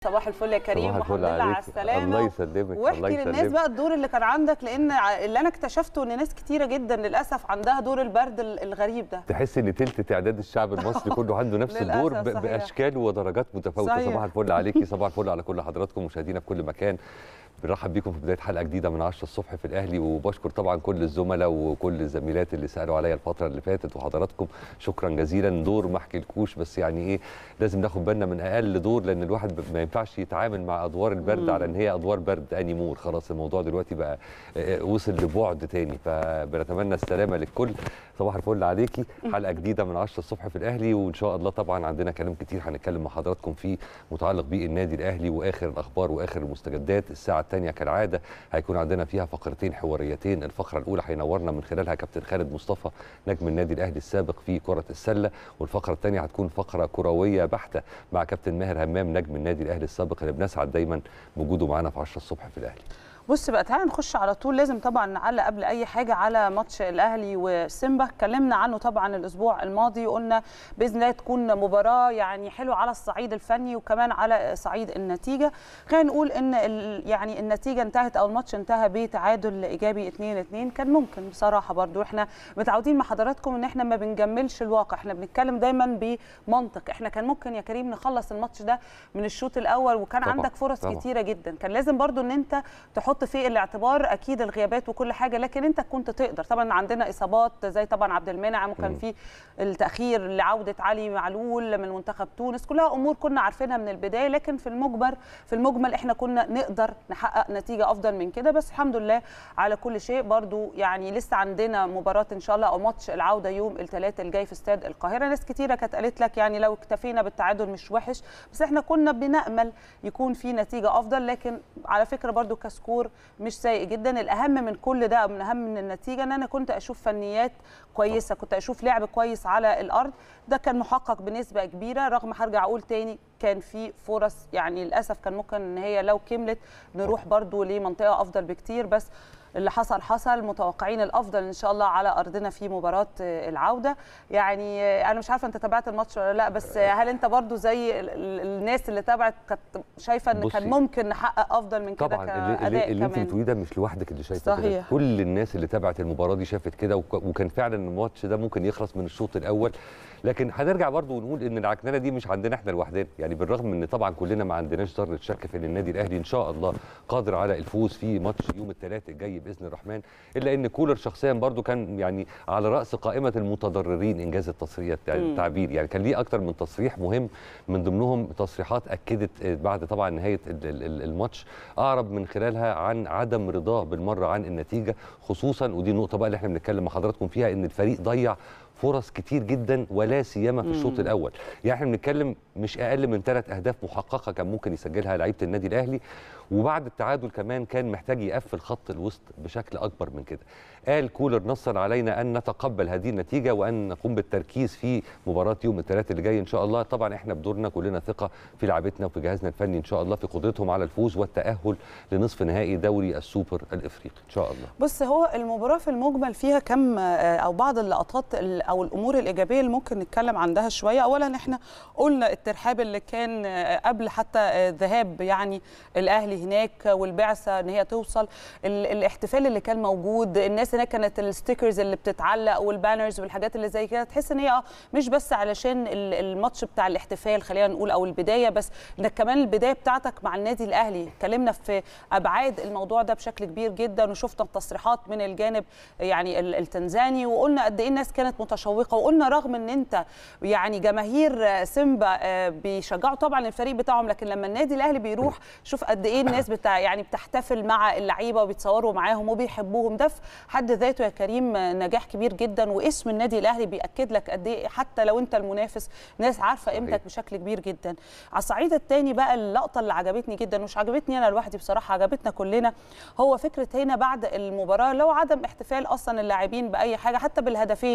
صباح الفل يا كريم صباح الفل والحمد لله على عليك. السلامه الله يسلمك الله واحكي للناس يسلمك بقى الدور اللي كان عندك لان ع- اللي انا اكتشفته ان ناس كتيره جدا للاسف عندها دور البرد ال- الغريب ده تحس ان تلت تعداد الشعب المصري كله عنده نفس للأسف الدور ب- صحيح. باشكال ودرجات متفاوته صحيح. صباح الفل عليكي صباح الفل على كل حضراتكم مشاهدينا في كل مكان بنرحب بيكم في بدايه حلقه جديده من 10 الصبح في الاهلي وبشكر طبعا كل الزملاء وكل الزميلات اللي سالوا عليا الفتره اللي فاتت وحضراتكم شكرا جزيلا دور ما احكيلكوش بس يعني ايه لازم ناخد بالنا من اقل دور لان الواحد ب- ما ينفعش يتعامل مع ادوار البرد مم. على ان هي ادوار برد انيمور خلاص الموضوع دلوقتي بقى آه، وصل لبعد تاني فبنتمنى السلامه للكل صباح الفل عليكي حلقه جديده من 10 الصبح في الاهلي وان شاء الله طبعا عندنا كلام كتير هنتكلم مع حضراتكم فيه متعلق بالنادي الاهلي واخر الاخبار واخر المستجدات الساعه الثانيه كالعاده هيكون عندنا فيها فقرتين حواريتين الفقره الاولى هينورنا من خلالها كابتن خالد مصطفى نجم النادي الاهلي السابق في كره السله والفقره الثانيه هتكون فقره كرويه بحته مع كابتن ماهر همام نجم النادي الاهلي السابق اللي بنسعد دايما بوجوده معانا في 10 الصبح في الاهلي بص بقى تعالى نخش على طول لازم طبعا نعلق قبل اي حاجه على ماتش الاهلي وسيمبا اتكلمنا عنه طبعا الاسبوع الماضي وقلنا باذن الله تكون مباراه يعني حلوه على الصعيد الفني وكمان على صعيد النتيجه خلينا نقول ان ال- يعني النتيجه انتهت او الماتش انتهى بتعادل ايجابي 2 2 كان ممكن بصراحه برضو احنا متعودين مع حضراتكم ان احنا ما بنجملش الواقع احنا بنتكلم دايما بمنطق احنا كان ممكن يا كريم نخلص الماتش ده من الشوط الاول وكان طبعاً، عندك فرص طبعاً. كتير كتيره جدا كان لازم برضو ان انت تحط في الاعتبار اكيد الغيابات وكل حاجه لكن انت كنت تقدر طبعا عندنا اصابات زي طبعا عبد المنعم وكان مم. في التاخير لعوده علي معلول من منتخب تونس كلها امور كنا عارفينها من البدايه لكن في المجبر في المجمل احنا كنا نقدر نحقق نتيجه افضل من كده بس الحمد لله على كل شيء برضو يعني لسه عندنا مباراه ان شاء الله او ماتش العوده يوم الثلاث الجاي في استاد القاهره ناس كتيره كانت قالت لك يعني لو اكتفينا بالتعادل مش وحش بس احنا كنا بنامل يكون في نتيجه افضل لكن على فكره برضو كسكور مش سيء جدا الاهم من كل ده من اهم من النتيجه ان انا كنت اشوف فنيات كويسه كنت اشوف لعب كويس على الارض ده كان محقق بنسبه كبيره رغم هرجع اقول تاني كان في فرص يعني للاسف كان ممكن ان هي لو كملت نروح برضو لمنطقه افضل بكتير بس اللي حصل حصل متوقعين الافضل ان شاء الله على ارضنا في مباراه العوده يعني انا مش عارفه انت تابعت الماتش ولا لا بس هل انت برضو زي ال- ال- الناس اللي تابعت كانت شايفه ان كان بصي، ممكن نحقق افضل من كده طبعا اللي, اللي, كاداء اللي انت كمان بتقوليه ده مش لوحدك اللي شايفه كده صحيح. كل الناس اللي تابعت المباراه دي شافت كده وك- وكان فعلا الماتش ده ممكن يخلص من الشوط الاول لكن هنرجع برضو ونقول ان العكننه دي مش عندنا احنا لوحدنا يعني بالرغم ان طبعا كلنا ما عندناش ذره شك في ان النادي الاهلي ان شاء الله قادر على الفوز في ماتش يوم الثلاث الجاي باذن الرحمن الا ان كولر شخصيا برضو كان يعني على راس قائمه المتضررين انجاز التصريح مم. التعبير يعني كان ليه اكتر من تصريح مهم من ضمنهم تصريحات اكدت آه، بعد طبعا نهايه ال- ال- ال- الماتش اعرب من خلالها عن عدم رضاه بالمره عن النتيجه خصوصا ودي النقطه بقى اللي احنا بنتكلم مع حضراتكم فيها ان الفريق ضيع فرص كتير جدا ولا سيما في الشوط مم. الاول يعني احنا بنتكلم مش اقل من ثلاث اهداف محققه كان ممكن يسجلها لعيبه النادي الاهلي وبعد التعادل كمان كان محتاج يقفل خط الوسط بشكل اكبر من كده قال كولر نصر علينا ان نتقبل هذه النتيجه وان نقوم بالتركيز في مباراه يوم الثلاث اللي جاي ان شاء الله طبعا احنا بدورنا كلنا ثقه في لعبتنا وفي جهازنا الفني ان شاء الله في قدرتهم على الفوز والتاهل لنصف نهائي دوري السوبر الافريقي ان شاء الله بص هو المباراة في المجمل فيها كم آه، أو بعض اللقطات ال- أو الأمور الإيجابية اللي ممكن نتكلم عندها شوية أولا إحنا قلنا الترحاب اللي كان آه، قبل حتى آه، ذهاب يعني الأهلي هناك والبعثة إن هي توصل ال- الاحتفال اللي كان موجود الناس هناك كانت الستيكرز اللي بتتعلق والبانرز والحاجات اللي زي كده تحس إن هي آه، مش بس علشان ال- الماتش بتاع الاحتفال خلينا نقول أو البداية بس إنك كمان البداية بتاعتك مع النادي الأهلي اتكلمنا في أبعاد الموضوع ده بشكل كبير جدا وشفنا التصريحات من الجانب يعني ال- التنزاني وقلنا قد ايه الناس كانت متشوقه وقلنا رغم ان انت يعني جماهير آه، سيمبا آه، بيشجعوا طبعا الفريق بتاعهم لكن لما النادي الاهلي بيروح شوف قد ايه الناس بتاع يعني بتحتفل مع اللعيبه وبيتصوروا معاهم وبيحبوهم ده في حد ذاته يا كريم آه، نجاح كبير جدا واسم النادي الاهلي بياكد لك قد ايه حتى لو انت المنافس ناس عارفه قيمتك صحيح. بشكل كبير جدا على الصعيد الثاني بقى اللقطه اللي عجبتني جدا مش عجبتني انا لوحدي بصراحه عجبتنا كلنا هو فكره هنا بعد المباراه لو عدم احتفال اصلا اللاعبين باي حاجه حتى بالهدفين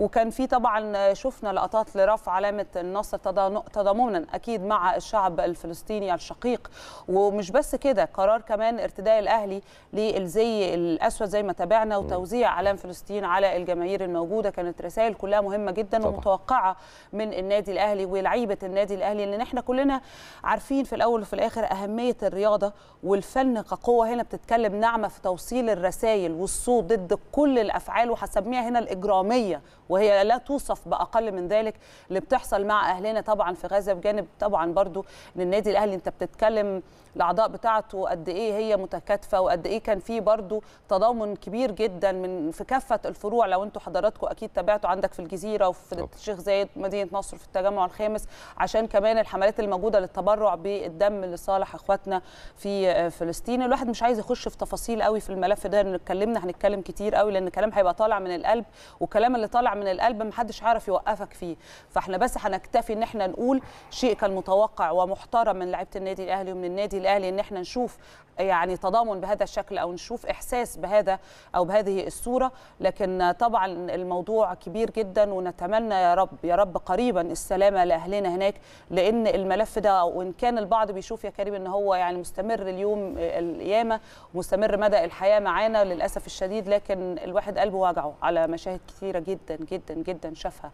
وكان في طبعا شفنا لقطات لرفع علامه النصر تضامنا اكيد مع الشعب الفلسطيني الشقيق ومش بس كده قرار كمان ارتداء الاهلي للزي الاسود زي ما تابعنا وتوزيع علام فلسطين على الجماهير الموجوده كانت رسائل كلها مهمه جدا طبعا. ومتوقعه من النادي الاهلي ولعيبه النادي الاهلي لان احنا كلنا عارفين في الاول وفي الاخر اهميه الرياضه والفن كقوه هنا بتتكلم نعمه في توصيل الرسائل والصوت ضد كل الافعال وهسميها هنا الاجراميه وهي لا توصف باقل من ذلك اللي بتحصل مع اهلنا طبعا في غزه بجانب طبعا برضو ان النادي الاهلي انت بتتكلم الاعضاء بتاعته قد ايه هي متكاتفه وقد ايه كان في برضو تضامن كبير جدا من في كافه الفروع لو انتم حضراتكم اكيد تابعتوا عندك في الجزيره وفي الشيخ زايد مدينه نصر في التجمع الخامس عشان كمان الحملات الموجوده للتبرع بالدم لصالح اخواتنا في فلسطين الواحد مش عايز يخش في تفاصيل قوي في الملف ده لان اتكلمنا هنتكلم كتير قوي لان الكلام هيبقى طالع من القلب والكلام اللي طالع من القلب محدش عارف يوقفك فيه فاحنا بس هنكتفي ان احنا نقول شيء كان متوقع ومحترم من لعيبه النادي الاهلي ومن النادي الاهلي ان احنا نشوف يعني تضامن بهذا الشكل او نشوف احساس بهذا او بهذه الصوره لكن طبعا الموضوع كبير جدا ونتمنى يا رب يا رب قريبا السلامه لاهلنا هناك لان الملف ده وان كان البعض بيشوف يا كريم ان هو يعني مستمر اليوم القيامه ومستمر مدى الحياه معانا للاسف الشديد لكن الواحد قلبه وجعه على مشاهد كثيره جدا جدا جدا شافها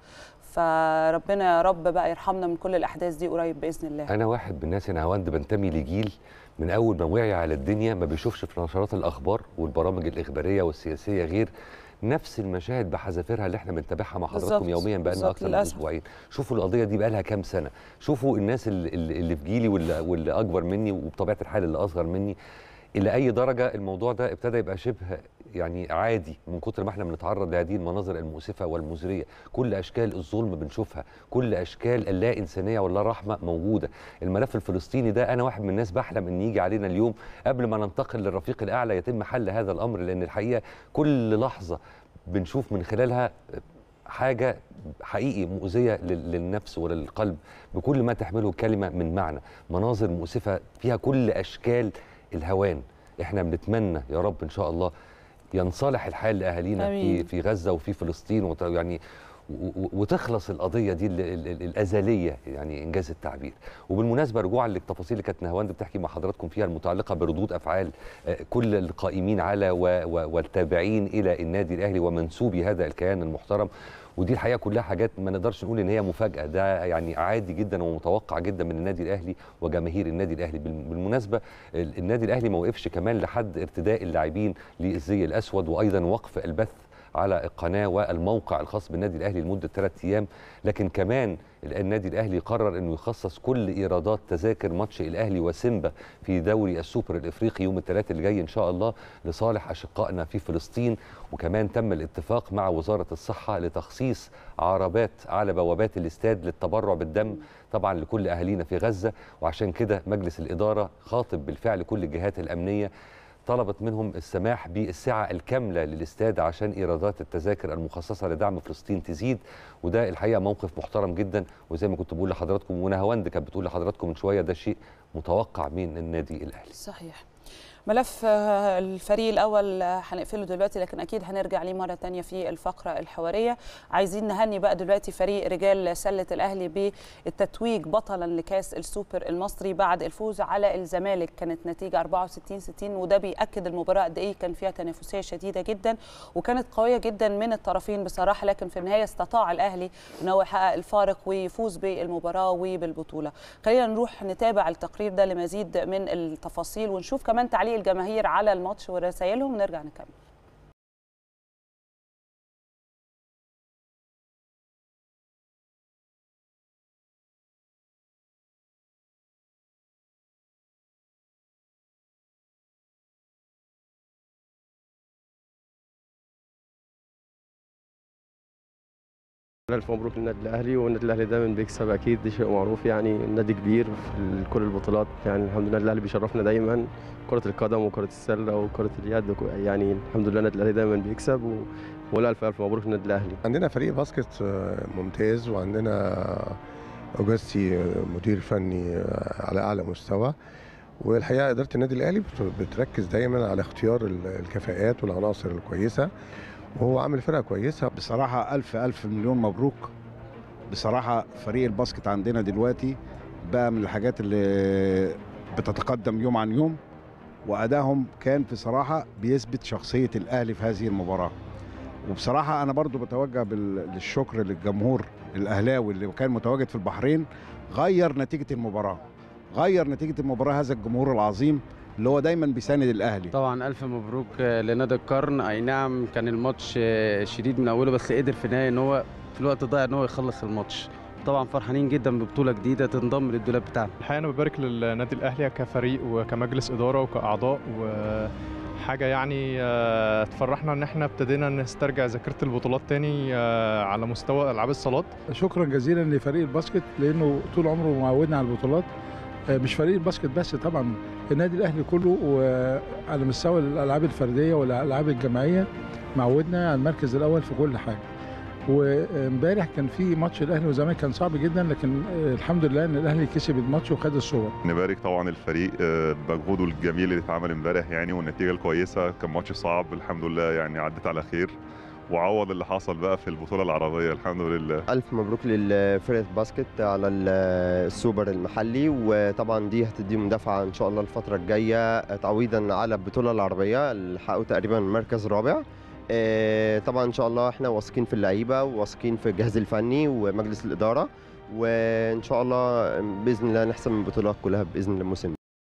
فربنا يا رب بقى يرحمنا من كل الاحداث دي قريب باذن الله انا واحد من الناس انا هوند بنتمي لجيل من اول ما وعي على الدنيا ما بيشوفش في نشرات الاخبار والبرامج الاخباريه والسياسيه غير نفس المشاهد بحذافيرها اللي احنا بنتابعها مع حضراتكم يوميا بقى لنا اكثر من اسبوعين شوفوا القضيه دي بقى لها كام سنه شوفوا الناس اللي, اللي في جيلي واللي, واللي اكبر مني وبطبيعه الحال اللي اصغر مني الى اي درجه الموضوع ده ابتدى يبقى شبه يعني عادي من كتر ما احنا بنتعرض لهذه المناظر المؤسفه والمزريه كل اشكال الظلم بنشوفها كل اشكال اللا انسانيه واللا رحمه موجوده الملف الفلسطيني ده انا واحد من الناس بحلم ان يجي علينا اليوم قبل ما ننتقل للرفيق الاعلى يتم حل هذا الامر لان الحقيقه كل لحظه بنشوف من خلالها حاجه حقيقي مؤذيه للنفس وللقلب بكل ما تحمله كلمه من معنى مناظر مؤسفه فيها كل اشكال الهوان احنا بنتمنى يا رب ان شاء الله ينصلح الحال لاهالينا في في غزه وفي فلسطين يعني وتخلص القضيه دي الازليه يعني انجاز التعبير وبالمناسبه رجوعا للتفاصيل اللي كانت نهواند بتحكي مع حضراتكم فيها المتعلقه بردود افعال كل القائمين على والتابعين الى النادي الاهلي ومنسوبي هذا الكيان المحترم ودي الحقيقه كلها حاجات ما نقدرش نقول ان هي مفاجاه ده يعني عادي جدا ومتوقع جدا من النادي الاهلي وجماهير النادي الاهلي بالمناسبه النادي الاهلي ما وقفش كمان لحد ارتداء اللاعبين للزي الاسود وايضا وقف البث على القناه والموقع الخاص بالنادي الاهلي لمده ثلاث ايام لكن كمان النادي الاهلي قرر انه يخصص كل ايرادات تذاكر ماتش الاهلي وسيمبا في دوري السوبر الافريقي يوم الثلاثاء اللي جاي ان شاء الله لصالح اشقائنا في فلسطين وكمان تم الاتفاق مع وزاره الصحه لتخصيص عربات على بوابات الاستاد للتبرع بالدم طبعا لكل اهالينا في غزه وعشان كده مجلس الاداره خاطب بالفعل كل الجهات الامنيه طلبت منهم السماح بالسعة الكاملة للاستاد عشان إيرادات التذاكر المخصصة لدعم فلسطين تزيد وده الحقيقة موقف محترم جدا وزي ما كنت بقول لحضراتكم ونهاوند كانت بتقول لحضراتكم من شوية ده شيء متوقع من النادي الأهلي صحيح ملف الفريق الاول هنقفله دلوقتي لكن اكيد هنرجع ليه مره ثانيه في الفقره الحواريه عايزين نهني بقى دلوقتي فريق رجال سله الاهلي بالتتويج بطلا لكاس السوبر المصري بعد الفوز على الزمالك كانت نتيجه 64 60 وده بياكد المباراه قد ايه كان فيها تنافسيه شديده جدا وكانت قويه جدا من الطرفين بصراحه لكن في النهايه استطاع الاهلي ان هو يحقق الفارق ويفوز بالمباراه وبالبطوله خلينا نروح نتابع التقرير ده لمزيد من التفاصيل ونشوف كمان تعليق الجماهير على الماتش ورسائلهم ونرجع نكمل الف مبروك للنادي الاهلي والنادي الاهلي دايما بيكسب اكيد ده شيء معروف يعني النادي كبير في كل البطولات يعني الحمد لله الاهلي بيشرفنا دايما كره القدم وكره السله وكره اليد يعني الحمد لله النادي الاهلي دايما بيكسب والف الف مبروك للنادي الاهلي عندنا فريق باسكت ممتاز وعندنا اوجستي مدير فني على اعلى مستوى والحقيقه اداره النادي الاهلي بتركز دايما على اختيار الكفاءات والعناصر الكويسه وهو عامل فرقه كويسه بصراحة ألف ألف مليون مبروك بصراحة فريق الباسكت عندنا دلوقتي بقى من الحاجات اللي بتتقدم يوم عن يوم وأدائهم كان بصراحة بيثبت شخصية الأهلي في هذه المباراة وبصراحة أنا برضو بتوجه بال- للشكر للجمهور الأهلاوي اللي كان متواجد في البحرين غير نتيجة المباراة غير نتيجة المباراة هذا الجمهور العظيم اللي هو دايما بيساند الأهلي طبعا الف مبروك آه، لنادي القرن اي نعم كان الماتش آه، شديد من اوله بس قدر في النهايه ان هو في الوقت ضايع ان هو يخلص الماتش طبعا فرحانين جدا ببطوله جديده تنضم للدولاب بتاعنا الحقيقه انا ببارك للنادي الاهلي كفريق وكمجلس اداره وكاعضاء وحاجه يعني آه، تفرحنا ان احنا ابتدينا نسترجع ذاكره البطولات تاني آه، على مستوى العاب الصالات شكرا جزيلا لفريق الباسكت لانه طول عمره معودنا على البطولات آه، مش فريق الباسكت بس طبعا النادي الاهلي كله وعلى مستوى الالعاب الفرديه والالعاب الجماعيه معودنا على المركز الاول في كل حاجه وامبارح كان في ماتش الاهلي والزمالك كان صعب جدا لكن آه، الحمد لله ان الاهلي كسب الماتش وخد الصور نبارك طبعا الفريق آه، بمجهوده الجميل اللي اتعمل امبارح يعني والنتيجه الكويسه كان ماتش صعب الحمد لله يعني عدت على خير وعوض اللي حصل بقى في البطوله العربيه الحمد لله ألف مبروك للفرقة باسكت على ال- السوبر المحلي وطبعا دي هتديهم دفعة إن شاء الله الفترة الجاية تعويضا على البطولة العربية اللي حققوا تقريبا مركز رابع آه، طبعا إن شاء الله إحنا واثقين في اللعيبة وواثقين في الجهاز الفني ومجلس الإدارة وإن شاء الله بإذن الله نحسم البطولات كلها بإذن الله الموسم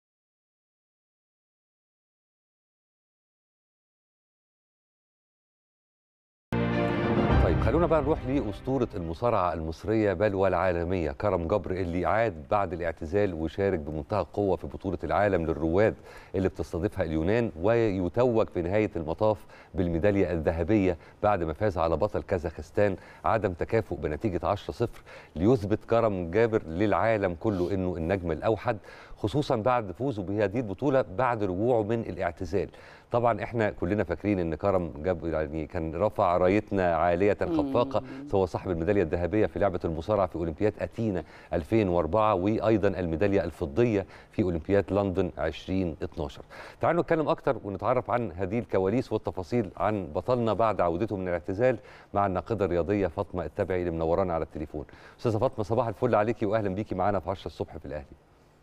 طيب خلونا بقى نروح لأسطورة المصارعة المصرية بل والعالمية كرم جبر اللي عاد بعد الاعتزال وشارك بمنتهى القوة في بطولة العالم للرواد اللي بتستضيفها اليونان ويتوج في نهاية المطاف بالميدالية الذهبية بعد ما فاز على بطل كازاخستان عدم تكافؤ بنتيجة 10-0 ليثبت كرم جابر للعالم كله انه النجم الاوحد خصوصا بعد فوزه بهذه البطولة بعد رجوعه من الاعتزال طبعا احنا كلنا فاكرين ان كرم جاب يعني كان رفع رايتنا عاليه خفاقه هو صاحب الميداليه الذهبيه في لعبه المصارعه في اولمبياد اثينا 2004 وايضا الميداليه الفضيه في اولمبياد لندن 2012 تعالوا نتكلم اكتر ونتعرف عن هذه الكواليس والتفاصيل عن بطلنا بعد عودته من الاعتزال مع الناقده الرياضيه فاطمه التبعي اللي منورانا على التليفون استاذه فاطمه صباح الفل عليكي واهلا بيكي معانا في 10 الصبح في الاهلي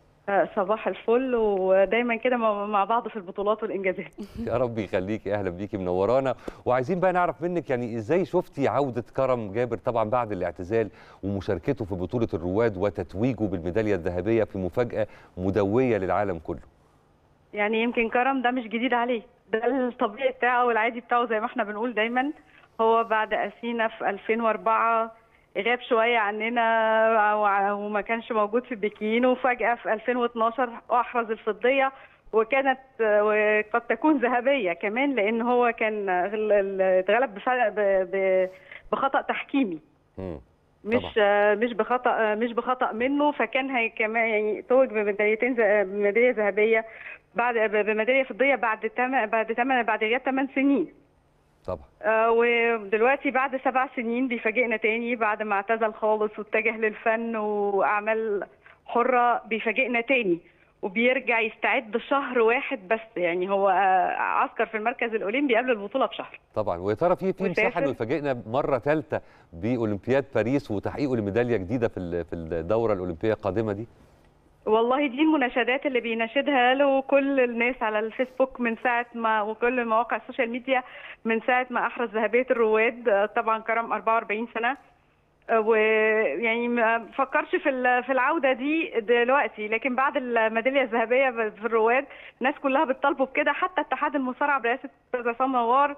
صباح الفل ودايما كده مع مع بعض في البطولات والانجازات يا رب يخليكي اهلا بيكي منورانا وعايزين بقى نعرف منك يعني ازاي شفتي عوده كرم جابر طبعا بعد الاعتزال ومشاركته في بطوله الرواد وتتويجه بالميداليه الذهبيه في مفاجاه مدويه للعالم كله يعني يمكن كرم ده مش جديد عليه ده الطبيعي بتاعه والعادي بتاعه زي ما احنا بنقول دايما هو بعد أثينا في 2004 غاب شوية عننا وع- وما كانش موجود في بكين وفجأة في 2012 أحرز الفضية وكانت وقد تكون ذهبية كمان لأن هو كان غل- ال- اتغلب بفرق- ب- ب- بخطأ تحكيمي مم. مش آه، مش بخطا آه، مش بخطا منه فكان هي كمان يعني توج بميداليتين ذ- بميداليه ذهبيه بعد ب- بميداليه فضيه بعد تم بعد تم بعد غياب 8 سنين طبعا آه، ودلوقتي بعد سبع سنين بيفاجئنا تاني بعد ما اعتزل خالص واتجه للفن واعمال حره بيفاجئنا تاني وبيرجع يستعد شهر واحد بس يعني هو آه، عسكر في المركز الاولمبي قبل البطوله بشهر طبعا ويا ترى في في مساحه انه وسافر. يفاجئنا مره ثالثه باولمبياد باريس وتحقيقه لميداليه جديده في ال- في الدوره الاولمبيه القادمه دي والله دي المناشدات اللي بيناشدها له كل الناس على الفيسبوك من ساعة ما وكل مواقع السوشيال ميديا من ساعة ما أحرز ذهبية الرواد آه، طبعا كرم 44 سنة آه، ويعني ما فكرش في ال- في العودة دي دلوقتي لكن بعد الميدالية الذهبية في الرواد الناس كلها بتطالبه بكده حتى اتحاد المصارعة برئاسة أستاذ عصام نوار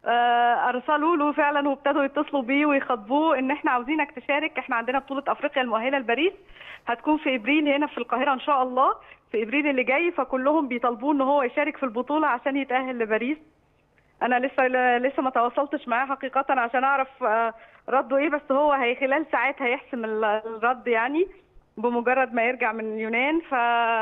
آه، ارسلوا له فعلا وابتدوا يتصلوا بيه ويخاطبوه ان احنا عاوزينك تشارك احنا عندنا بطوله افريقيا المؤهله لباريس هتكون في ابريل هنا في القاهره ان شاء الله في ابريل اللي جاي فكلهم بيطالبوه ان هو يشارك في البطوله عشان يتاهل لباريس انا لسه لسه ما تواصلتش معاه حقيقه عشان اعرف آه، رده ايه بس هو هي خلال ساعات هيحسم ال- الرد يعني بمجرد ما يرجع من اليونان ف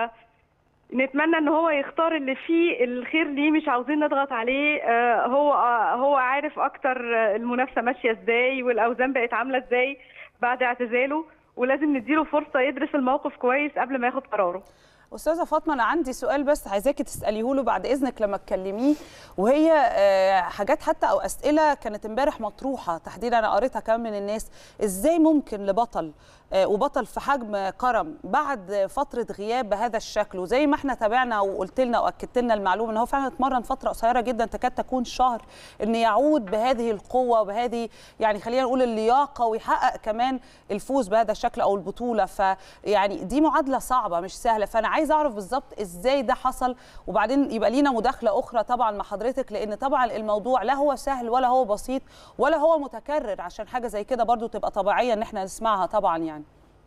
نتمنى ان هو يختار اللي فيه الخير ليه مش عاوزين نضغط عليه آه، هو آه، هو عارف اكتر آه، المنافسه ماشيه ازاي والاوزان بقت عامله ازاي بعد اعتزاله ولازم نديله فرصه يدرس الموقف كويس قبل ما ياخد قراره استاذه فاطمه انا عندي سؤال بس عايزاكي تساليه له بعد اذنك لما تكلميه وهي آه، حاجات حتى او اسئله كانت امبارح مطروحه تحديدا انا قريتها كمان من الناس ازاي ممكن لبطل آه، وبطل في حجم كرم بعد فتره غياب بهذا الشكل وزي ما احنا تابعنا وقلت لنا واكدت لنا المعلومه ان هو فعلا اتمرن فتره قصيره جدا تكاد تكون شهر ان يعود بهذه القوه وبهذه يعني خلينا نقول اللياقه ويحقق كمان الفوز بهذا الشكل او البطوله فيعني دي معادله صعبه مش سهله فانا عايزه اعرف بالظبط ازاي ده حصل وبعدين يبقى لينا مداخله اخرى طبعا مع حضرتك لان طبعا الموضوع لا هو سهل ولا هو بسيط ولا هو متكرر عشان حاجه زي كده برضو تبقى طبيعيه ان احنا نسمعها طبعا يعني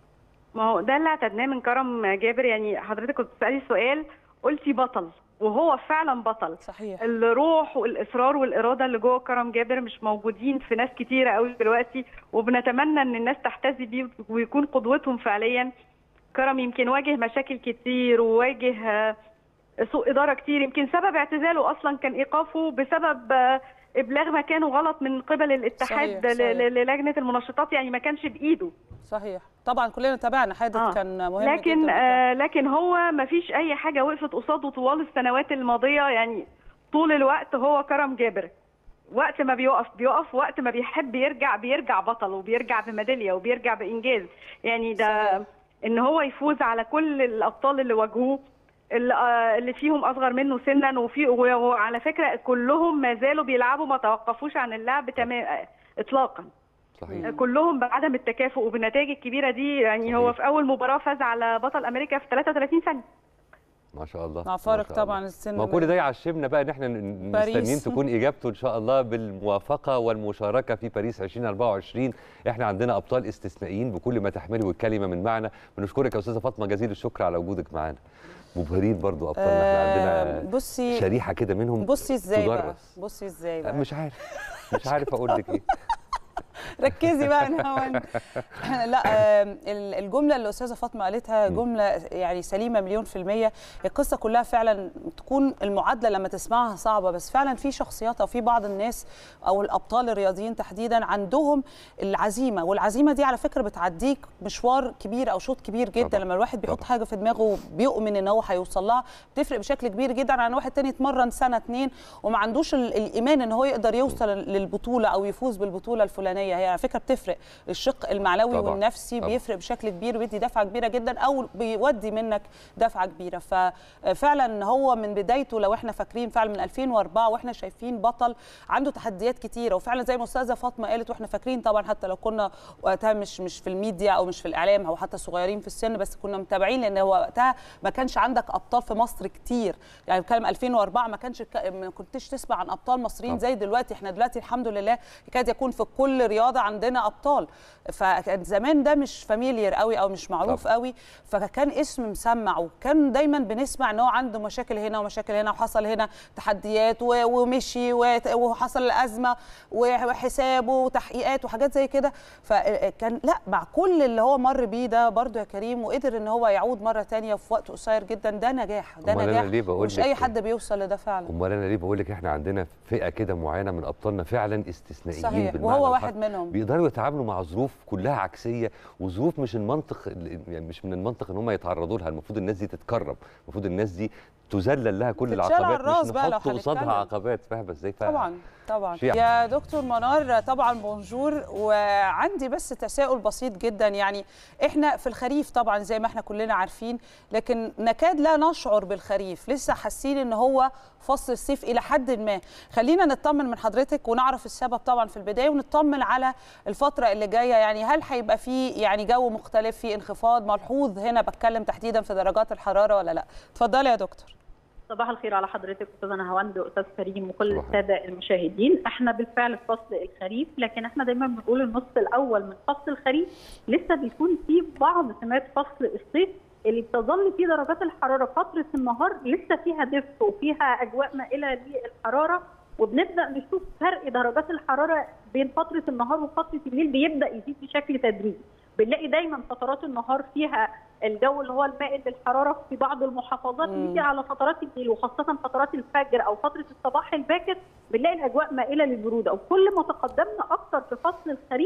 ما هو ده اللي اعتدناه من كرم جابر يعني حضرتك كنت بتسالي سؤال قلتي بطل وهو فعلا بطل صحيح الروح والاصرار والاراده اللي جوه كرم جابر مش موجودين في ناس كتيره قوي دلوقتي وبنتمنى ان الناس تحتذي بيه ويكون قدوتهم فعليا كرم يمكن واجه مشاكل كتير وواجه آه، سوء اداره كتير يمكن سبب اعتزاله اصلا كان ايقافه بسبب آه، ابلاغ مكانه غلط من قبل الاتحاد صحيح، ل- صحيح. ل- للجنه المنشطات يعني ما كانش بايده صحيح طبعا كلنا تابعنا حادث آه. كان مهم لكن جدا آه لكن هو ما فيش اي حاجه وقفت قصاده طوال السنوات الماضيه يعني طول الوقت هو كرم جابر وقت ما بيقف بيقف وقت ما بيحب يرجع بيرجع بطل وبيرجع بميداليه وبيرجع بانجاز يعني ده صحيح. ان هو يفوز على كل الابطال اللي واجهوه اللي آه، اللي فيهم اصغر منه سنا وفي وعلى فكره كلهم ما زالوا بيلعبوا ما توقفوش عن اللعب تمام اطلاقا صحيح كلهم بعدم التكافؤ وبالنتائج الكبيره دي يعني هو صحيح. في اول مباراه فاز على بطل امريكا في 33 ثانيه ما شاء الله مع ما فارق شاء الله. طبعا السن ما كل ده يعشمنا بقى ان احنا ن- باريس. مستنيين تكون اجابته ان شاء الله بالموافقه والمشاركه في باريس 2024 احنا عندنا ابطال استثنائيين بكل ما تحمله الكلمه من معنى بنشكرك يا استاذه فاطمه جزيل الشكر على وجودك معانا مبهرين برضو ابطالنا احنا آه، عندنا بصي شريحه كده منهم بصي ازاي بقى تدرس. بصي ازاي آه، بقى مش عارف مش عارف اقول لك ايه ركزي بقى نهاون لا آم، ال- الجمله اللي الاستاذه فاطمه قالتها جمله يعني سليمه مليون في الميه القصه كلها فعلا تكون المعادله لما تسمعها صعبه بس فعلا في شخصيات او في بعض الناس او الابطال الرياضيين تحديدا عندهم العزيمه والعزيمه دي على فكره بتعديك مشوار كبير او شوط كبير جدا طبعاً. لما الواحد بيحط طبعاً. حاجه في دماغه بيؤمن ان هو هيوصل لها بتفرق بشكل كبير جدا عن واحد تاني اتمرن سنه اتنين وما عندوش ال- الايمان ان هو يقدر يوصل للبطوله او يفوز بالبطوله الفلانيه هي على فكره بتفرق الشق المعنوي طبعاً. والنفسي طبعاً. بيفرق بشكل كبير وبيدي دفعه كبيره جدا او بيودي منك دفعه كبيره ففعلا هو من بدايته لو احنا فاكرين فعلا من 2004 واحنا شايفين بطل عنده تحديات كتيره وفعلا زي ما استاذه فاطمه قالت واحنا فاكرين طبعا حتى لو كنا وقتها مش مش في الميديا او مش في الاعلام او حتى صغيرين في السن بس كنا متابعين لان هو وقتها ما كانش عندك ابطال في مصر كتير يعني بتكلم 2004 ما كانش ك- ما كنتش تسمع عن ابطال مصريين طبعاً. زي دلوقتي احنا دلوقتي الحمد لله يكاد يكون في كل رياضه عندنا ابطال فكان زمان ده مش فاميليير قوي او مش معروف طبعاً. قوي فكان اسم مسمع وكان دايما بنسمع ان هو عنده مشاكل هنا ومشاكل هنا وحصل هنا تحديات و- ومشي وت- وحصل الازمه وحسابه وتحقيقات وحاجات زي كده فكان لا مع كل اللي هو مر بيه ده برضو يا كريم وقدر ان هو يعود مره تانية في وقت قصير جدا ده نجاح ده أمال أنا نجاح ليه بقول مش لك اي حد بيوصل لده فعلا امال انا ليه بقول لك احنا عندنا فئه كده معينه من ابطالنا فعلا استثنائيين صحيح بالمعنى وهو الحرفي. واحد منهم بيقدروا يتعاملوا مع ظروف كلها عكسيه وظروف مش المنطق يعني مش من المنطق ان هم يتعرضوا لها المفروض الناس دي تتكرم المفروض الناس دي تذلل لها كل تتشال على العقبات الراس مش بقى لو نحط قصادها هنتكلم. عقبات فاهمه ازاي ف- طبعا طبعا شيء يا دكتور منار طبعا بونجور وعندي بس تساؤل بسيط جدا يعني احنا في الخريف طبعا زي ما احنا كلنا عارفين لكن نكاد لا نشعر بالخريف لسه حاسين ان هو فصل الصيف الى حد ما خلينا نطمن من حضرتك ونعرف السبب طبعا في البدايه ونطمن على الفتره اللي جايه يعني هل هيبقى في يعني جو مختلف في انخفاض ملحوظ هنا بتكلم تحديدا في درجات الحراره ولا لا اتفضلي يا دكتور صباح الخير على حضرتك استاذه نهاوند واستاذ كريم وكل صباح الساده المشاهدين احنا بالفعل في فصل الخريف لكن احنا دايما بنقول النص الاول من فصل الخريف لسه بيكون في بعض سمات فصل الصيف اللي بتظل فيه درجات الحراره فتره النهار لسه فيها دفء وفيها اجواء مائله للحراره وبنبدا نشوف فرق درجات الحراره بين فتره النهار وفتره الليل بيبدا يزيد بشكل تدريجي بنلاقي دايما فترات النهار فيها الجو اللي هو المائل للحراره في بعض المحافظات مم. نيجي على فترات الليل وخاصه فترات الفجر او فتره الصباح الباكر بنلاقي الاجواء مائله للبروده وكل ما تقدمنا اكثر في فصل الخريف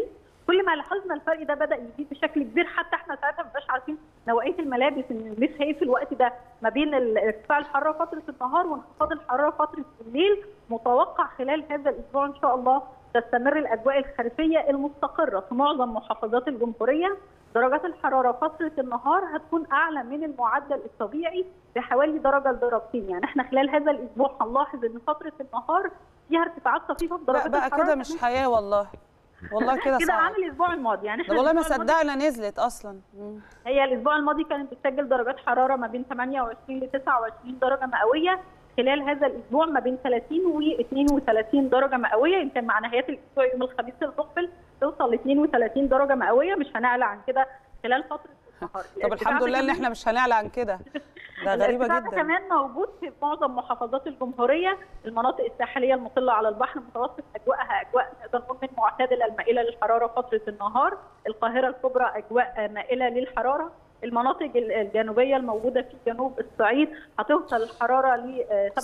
كل ما لاحظنا الفرق ده بدا يزيد بشكل كبير حتى احنا ساعتها ما بقاش عارفين نوعيه الملابس ان نلبسها ايه في الوقت ده ما بين ال- ارتفاع الحراره فتره النهار وانخفاض الحراره فتره الليل متوقع خلال هذا الاسبوع ان شاء الله تستمر الاجواء الخريفيه المستقره في معظم محافظات الجمهوريه درجات الحراره فتره النهار هتكون اعلى من المعدل الطبيعي بحوالي درجه لدرجتين يعني احنا خلال هذا الاسبوع هنلاحظ ان فتره النهار فيها ارتفاعات طفيفه في درجات لا بقى الحراره كده مش حياه والله والله كده كده صعب عامل الاسبوع الماضي يعني ده احنا والله ما الأسبوع الماضي صدقنا نزلت اصلا مم. هي الاسبوع الماضي كانت بتسجل درجات حراره ما بين 28 ل 29 درجه مئويه خلال هذا الاسبوع ما بين 30 و 32 درجه مئويه يمكن مع نهايه الاسبوع يوم الخميس المقبل توصل ل 32 درجه مئويه مش هنعلى عن كده خلال فتره النهار طب الحمد لله ان احنا مش هنعلى عن كده ده غريبه الارتفاع ده جدا كمان موجود في معظم محافظات الجمهوريه المناطق الساحليه المطله على البحر المتوسط اجواءها اجواء نقدر نقول من معتدله المائله للحراره فتره النهار القاهره الكبرى اجواء مائله للحراره المناطق الجنوبيه الموجوده في جنوب الصعيد هتوصل الحراره ل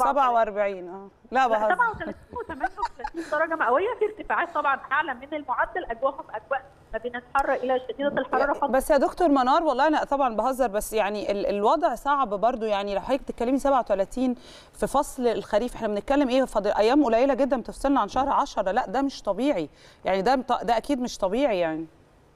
47 اه لا بهزر 37 و 38 درجه مئويه في ارتفاعات طبعا اعلى من المعدل اجواءهم اجواء ما بين الحاره الى شديده الحراره فترة بس يا دكتور منار والله انا طبعا بهزر بس يعني ال الوضع صعب برضو يعني لو حضرتك بتتكلمي 37 في فصل الخريف احنا بنتكلم ايه فاضل ايام قليله جدا بتفصلنا عن شهر 10 لا ده مش طبيعي يعني ده ده اكيد مش طبيعي يعني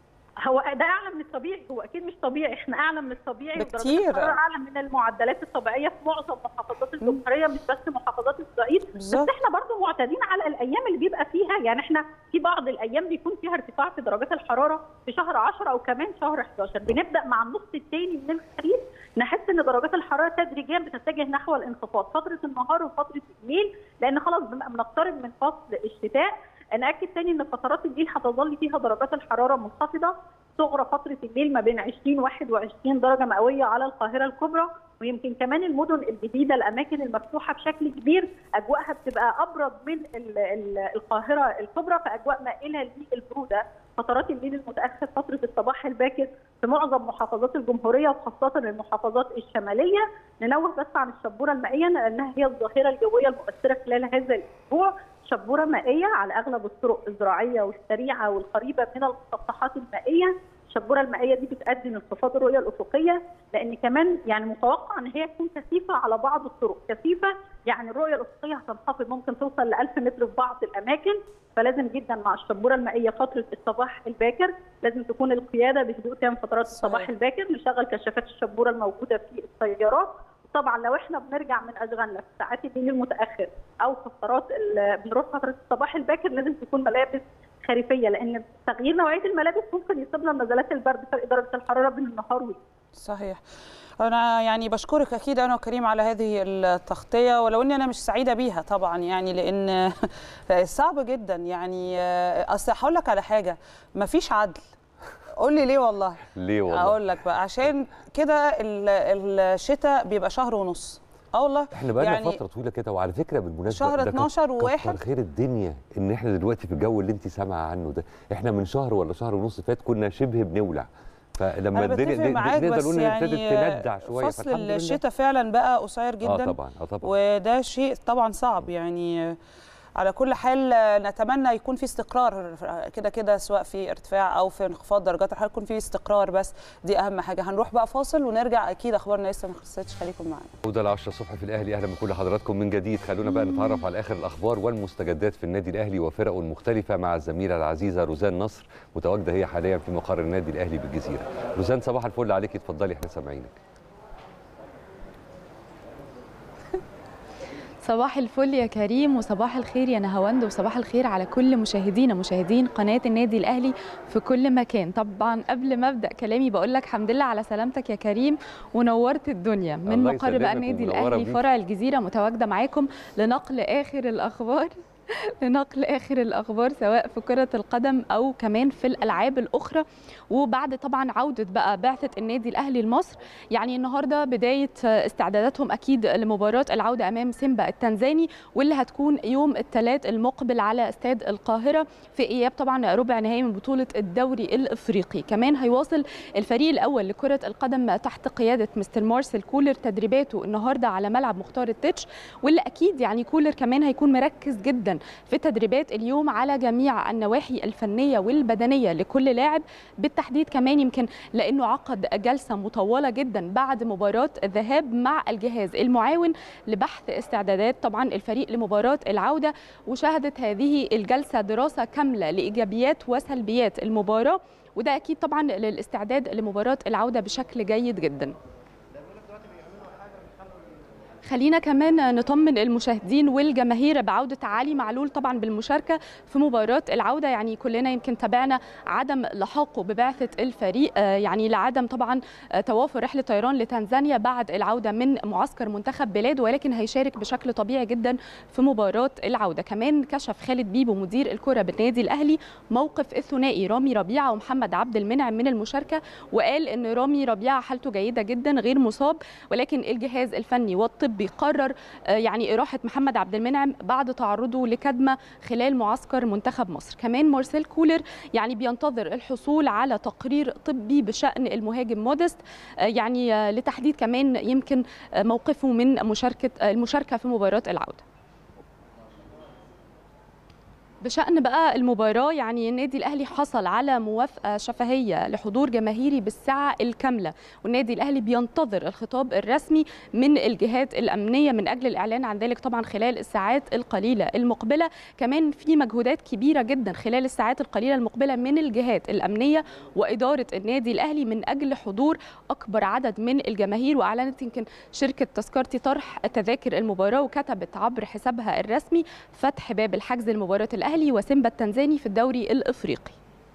هو ده اعلى من الطبيعي هو اكيد مش طبيعي احنا اعلى من الطبيعي بكتير. ودرجات الحراره اعلى من المعدلات الطبيعيه في معظم محافظات الجمهوريه مش بس محافظات الصعيد بس بالظبط. احنا برضو معتادين على الايام اللي بيبقى فيها يعني احنا في بعض الايام بيكون فيها ارتفاع في درجات الحراره في شهر 10 او كمان شهر 11 بنبدا مع النص الثاني من الخريف نحس ان درجات الحراره تدريجيا بتتجه نحو الانخفاض فتره النهار وفتره الليل لان خلاص بنبقى بنقترب من فصل الشتاء ناكد تاني ان فترات الليل هتظل فيها درجات الحراره منخفضه صغرى فتره الليل ما بين 20 21 درجه مئويه على القاهره الكبرى ويمكن كمان المدن الجديده الاماكن المفتوحه بشكل كبير اجواءها بتبقى ابرد من ال- ال- القاهره الكبرى فاجواء مائله للبروده فترات الليل المتاخر فتره الصباح الباكر في معظم محافظات الجمهوريه وخاصه المحافظات الشماليه ننوه بس عن الشبوره المائيه لانها هي الظاهره الجويه المؤثره خلال هذا الاسبوع شبوره مائيه على اغلب الطرق الزراعيه والسريعه والقريبه من المسطحات المائيه الشبوره المائيه دي بتؤدي لانخفاض الرؤيه الافقيه لان كمان يعني متوقع ان هي تكون كثيفه على بعض الطرق كثيفه يعني الرؤيه الافقيه هتنخفض ممكن توصل ل 1000 متر في بعض الاماكن فلازم جدا مع الشبوره المائيه فتره الصباح الباكر لازم تكون القياده بهدوء تام فترات الصباح الباكر نشغل كشافات الشبوره الموجوده في السيارات طبعا لو احنا بنرجع من اشغالنا في ساعات الليل المتاخر او فترات ال- بنروح فتره الصباح الباكر لازم تكون ملابس خريفيه لان تغيير نوعيه الملابس ممكن يصيبنا نزلات البرد فرق درجه الحراره بين النهار والليل صحيح انا يعني بشكرك اكيد انا وكريم على هذه التغطيه ولو اني انا مش سعيده بيها طبعا يعني لان صعب جدا يعني اصل هقول لك على حاجه مفيش عدل قول لي ليه والله ليه والله اقول لك بقى عشان كده ال- الشتاء بيبقى شهر ونص اه والله احنا بقى لنا يعني فتره طويله كده وعلى فكره بالمناسبه شهر ده كت- 12 وواحد. كتر خير الدنيا ان احنا دلوقتي في الجو اللي انت سامعه عنه ده احنا من شهر ولا شهر ونص فات كنا شبه بنولع فلما انا الدنيا بتفق دي- معاك نقدر بس نقول إنها ابتدت يعني تندع شويه فصل فالحمد لله. الشتاء فعلا بقى قصير جدا اه طبعا اه طبعا وده شيء طبعا صعب يعني على كل حال نتمنى يكون في استقرار كده كده سواء في ارتفاع او في انخفاض درجات الحراره يكون في استقرار بس دي اهم حاجه هنروح بقى فاصل ونرجع اكيد اخبارنا لسه ما خلصتش خليكم معانا وده ال 10 الصبح في الاهلي اهلا بكل حضراتكم من جديد خلونا بقى نتعرف على اخر الاخبار والمستجدات في النادي الاهلي وفرقه المختلفه مع الزميله العزيزه روزان نصر متواجده هي حاليا في مقر النادي الاهلي بالجزيره روزان صباح الفل عليكي اتفضلي احنا سامعينك صباح الفل يا كريم وصباح الخير يا نهاوند وصباح الخير على كل مشاهدينا مشاهدين قناة النادي الأهلي في كل مكان طبعا قبل ما أبدأ كلامي بقول لك الحمد لله على سلامتك يا كريم ونورت الدنيا من الله مقر بقى يسلمك النادي ومنورة الأهلي بيك. فرع الجزيرة متواجدة معاكم لنقل آخر الأخبار لنقل آخر الأخبار سواء في كرة القدم أو كمان في الألعاب الأخرى وبعد طبعا عودة بقى بعثة النادي الأهلي لمصر يعني النهاردة بداية استعداداتهم أكيد لمباراة العودة أمام سيمبا التنزاني واللي هتكون يوم الثلاث المقبل على استاد القاهرة في إياب طبعا ربع نهائي من بطولة الدوري الإفريقي كمان هيواصل الفريق الأول لكرة القدم تحت قيادة مستر مارسيل كولر تدريباته النهاردة على ملعب مختار التتش واللي أكيد يعني كولر كمان هيكون مركز جدا جدا في التدريبات اليوم على جميع النواحي الفنيه والبدنيه لكل لاعب بالتحديد كمان يمكن لانه عقد جلسه مطوله جدا بعد مباراه الذهاب مع الجهاز المعاون لبحث استعدادات طبعا الفريق لمباراه العوده وشهدت هذه الجلسه دراسه كامله لايجابيات وسلبيات المباراه وده اكيد طبعا للاستعداد لمباراه العوده بشكل جيد جدا خلينا كمان نطمن المشاهدين والجماهير بعودة علي معلول طبعا بالمشاركة في مباراة العودة يعني كلنا يمكن تابعنا عدم لحاقه ببعثة الفريق يعني لعدم طبعا توافر رحلة طيران لتنزانيا بعد العودة من معسكر منتخب بلاده ولكن هيشارك بشكل طبيعي جدا في مباراة العودة كمان كشف خالد بيبو مدير الكرة بالنادي الأهلي موقف الثنائي رامي ربيعة ومحمد عبد المنعم من المشاركة وقال ان رامي ربيعة حالته جيدة جدا غير مصاب ولكن الجهاز الفني والطبي قرر يعني إراحة محمد عبد المنعم بعد تعرضه لكدمة خلال معسكر منتخب مصر كمان مارسيل كولر يعني بينتظر الحصول على تقرير طبي بشأن المهاجم مودست يعني لتحديد كمان يمكن موقفه من مشاركة المشاركة في مباراة العودة بشأن بقى المباراة يعني النادي الأهلي حصل على موافقة شفهية لحضور جماهيري بالساعة الكاملة والنادي الأهلي بينتظر الخطاب الرسمي من الجهات الأمنية من أجل الإعلان عن ذلك طبعا خلال الساعات القليلة المقبلة كمان في مجهودات كبيرة جدا خلال الساعات القليلة المقبلة من الجهات الأمنية وإدارة النادي الأهلي من أجل حضور أكبر عدد من الجماهير وأعلنت يمكن شركة تذكرتي طرح تذاكر المباراة وكتبت عبر حسابها الرسمي فتح باب الحجز لمباراة الأهلي الأهلي وسيمبا التنزاني في الدوري الإفريقي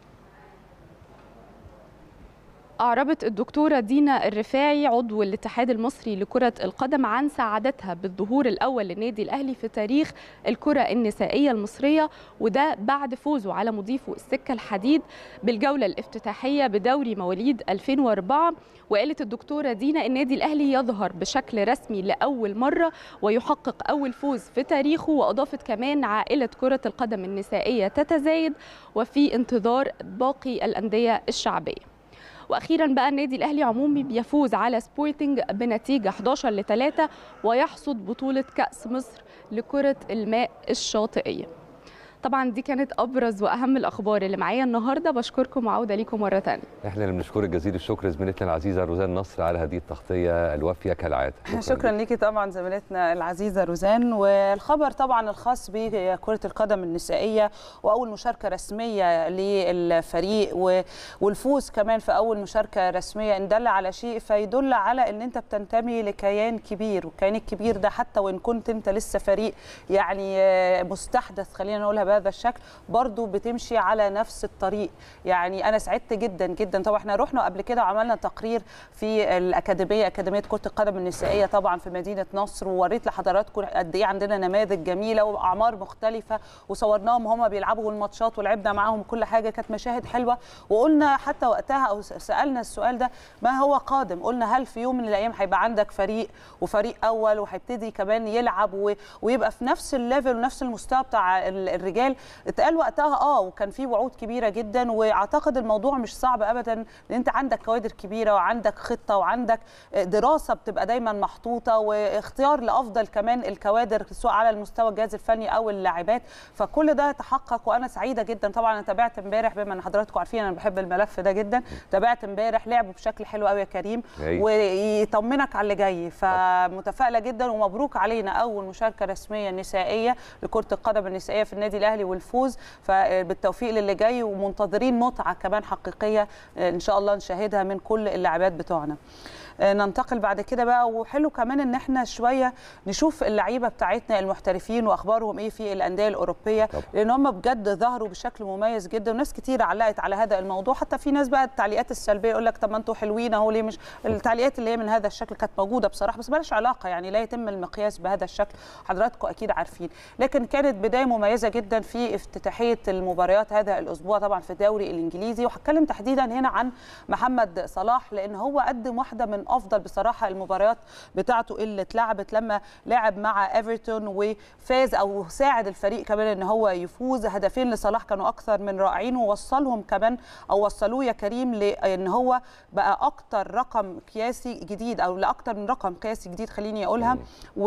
أعربت الدكتورة دينا الرفاعي عضو الاتحاد المصري لكرة القدم عن سعادتها بالظهور الأول للنادي الأهلي في تاريخ الكرة النسائية المصرية وده بعد فوزه على مضيفه السكة الحديد بالجولة الافتتاحية بدوري مواليد 2004 وقالت الدكتورة دينا النادي الأهلي يظهر بشكل رسمي لأول مرة ويحقق أول فوز في تاريخه وأضافت كمان عائلة كرة القدم النسائية تتزايد وفي انتظار باقي الأندية الشعبية واخيرا بقى النادي الاهلي عمومي بيفوز على سبورتنج بنتيجه 11 ل 3 ويحصد بطوله كاس مصر لكره الماء الشاطئيه طبعا دي كانت ابرز واهم الاخبار اللي معايا النهارده بشكركم وعوده ليكم مره ثانيه احنا اللي بنشكرك جزيل الشكر زميلتنا العزيزه روزان نصر على هذه التغطيه الوافيه كالعاده شكرا, شكرا ليكي طبعا زميلتنا العزيزه روزان والخبر طبعا الخاص بكره القدم النسائيه واول مشاركه رسميه للفريق والفوز كمان في اول مشاركه رسميه ان دل على شيء فيدل على ان انت بتنتمي لكيان كبير والكيان الكبير ده حتى وان كنت انت لسه فريق يعني مستحدث خلينا نقولها بهذا الشكل برضو بتمشي على نفس الطريق يعني انا سعدت جدا جدا طبعا احنا رحنا قبل كده وعملنا تقرير في الاكاديميه اكاديميه كره القدم النسائيه طبعا في مدينه نصر ووريت لحضراتكم قد ايه عندنا نماذج جميله واعمار مختلفه وصورناهم هم بيلعبوا الماتشات ولعبنا معاهم كل حاجه كانت مشاهد حلوه وقلنا حتى وقتها او سالنا السؤال ده ما هو قادم قلنا هل في يوم من الايام هيبقى عندك فريق وفريق اول وهيبتدي كمان يلعب ويبقى في نفس الليفل ونفس المستوى بتاع الرجال اتقال وقتها اه وكان في وعود كبيره جدا واعتقد الموضوع مش صعب ابدا ان انت عندك كوادر كبيره وعندك خطه وعندك دراسه بتبقى دايما محطوطه واختيار لافضل كمان الكوادر سواء على المستوى الجهاز الفني او اللاعبات فكل ده تحقق وانا سعيده جدا طبعا انا تابعت امبارح بما ان حضراتكم عارفين انا بحب الملف ده جدا تابعت امبارح لعبوا بشكل حلو قوي يا كريم ويطمنك على اللي جاي فمتفائله جدا ومبروك علينا اول مشاركه رسميه نسائيه لكره القدم النسائيه في النادي الاهلي والفوز فبالتوفيق للي جاي ومنتظرين متعه كمان حقيقيه ان شاء الله نشاهدها من كل اللاعبات بتوعنا ننتقل بعد كده بقى وحلو كمان ان احنا شويه نشوف اللعيبه بتاعتنا المحترفين واخبارهم ايه في الانديه الاوروبيه طبعا. لان هم بجد ظهروا بشكل مميز جدا وناس كتير علقت على هذا الموضوع حتى في ناس بقى التعليقات السلبيه يقول لك طب ما انتوا حلوين اهو ليه مش التعليقات اللي هي من هذا الشكل كانت موجوده بصراحه بس مالهاش علاقه يعني لا يتم المقياس بهذا الشكل حضراتكم اكيد عارفين لكن كانت بدايه مميزه جدا في افتتاحيه المباريات هذا الاسبوع طبعا في الدوري الانجليزي وهتكلم تحديدا هنا عن محمد صلاح لان هو قدم واحده من افضل بصراحه المباريات بتاعته اللي اتلعبت لما لعب مع ايفرتون وفاز او ساعد الفريق كمان ان هو يفوز هدفين لصلاح كانوا اكثر من رائعين ووصلهم كمان او وصلوه يا كريم لان هو بقى اكتر رقم قياسي جديد او لاكتر من رقم قياسي جديد خليني اقولها و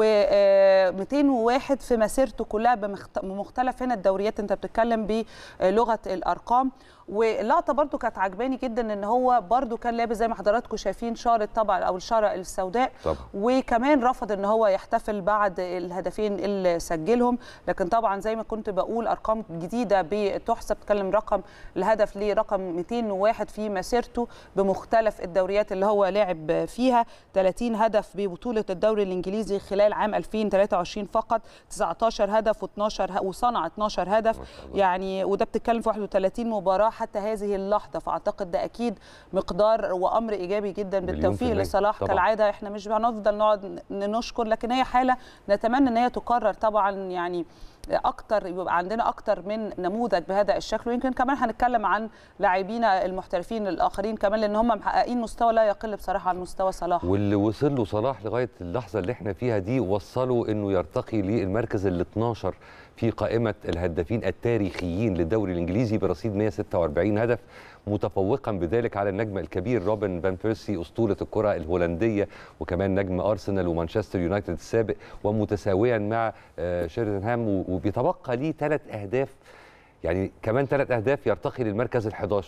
201 في مسيرته كلها بمخت- بمختلف هنا الدوريات انت بتتكلم بلغه الارقام ولقطه برضو كانت عجباني جدا ان هو برضو كان لابس زي ما حضراتكم شايفين شاره طبعا او الشاره السوداء طبعا. وكمان رفض ان هو يحتفل بعد الهدفين اللي سجلهم لكن طبعا زي ما كنت بقول ارقام جديده بتحسب تكلم رقم الهدف لرقم 201 في مسيرته بمختلف الدوريات اللي هو لعب فيها 30 هدف ببطوله الدوري الانجليزي خلال عام 2023 فقط 19 هدف و12 وصنع 12 هدف يعني وده بتتكلم في 31 مباراه حتى هذه اللحظه فاعتقد ده اكيد مقدار وامر ايجابي جدا مليون في بالتوفيق المية. لصلاح طبعاً. كالعاده احنا مش هنفضل نقعد ن- نشكر لكن هي حاله نتمنى ان هي تكرر طبعا يعني اكتر يبقى عندنا اكتر من نموذج بهذا الشكل ويمكن كمان هنتكلم عن لاعبينا المحترفين الاخرين كمان لان هم محققين مستوى لا يقل بصراحه عن مستوى صلاح واللي وصل له صلاح لغايه اللحظه اللي احنا فيها دي وصله انه يرتقي للمركز ال 12 في قائمه الهدافين التاريخيين للدوري الانجليزي برصيد 146 هدف متفوقا بذلك على النجم الكبير روبن فان بيرسي اسطوره الكره الهولنديه وكمان نجم ارسنال ومانشستر يونايتد السابق ومتساويا مع آه، شيرنهام و- وبيتبقى ليه ثلاث اهداف يعني كمان ثلاث اهداف يرتقي للمركز ال11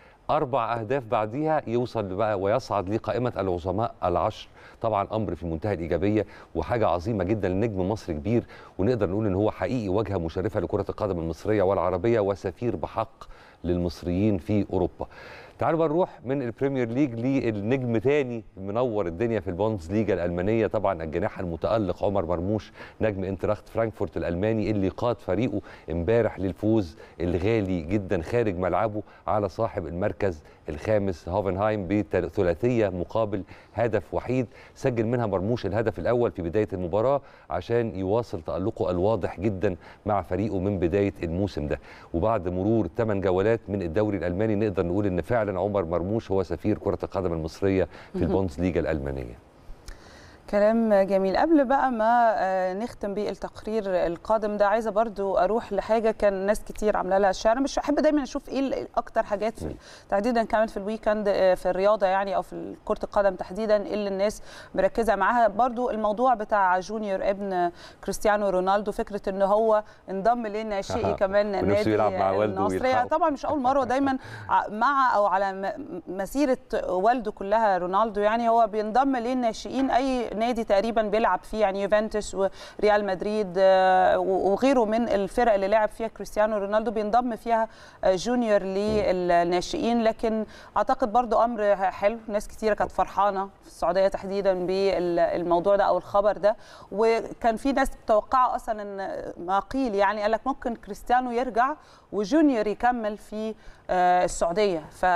اربع اهداف بعديها يوصل بقى ويصعد لقائمه العظماء العشر طبعا امر في منتهى الايجابيه وحاجه عظيمه جدا لنجم مصر كبير ونقدر نقول ان هو حقيقي واجهه مشرفه لكره القدم المصريه والعربيه وسفير بحق للمصريين في اوروبا تعالوا بقى نروح من البريمير ليج للنجم تاني منور الدنيا في البوندز ليجا الالمانيه طبعا الجناح المتالق عمر مرموش نجم انتراخت فرانكفورت الالماني اللي قاد فريقه امبارح للفوز الغالي جدا خارج ملعبه على صاحب المركز الخامس هوفنهايم بثلاثيه مقابل هدف وحيد سجل منها مرموش الهدف الاول في بدايه المباراه عشان يواصل تالقه الواضح جدا مع فريقه من بدايه الموسم ده وبعد مرور 8 جولات من الدوري الالماني نقدر نقول ان فعلا عمر مرموش هو سفير كره القدم المصريه في مهم. البوندس ليجا الالمانيه كلام جميل قبل بقى ما آه، نختم بالتقرير القادم ده عايزه برضو اروح لحاجه كان ناس كتير عامله لها شير انا مش بحب دايما اشوف ايه ال- اكتر حاجات في تحديدا كمان في الويكند آه، في الرياضه يعني او في كره القدم تحديدا إيه اللي الناس مركزه معاها برضو الموضوع بتاع جونيور ابن كريستيانو رونالدو فكره ان هو انضم للناشئي كمان ونفسه نادي يلعب مع والده الناصريه ويلحقه. طبعا مش اول مره دايما ع- مع او على م- مسيره والده كلها رونالدو يعني هو بينضم للناشئين اي نادي تقريبا بيلعب فيه يعني يوفنتوس وريال مدريد آه، وغيره من الفرق اللي لعب فيها كريستيانو رونالدو بينضم فيها آه، جونيور للناشئين لكن اعتقد برضو امر حلو ناس كتيره كانت فرحانه في السعوديه تحديدا بالموضوع ده او الخبر ده وكان في ناس متوقعه اصلا ان ما قيل يعني قال لك ممكن كريستيانو يرجع وجونيور يكمل في آه، السعوديه ف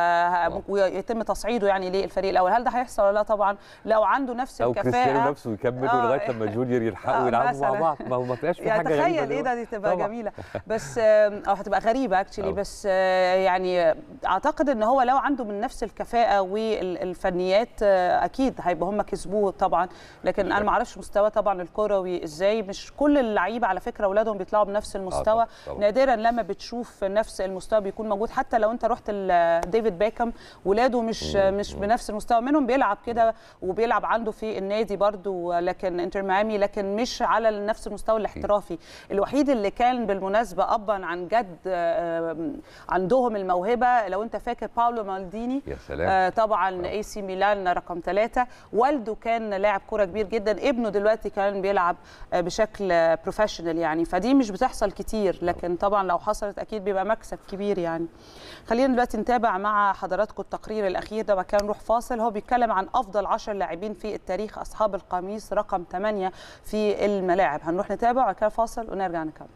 ويتم تصعيده يعني للفريق الاول هل ده هيحصل ولا لا طبعا لو عنده نفس او الكفاءه كريستيانو نفسه يكملوا آه. لغايه لما جونيور يلحقوا آه، يلعبوا مع مثلاً. بعض ما هو ما فيهاش في يعني حاجه غريبه تخيل ايه ده دي تبقى طبعاً. جميله بس آه، او هتبقى غريبه اكشلي بس آه، يعني اعتقد ان هو لو عنده من نفس الكفاءه والفنيات آه، اكيد هيبقى هم كسبوه طبعا لكن انا ما اعرفش مستوى طبعا الكروي ازاي مش كل اللعيبه على فكره اولادهم بيطلعوا بنفس المستوى طبعاً، طبعاً. نادرا لما بتشوف نفس المستوى بيكون موجود حتى لو انت رحت ل- ديفيد بيكم ولاده مش مش بنفس المستوى منهم بيلعب كده وبيلعب عنده في النادي برضو لكن انتر ميامي لكن مش على نفس المستوى الاحترافي الوحيد اللي كان بالمناسبه ابا عن جد آه، عندهم الموهبه لو انت فاكر باولو مالديني يا سلام. آه، طبعا اي سي ميلان رقم ثلاثة والده كان لاعب كرة كبير جدا ابنه دلوقتي كان بيلعب آه، بشكل بروفيشنال يعني فدي مش بتحصل كتير لكن طبعا لو حصلت اكيد بيبقى مكسب كبير يعني خلينا دلوقتي نتابع مع حضراتكم التقرير الاخير ده وكان نروح فاصل هو بيتكلم عن افضل 10 لاعبين في التاريخ اصحاب القميص رقم 8 في الملاعب هنروح نتابع وبعد كده فاصل ونرجع نكمل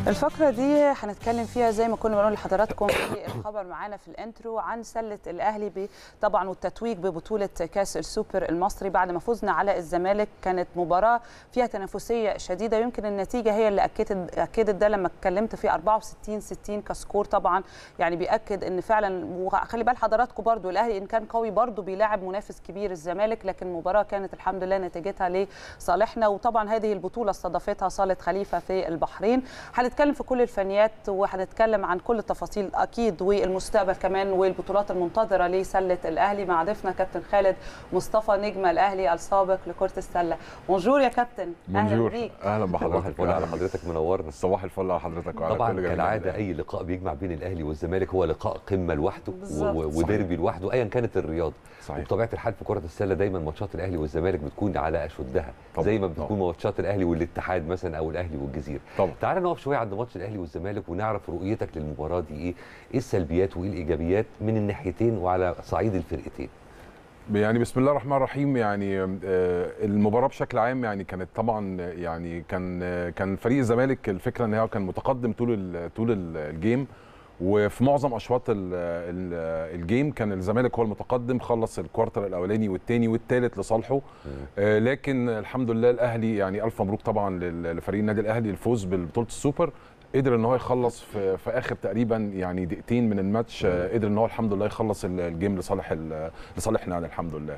الفقرة دي هنتكلم فيها زي ما كنا بنقول لحضراتكم في الخبر معانا في الانترو عن سلة الأهلي ب- طبعا والتتويج ببطولة كأس السوبر المصري بعد ما فزنا على الزمالك كانت مباراة فيها تنافسية شديدة يمكن النتيجة هي اللي أكدت أكدت ده لما اتكلمت في 64 60 كسكور طبعا يعني بيأكد إن فعلا وخلي بال حضراتكم برضو الأهلي إن كان قوي برضو بيلاعب منافس كبير الزمالك لكن المباراة كانت الحمد لله نتيجتها لصالحنا وطبعا هذه البطولة استضافتها صالة خليفة في البحرين هنتكلم في كل الفنيات وهنتكلم عن كل التفاصيل اكيد والمستقبل كمان والبطولات المنتظره لسله الاهلي مع ضيفنا كابتن خالد مصطفى نجم الاهلي السابق لكره السله بونجور يا كابتن اهلا بونجور بيك اهلا صباح بحضرتك الفل على حضرتك منورنا صباح الفل على حضرتك وعلى طبعا كل جميع كالعاده الأهلي. اي لقاء بيجمع بين الاهلي والزمالك هو لقاء قمه لوحده بالظبط. و- و- وديربي لوحده ايا كانت الرياضه صحيح وبطبيعه الحال في كره السله دايما ماتشات الاهلي والزمالك بتكون على اشدها طبعاً، زي ما بتكون طبعاً. ماتشات الاهلي والاتحاد مثلا او الاهلي والجزيره طبعا تعال نقف شويه عند ماتش الاهلي والزمالك ونعرف رؤيتك للمباراه دي ايه ايه السلبيات وايه الايجابيات من الناحيتين وعلى صعيد الفرقتين يعني بسم الله الرحمن الرحيم يعني آه، المباراه بشكل عام يعني كانت طبعا يعني كان آه، كان فريق الزمالك الفكره ان هو كان متقدم طول ال- طول ال- الجيم وفي معظم اشواط ال- ال- الجيم كان الزمالك هو المتقدم خلص الكوارتر الاولاني والثاني والثالث لصالحه آه، لكن الحمد لله الاهلي يعني الف مبروك طبعا لل- لفريق النادي الاهلي الفوز ببطوله السوبر قدر ان هو يخلص في, في اخر تقريبا يعني دقيقتين من الماتش آه، قدر ان هو الحمد لله يخلص ال- الجيم لصالح ال- لصالحنا يعني الحمد لله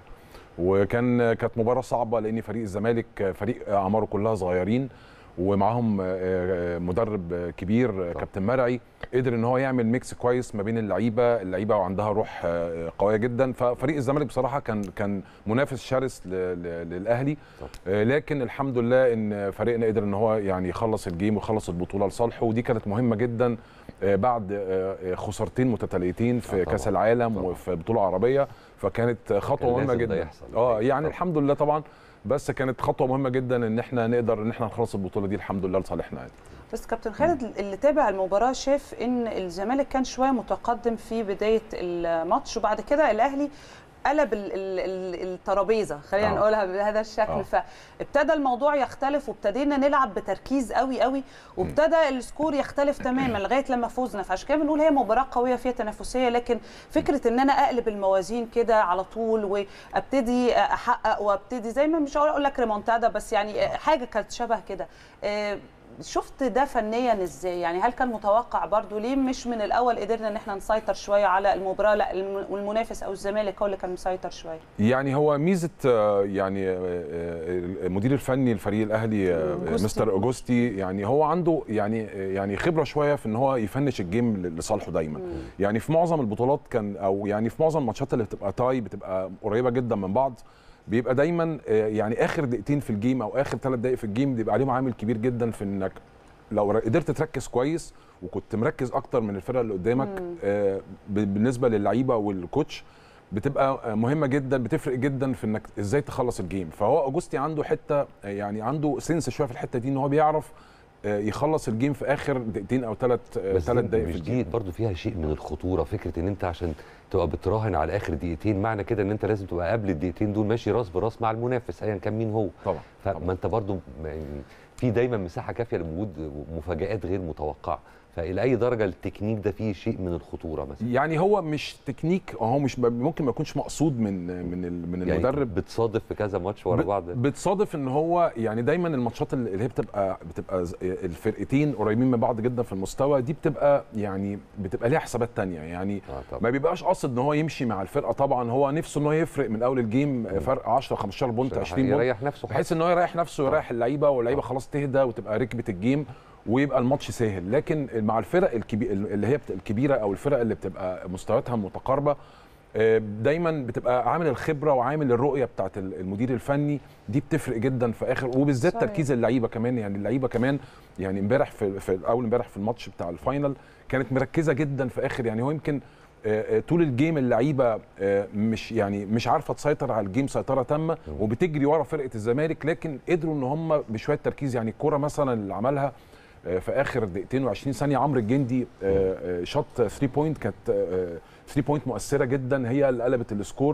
وكان كانت مباراه صعبه لان فريق الزمالك فريق اعماره كلها صغيرين ومعاهم آه، مدرب كبير كابتن مرعي قدر ان هو يعمل ميكس كويس ما بين اللعيبه اللعيبه وعندها روح آه، قويه جدا ففريق الزمالك بصراحه كان كان منافس شرس ل- ل- للاهلي آه، لكن الحمد لله ان فريقنا قدر ان هو يعني يخلص الجيم ويخلص البطوله لصالحه ودي كانت مهمه جدا آه، بعد آه، خسارتين متتاليتين في طبعاً، كاس العالم طبعاً. وفي بطوله عربيه فكانت خطوه كان مهمه لازم ده جدا يحصل. اه يعني طبعاً. الحمد لله طبعا بس كانت خطوه مهمه جدا ان احنا نقدر ان احنا نخلص البطوله دي الحمد لله لصالحنا يعني بس كابتن خالد اللي تابع المباراه شاف ان الزمالك كان شويه متقدم في بدايه الماتش وبعد كده الاهلي قلب ال- ال- ال- الترابيزه خلينا آه. نقولها بهذا الشكل آه. فابتدى الموضوع يختلف وابتدينا نلعب بتركيز قوي قوي وابتدى السكور يختلف تماما لغايه لما فوزنا فعشان كده بنقول هي مباراه قويه فيها تنافسيه لكن فكره ان انا اقلب الموازين كده على طول وابتدي احقق وابتدي زي ما مش هقول اقول لك ريمونتادا بس يعني حاجه كانت شبه كده آه، شفت ده فنيا ازاي يعني هل كان متوقع برضو ليه مش من الاول قدرنا ان احنا نسيطر شويه على المباراه لا الم- والمنافس او الزمالك هو اللي كان مسيطر شويه يعني هو ميزه آه، يعني آه، آه، المدير الفني لفريق الاهلي آه، أوجوستي. مستر اوجوستي يعني هو عنده يعني يعني خبره شويه في ان هو يفنش الجيم لصالحه دايما يعني في معظم البطولات كان او يعني في معظم الماتشات اللي بتبقى تاي بتبقى قريبه جدا من بعض بيبقى دايما آه، يعني اخر دقيقتين في الجيم او اخر ثلاث دقائق في الجيم بيبقى عليهم عامل كبير جدا في انك لو ر- قدرت تركز كويس وكنت مركز اكتر من الفرقه اللي قدامك آه، ب- بالنسبه للعيبه والكوتش بتبقى آه، مهمه جدا بتفرق جدا في انك ازاي تخلص الجيم فهو اوجوستي عنده حته آه، يعني عنده سنس شويه في الحته دي ان هو بيعرف آه، يخلص الجيم في اخر دقيقتين او ثلاث بس ثلاث دي- دقائق في مش الجيم دي برضو فيها شيء من الخطوره فكره ان انت عشان تبقى بتراهن على اخر دقيقتين معنى كده ان انت لازم تبقى قبل الدقيقتين دول ماشي راس براس مع المنافس ايا كان مين هو طبعا فما انت برضو م- يعني في دايما مساحه كافيه لوجود مفاجات غير متوقعه فالى اي درجه التكنيك ده فيه شيء من الخطوره مثلا يعني هو مش تكنيك هو مش ممكن ما يكونش مقصود من من ال- من يعني المدرب بتصادف في كذا ماتش ورا ب- بعض بتصادف ان هو يعني دايما الماتشات اللي هي بتبقى بتبقى ز- الفرقتين قريبين من بعض جدا في المستوى دي بتبقى يعني بتبقى ليها حسابات تانية يعني آه طبعا. ما بيبقاش قاصد ان هو يمشي مع الفرقه طبعا هو نفسه ان هو يفرق من اول الجيم فرق 10 15 بونت 20 بونت يريح نفسه بحيث ان هو يريح نفسه ويريح اللعيبه واللعيبه خلاص تهدى وتبقى ركبت الجيم ويبقى الماتش سهل لكن مع الفرق الكبي... اللي هي بت- الكبيره او الفرق اللي بتبقى مستوياتها متقاربه آه، دايما بتبقى عامل الخبره وعامل الرؤيه بتاعت ال- المدير الفني دي بتفرق جدا في اخر وبالذات صحيح. تركيز اللعيبه كمان يعني اللعيبه كمان يعني امبارح في, في اول امبارح في الماتش بتاع الفاينل كانت مركزه جدا في اخر يعني هو يمكن آه، آه، طول الجيم اللعيبه آه، مش يعني مش عارفه تسيطر على الجيم سيطره تامه وبتجري ورا فرقه الزمالك لكن قدروا ان هم بشويه تركيز يعني الكوره مثلا اللي عملها آه، في اخر دقيقتين و20 ثانيه عمرو الجندي آه، آه، شاط 3 بوينت كانت 3 بوينت مؤثره جدا هي اللي قلبت السكور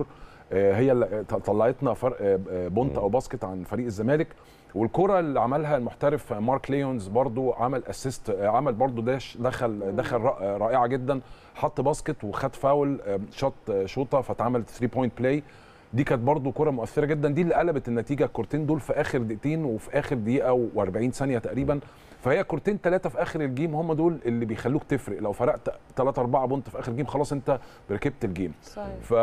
آه، هي اللي طلعتنا فرق آه، آه، بونت او باسكت عن فريق الزمالك والكره اللي عملها المحترف مارك ليونز برضو عمل اسيست عمل برضو داش دخل دخل رائ- رائعه جدا حط باسكت وخد فاول آه، شاط آه، شوطه فاتعملت 3 بوينت بلاي دي كانت برضو كره مؤثره جدا دي اللي قلبت النتيجه الكورتين دول في اخر دقيقتين وفي اخر دقيقه و40 ثانيه تقريبا فهي كورتين ثلاثه في اخر الجيم هم دول اللي بيخلوك تفرق لو فرقت 3 4 بونت في اخر جيم خلاص انت ركبت الجيم صحيح ف...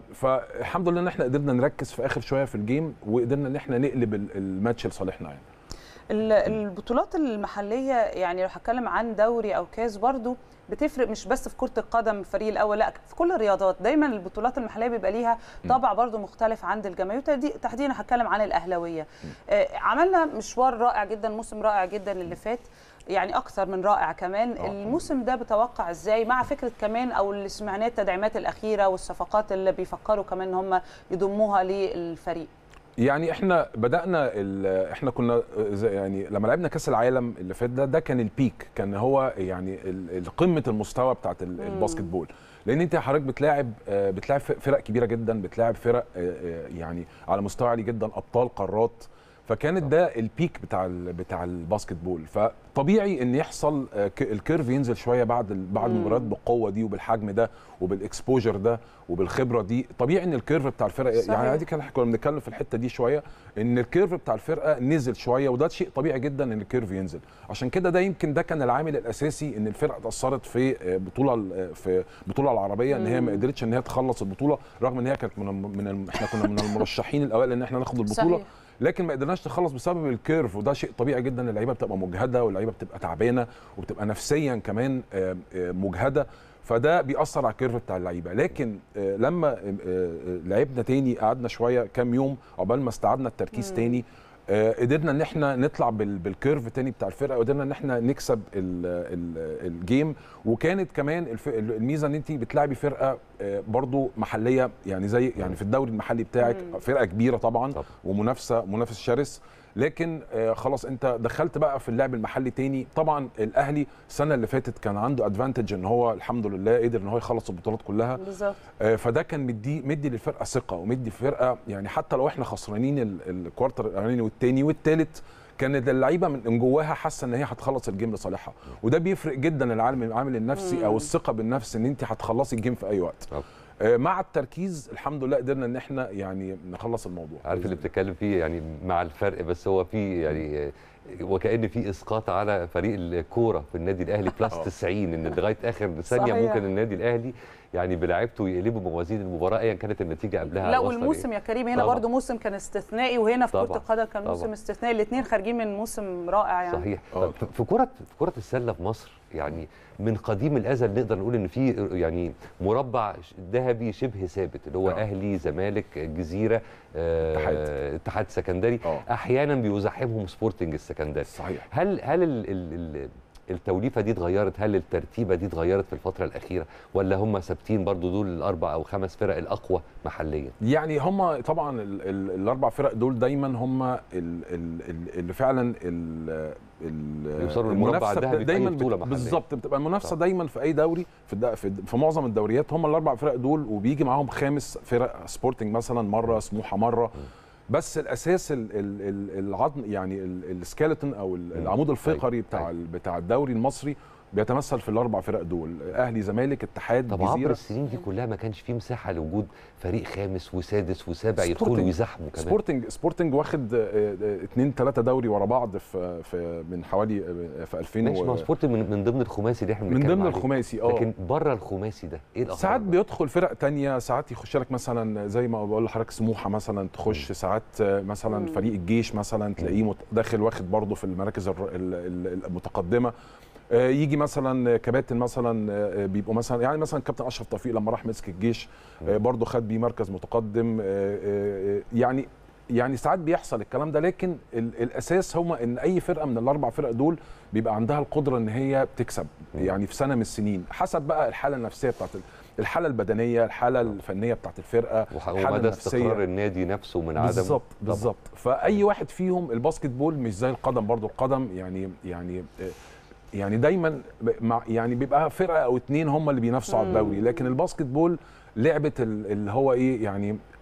فالحمد لله ان احنا قدرنا نركز في اخر شويه في الجيم وقدرنا ان احنا نقلب ال- الماتش لصالحنا يعني ال- البطولات المحليه يعني لو هتكلم عن دوري او كاس برضو بتفرق مش بس في كره القدم الفريق الاول لا في كل الرياضات دايما البطولات المحليه بيبقى ليها طابع برضو مختلف عند الجماهير وتحدي- تحديدا هتكلم عن الاهلاويه آه، عملنا مشوار رائع جدا موسم رائع جدا اللي فات يعني اكثر من رائع كمان الموسم ده بتوقع ازاي مع فكره كمان او اللي سمعناه التدعيمات الاخيره والصفقات اللي بيفكروا كمان ان هم يضموها للفريق يعني احنا بدانا ال- احنا كنا زي- يعني لما لعبنا كاس العالم اللي فات ده ده كان البيك كان هو يعني ال- ال- قمه المستوى بتاعت ال- الباسكت بول لان انت حضرتك بتلاعب آه، بتلاعب فرق كبيره جدا بتلاعب فرق آه، آه، يعني على مستوى عالي جدا ابطال قارات فكانت ده البيك بتاع ال- بتاع الباسكت بول فطبيعي ان يحصل آه، ك- الكيرف ينزل شويه بعد ال- بعد مم. المباريات بالقوه دي وبالحجم ده وبالاكسبوجر ده وبالخبره دي طبيعي ان الكيرف بتاع الفرق صحيح. يعني عادي كان كنا بنتكلم في الحته دي شويه ان الكيرف بتاع الفرقه نزل شويه وده شيء طبيعي جدا ان الكيرف ينزل عشان كده ده يمكن ده كان العامل الاساسي ان الفرقه اتاثرت في آه، بطوله ال- في البطوله العربيه ان هي ما مم. قدرتش ان هي تخلص البطوله رغم ان هي كانت من من ال- احنا كنا من المرشحين الاوائل ان احنا ناخد البطوله صحيح. لكن ما قدرناش نخلص بسبب الكيرف وده شيء طبيعي جدا اللعيبه بتبقى مجهده واللعيبه بتبقى تعبانه وبتبقى نفسيا كمان آه، آه، مجهده فده بيأثر على الكيرف بتاع اللعيبه لكن آه، لما آه، آه، لعبنا تاني قعدنا شويه كام يوم عقبال ما استعدنا التركيز مم. تاني آه، قدرنا ان احنا نطلع بال- بالكيرف تاني بتاع الفرقه وقدرنا ان احنا نكسب ال ال الجيم وكانت كمان الف- الميزه ان انت بتلعبي فرقه آه، برضو محليه يعني زي يعني في الدوري المحلي بتاعك مم. فرقه كبيره طبعا طبعا. ومنافسه منافس شرس لكن آه، خلاص انت دخلت بقى في اللعب المحلي تاني طبعا الاهلي السنه اللي فاتت كان عنده ادفانتج ان هو الحمد لله قدر ان هو يخلص البطولات كلها بالظبط آه، فده كان مدي مدي للفرقه ثقه ومدي فرقه يعني حتى لو احنا خسرانين ال- الكوارتر الاولاني والتاني والتالت كانت اللعيبه من جواها حاسه ان هي هتخلص الجيم لصالحها وده بيفرق جدا العامل العامل النفسي او مم. الثقه بالنفس ان انت هتخلصي الجيم في اي وقت طب. آه، مع التركيز الحمد لله قدرنا ان احنا يعني نخلص الموضوع عارف اللي بتتكلم فيه يعني مع الفرق بس هو في يعني آه، وكأن في اسقاط على فريق الكوره في النادي الاهلي بلس آه. 90 ان لغايه اخر ثانيه صحيح. ممكن النادي الاهلي يعني بلعبته يقلبوا موازين المباراه ايا كانت النتيجه قبلها لا واصلة والموسم لإيه. يا كريم هنا طبعاً. برضو موسم كان استثنائي وهنا في كره طبعاً. القدم كان طبعاً. موسم استثنائي الاثنين خارجين من موسم رائع يعني صحيح آه. طب في- في كره في كره السله في مصر يعني من قديم الازل نقدر نقول ان في يعني مربع ذهبي شبه ثابت اللي هو آه. اهلي زمالك جزيره آه، اتحاد. اتحاد سكندري آه. احيانا بيزاحمهم سبورتنج السكندري صحيح هل هل ال ال ال التوليفه دي اتغيرت هل الترتيبه دي اتغيرت في الفتره الاخيره ولا هم ثابتين برضو دول الاربع او خمس فرق الاقوى محليا يعني هم طبعا ال ال الاربع فرق دول دايما هم ال ال ال اللي فعلا ال ال بيوصلوا للمربع المنافسة الذهبي في دايما أي بطولة بت- محلية. بالظبط بتبقى المنافسه صح. دايما في اي دوري في, الد- في, الد- في معظم الدوريات هم الاربع فرق دول وبيجي معاهم خامس فرق سبورتنج مثلا مره سموحه مره بس الاساس ال ال ال العظم يعني ال- السكيلتون او ال- العمود الفقري بتاع أيوة. ال- بتاع الدوري المصري بيتمثل في الاربع فرق دول اهلي زمالك اتحاد طب عبر جزيره السنين دي كلها ما كانش فيه مساحه لوجود فريق خامس وسادس وسابع يدخلوا سبورتنج. ويزاحموا كمان سبورتنج سبورتنج واخد آه، آه، اتنين ثلاثه دوري ورا بعض في في من حوالي آه، في 2000 ماشي ما هو و... سبورتنج من, من ضمن الخماسي اللي احنا من بنتكلم ضمن عليه. الخماسي اه لكن بره الخماسي ده ايه الاخبار ساعات بقى؟ بيدخل فرق تانية ساعات يخش لك مثلا زي ما بقول لحضرتك سموحه مثلا تخش ساعات آه، مثلا مم. فريق الجيش مثلا تلاقيه مت- داخل واخد برضه في المراكز الر- ال- ال- المتقدمه آه، يجي مثلا كباتن مثلا آه، بيبقوا مثلا يعني مثلا كابتن اشرف توفيق لما راح مسك الجيش آه، برضه خد بيه مركز متقدم آه، آه، آه، يعني يعني ساعات بيحصل الكلام ده لكن ال- الاساس هو ان اي فرقه من الاربع فرق دول بيبقى عندها القدره ان هي تكسب يعني في سنه من السنين حسب بقى الحاله النفسيه بتاعت ال- الحاله البدنيه الحاله الفنيه بتاعت الفرقه وح- الحاله ومدى النفسيه استقرار النادي نفسه من عدم بالظبط طبعاً. بالظبط فاي واحد فيهم الباسكت بول مش زي القدم برضو القدم يعني يعني آه، يعني دايما ب- مع يعني بيبقى فرقه او اتنين هم اللي بينافسوا على مم. الدوري لكن الباسكت بول لعبه ال- اللي هو ايه يعني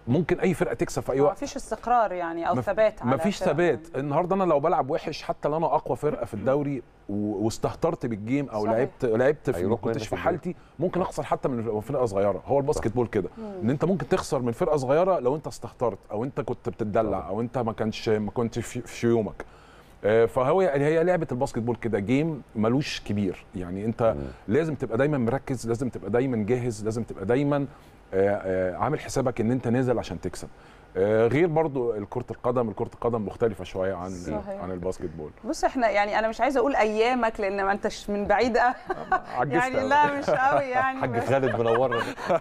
ممكن اي فرقه تكسب في اي ما وقت فيش استقرار يعني او مف- ثبات على مفيش فرق. ثبات النهارده انا لو بلعب وحش حتى لو انا اقوى فرقه في الدوري و- واستهترت بالجيم او صحيح. لعبت لعبت في ما هيروح كنتش منك في الجيم. حالتي ممكن اخسر حتى من فرقه صغيره هو الباسكت بول كده ان انت ممكن تخسر من فرقه صغيره لو انت استهترت او انت كنت بتدلع او انت ما كانش ما كنتش في في يومك آه، فهو هي لعبه الباسكت بول كده جيم ملوش كبير يعني انت لازم تبقى دايما مركز لازم تبقى دايما جاهز لازم تبقى دايما آه، آه، عامل حسابك ان انت نازل عشان تكسب آه، غير برضو كرة القدم كرة القدم مختلفة شوية عن صحيح. عن الباسكت بول بص احنا يعني انا مش عايزه اقول ايامك لان ما انتش من بعيد قوي عجزت يعني أوي. لا مش قوي يعني حاج بس- خالد منورنا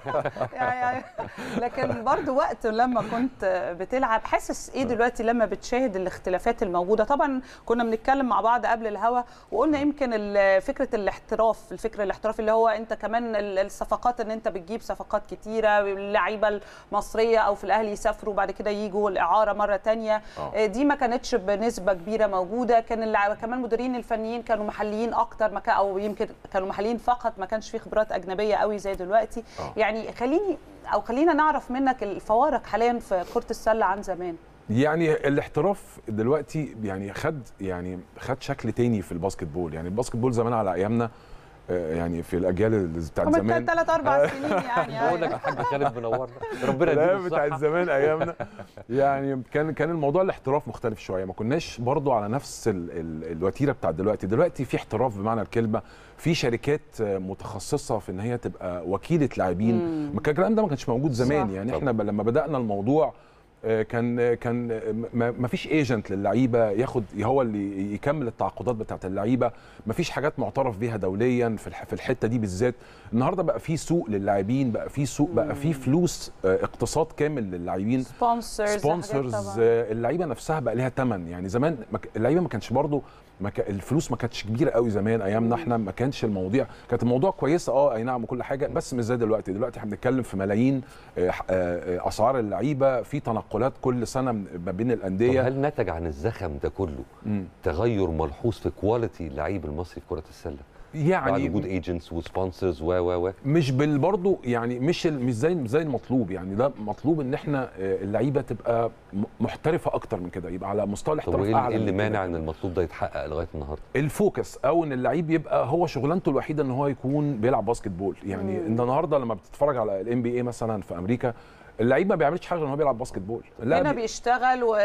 يعني لكن برضو وقت لما كنت بتلعب حاسس ايه دلوقتي لما بتشاهد الاختلافات الموجوده طبعا كنا بنتكلم مع بعض قبل الهوا وقلنا يمكن ال- فكره الاحتراف الفكر الاحترافي اللي هو انت كمان ال- الصفقات ان انت بتجيب صفقات كتيره اللعيبه المصريه او في الاهلي يسافروا بعد كده يجوا الاعاره مره تانية آه. دي ما كانتش بنسبه كبيره موجوده كان اللع- كمان المديرين الفنيين كانوا محليين اكتر ما كان- او يمكن كانوا محليين فقط ما كانش في خبرات اجنبيه قوي زي دلوقتي آه. يعني خليني او خلينا نعرف منك الفوارق حاليا في كره السله عن زمان يعني الاحتراف دلوقتي يعني خد يعني خد شكل تاني في الباسكت بول يعني الباسكت بول زمان على ايامنا آه، يعني في الاجيال اللي بتاعت هم زمان ثلاث اربع سنين يعني بقول لك أيوة. الحاج خالد منورنا ربنا يديله لا بتاعت الصحه زمان ايامنا يعني كان كان الموضوع الاحتراف مختلف شويه ما كناش برضو على نفس ال ال الوتيره بتاعت دلوقتي دلوقتي في احتراف بمعنى الكلمه في شركات آه، متخصصه في ان هي تبقى وكيله لاعبين ما كان الكلام ده ما كانش موجود زمان صح. يعني احنا ب- لما بدانا الموضوع آه، كان آه، كان آه، ما ما فيش ايجنت للعيبه ياخد هو اللي يكمل التعاقدات بتاعت اللعيبه ما فيش حاجات معترف بيها دوليا في الح- في الحته دي بالذات النهارده بقى في سوق للاعبين بقى في سوق بقى في فلوس آه، اقتصاد كامل للاعبين سبونسرز سبونسرز اللعيبه نفسها بقى ليها ثمن يعني زمان ما ك- اللعيبه ما كانش برضو ما ك... الفلوس ما كانتش كبيره قوي زمان ايامنا احنا ما كانش المواضيع كانت الموضوع كويسه اه اي نعم وكل حاجه بس مش زي دلوقتي دلوقتي احنا بنتكلم في ملايين آه، آه، آه، اسعار اللعيبه في تنقلات كل سنه من- ما بين طب الانديه هل نتج عن الزخم ده كله مم. تغير ملحوظ في كواليتي اللعيب المصري في كره السله بعد يعني وجود ايجنتس وسبونسرز و و و مش بال برضه يعني مش ال- مش زي مش زي المطلوب يعني ده مطلوب ان احنا آه، اللعيبه تبقى م- محترفه اكتر من كده يبقى على مستوى طب الاحتراف وايه اعلى إيه اللي من كده. مانع ان المطلوب ده يتحقق لغايه النهارده الفوكس او ان اللعيب يبقى هو شغلانته الوحيده ان هو يكون بيلعب باسكت بول يعني انت النهارده لما بتتفرج على الام بي اي مثلا في امريكا اللعيب ما بيعملش حاجه غير ان هو بيلعب باسكت بول هنا بي- بيشتغل و...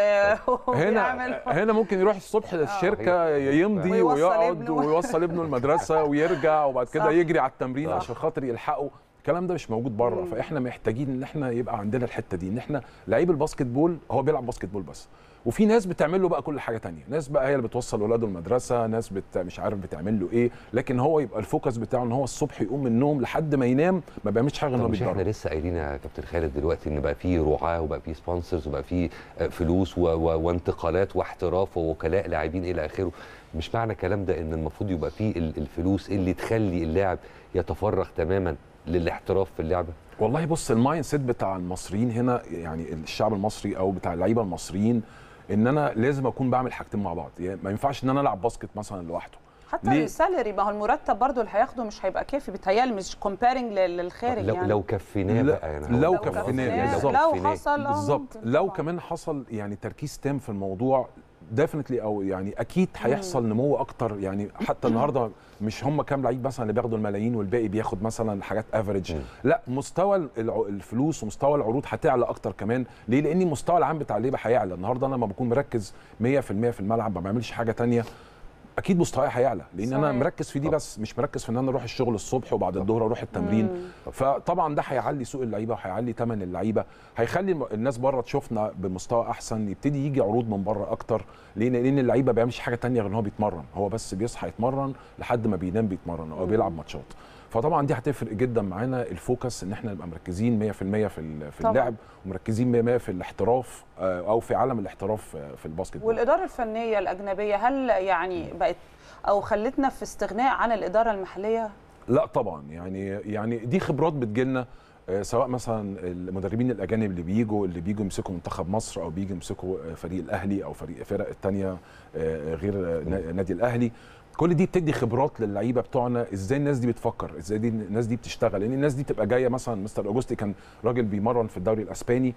هنا وبيعمل هنا ممكن يروح الصبح الشركه يمضي ويوصل ويقعد ابنه. ويوصل ابنه المدرسه ويرجع وبعد كده صح. يجري على التمرين صح. عشان خاطر يلحقه الكلام ده مش موجود بره مم. فاحنا محتاجين ان احنا يبقى عندنا الحته دي ان احنا لعيب الباسكت بول هو بيلعب باسكت بول بس وفي ناس بتعمل له بقى كل حاجه تانية ناس بقى هي اللي بتوصل ولاده المدرسه ناس بت مش عارف بتعمل له ايه لكن هو يبقى الفوكس بتاعه ان هو الصبح يقوم من النوم لحد ما ينام ما بيعملش حاجه غير ان طب هو مش احنا بيتدرب لسه قايلين يا كابتن خالد دلوقتي ان بقى في رعاه وبقى في سبونسرز وبقى في آه، فلوس و- و- وانتقالات واحتراف ووكلاء لاعبين الى اخره مش معنى الكلام ده ان المفروض يبقى في ال- الفلوس اللي تخلي اللاعب يتفرغ تماما للاحتراف في اللعبه والله بص المايند سيت بتاع المصريين هنا يعني الشعب المصري او بتاع اللعيبه المصريين ان انا لازم اكون بعمل حاجتين مع بعض يعني ما ينفعش ان انا العب باسكت مثلا لوحده حتى ليه؟ السالري ما هو المرتب برضو اللي هياخده مش هيبقى كافي بيتهيألي مش كومبيرنج للخارج لو يعني لو كفيناه لا، بقى يعني لو هو- كفيناه، يعني بالظبط. لو كفيناه. حصل آه، بالظبط ممكن لو طبعاً. كمان حصل يعني تركيز تام في الموضوع ديفنتلي او يعني اكيد هيحصل نمو اكتر يعني حتى النهارده مش هم كام لعيب مثلا اللي بياخدوا الملايين والباقي بياخد مثلا حاجات افريج مم. لا مستوى الع- الفلوس ومستوى العروض هتعلى اكتر كمان ليه لان المستوى العام بتاع اللعيبه هيعلى النهارده انا لما بكون مركز 100% في الملعب ما بعملش حاجه تانية اكيد مستواي هيعلى لان انا صحيح. مركز في دي بس مش مركز في ان انا اروح الشغل الصبح وبعد الظهر اروح التمرين فطبعا ده هيعلي سوق اللعيبه وهيعلي ثمن اللعيبه هيخلي الم- الناس بره تشوفنا بمستوى احسن يبتدي يجي عروض من بره اكتر لان لان اللعيبه ما بيعملش حاجه تانية غير ان هو بيتمرن هو بس بيصحى يتمرن لحد ما بينام بيتمرن او بيلعب ماتشات فطبعا دي هتفرق جدا معانا الفوكس ان احنا نبقى مركزين 100% في ال- في طبعاً. اللعب ومركزين 100% في الاحتراف آه، او في عالم الاحتراف آه، في الباسكت بول. والإدارة الفنية الأجنبية هل يعني بقت أو خلتنا في استغناء عن الإدارة المحلية؟ لا طبعا يعني يعني دي خبرات بتجيلنا آه، سواء مثلا المدربين الاجانب اللي بيجوا اللي بيجوا يمسكوا منتخب مصر او بيجوا يمسكوا آه، فريق الاهلي او فريق فرق الثانيه غير آه، نا- نادي الاهلي كل دي بتدي خبرات للعيبه بتوعنا ازاي الناس دي بتفكر ازاي دي الناس دي بتشتغل لان الناس دي تبقى جايه مثلا مستر اوجوستي كان راجل بيمرن في الدوري الاسباني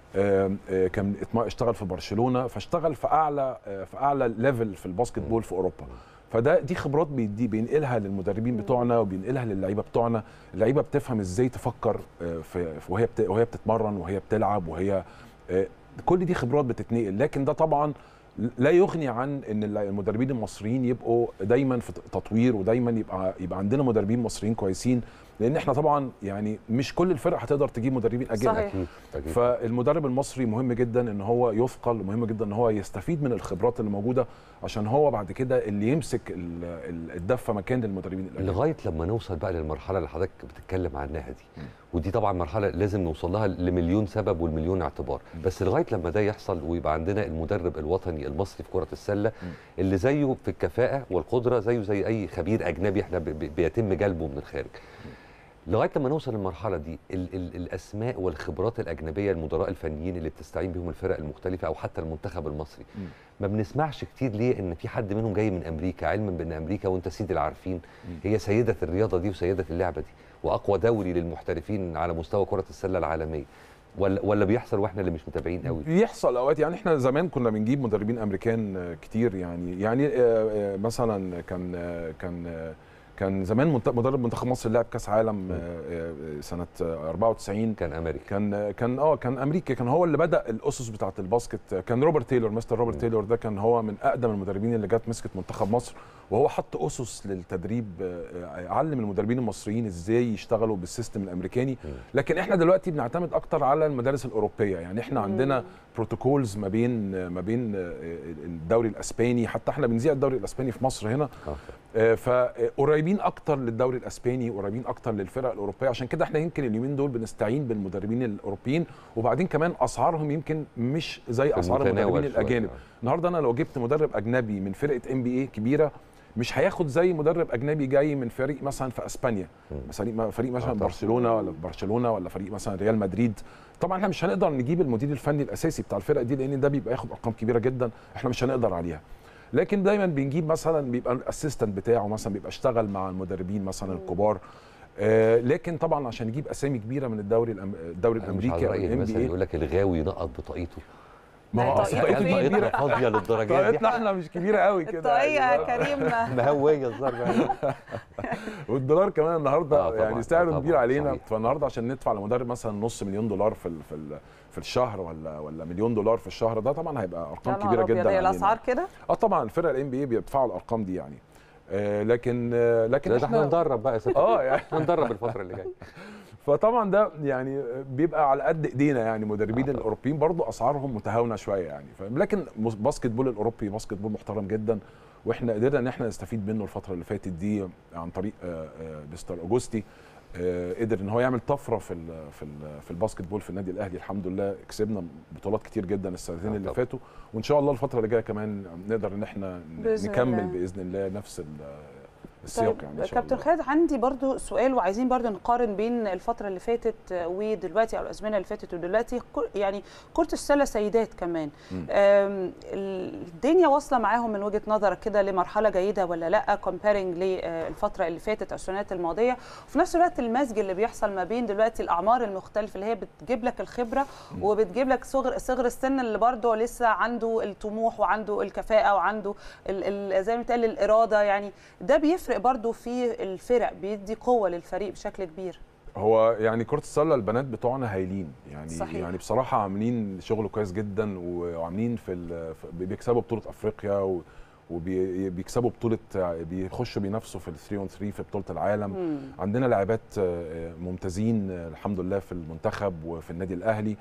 آم، آه، كان اتم- اشتغل في برشلونه فاشتغل في اعلى آه، في اعلى ليفل في الباسكت بول في اوروبا فده دي خبرات بيدي بينقلها للمدربين بتوعنا وبينقلها للعيبه بتوعنا اللعيبه بتفهم ازاي تفكر آه، في في- وهي بت- وهي بتتمرن وهي بتلعب وهي آه، كل دي خبرات بتتنقل لكن ده طبعا لا يغني عن ان الل- المدربين المصريين يبقوا دايما في تطوير ودايما يبقى يبقى عندنا مدربين مصريين كويسين لان احنا طبعا يعني مش كل الفرق هتقدر تجيب مدربين اجانب صحيح. أكيد، أكيد. فالمدرب المصري مهم جدا ان هو يثقل مهم جدا ان هو يستفيد من الخبرات اللي موجوده عشان هو بعد كده اللي يمسك ال- ال- الدفه مكان للمدربين الاجانب لغايه لما نوصل بقى للمرحله اللي حضرتك بتتكلم عنها دي ودي طبعا مرحله لازم نوصل لها لمليون سبب والمليون اعتبار بس لغايه لما ده يحصل ويبقى عندنا المدرب الوطني المصري في كره السله اللي زيه في الكفاءه والقدره زيه زي اي خبير اجنبي احنا ب- ب- بيتم جلبه من الخارج لغايه لما نوصل للمرحله دي ال ال الاسماء والخبرات الاجنبيه المدراء الفنيين اللي بتستعين بهم الفرق المختلفه او حتى المنتخب المصري ما بنسمعش كتير ليه ان في حد منهم جاي من امريكا علما بان امريكا وانت سيد العارفين هي سيده الرياضه دي وسيده اللعبه دي واقوى دوري للمحترفين على مستوى كره السله العالميه ولا ولا بيحصل واحنا اللي مش متابعين قوي بيحصل اوقات يعني احنا زمان كنا بنجيب مدربين امريكان آه، كتير يعني يعني آه، آه، مثلا كان آه، كان آه، كان زمان منت- مدرب منتخب مصر لعب كاس عالم آه، آه، سنه آه، 94 كان امريكا كان آه، كان اه كان امريكا كان هو اللي بدا الاسس بتاعه الباسكت آه، كان روبرت تايلور مستر روبرت تايلور ده كان هو من اقدم المدربين اللي جت مسكت منتخب مصر وهو حط اسس للتدريب آه، آه، علم المدربين المصريين ازاي يشتغلوا بالسيستم الامريكاني لكن احنا دلوقتي بنعتمد اكتر على المدارس الاوروبيه يعني احنا عندنا بروتوكولز ما بين ما بين آه، الدوري الاسباني حتى احنا بنذيع الدوري الاسباني في مصر هنا آه، فقريبين اكتر للدوري الاسباني قريبين اكتر للفرق الاوروبيه عشان كده احنا يمكن اليومين دول بنستعين بالمدربين الاوروبيين وبعدين كمان اسعارهم يمكن مش زي في اسعار المتناول المدربين شوية. الاجانب النهارده انا لو جبت مدرب اجنبي من فرقه ام بي اي كبيره مش هياخد زي مدرب اجنبي جاي من فريق مثلا في اسبانيا فريق فريق مثلا برشلونه ولا في برشلونه ولا فريق مثلا ريال مدريد طبعا احنا مش هنقدر نجيب المدير الفني الاساسي بتاع الفرق دي لان ده بيبقى ياخد ارقام كبيره جدا احنا مش هنقدر عليها لكن دايما بنجيب مثلا بيبقى الاسيستنت بتاعه مثلا بيبقى اشتغل مع المدربين مثلا الكبار آه لكن طبعا عشان نجيب اسامي كبيره من الدوري الأم... الدوري أنا مش الامريكي على او رأيي الام مثلا بي يقول لك الغاوي ينقط بطاقيته ما هو أصل طاقيته دي طاقيتنا كبيره فاضيه للدرجه دي طاقتنا احنا مش كبيره قوي كده الطاقية يعني. يا كريم مهويه الزرقاء والدولار كمان النهارده آه طبعاً، يعني سعره طبعاً، كبير علينا صحيح. فالنهارده عشان ندفع لمدرب مثلا نص مليون دولار في ال في ال في الشهر ولا ولا مليون دولار في الشهر ده طبعا هيبقى ارقام يا كبيره نهار أبيض، جدا هي علينا. الاسعار كده اه طبعا الفرق الام بي اي بيدفعوا الارقام دي يعني آه لكن آه لكن لا ده احنا ندرب بقى يا ستي اه يعني هندرب الفتره اللي جايه فطبعا ده يعني بيبقى على قد ايدينا يعني مدربين الاوروبيين برضو اسعارهم متهاونه شويه يعني ف- لكن مس- باسكت بول الاوروبي باسكت بول محترم جدا واحنا قدرنا ان احنا نستفيد منه الفتره اللي فاتت دي عن طريق آه، آه، مستر اوجوستي آه، قدر ان هو يعمل طفره في ال في ال في الباسكت بول في النادي الاهلي الحمد لله كسبنا بطولات كتير جدا السنتين اللي فاتوا وان شاء الله الفتره اللي جايه كمان نقدر ان احنا ن- بإذن نكمل الله. باذن الله نفس ال- السياق طيب يعني ان شاء كابتن الله خالد عندي برضو سؤال وعايزين برضو نقارن بين الفترة اللي فاتت ودلوقتي أو الأزمنة اللي فاتت ودلوقتي كر- يعني كرة السلة سيدات كمان مم. أم، الدنيا واصلة معاهم من وجهة نظرك كده لمرحلة جيدة ولا لا كومبيرنج للفترة اللي فاتت أو السنوات الماضية وفي نفس الوقت المزج اللي بيحصل ما بين دلوقتي الأعمار المختلفة اللي هي بتجيب لك الخبرة وبتجيب لك صغر صغر السن اللي برضه لسه عنده الطموح وعنده الكفاءة وعنده ال ال زي ما بتقال الإرادة يعني ده بيفرق برضه في الفرق بيدي قوة للفريق بشكل كبير هو يعني كرة السلة البنات بتوعنا هايلين يعني صحيح. يعني بصراحة عاملين شغل كويس جدا وعاملين في ال- في- بيكسبوا بطولة افريقيا و- وبيكسبوا بطولة بيخشوا بينافسوا في ال 3 اون 3 في بطولة العالم مم. عندنا لاعبات آه، ممتازين آه، الحمد لله في المنتخب وفي النادي الاهلي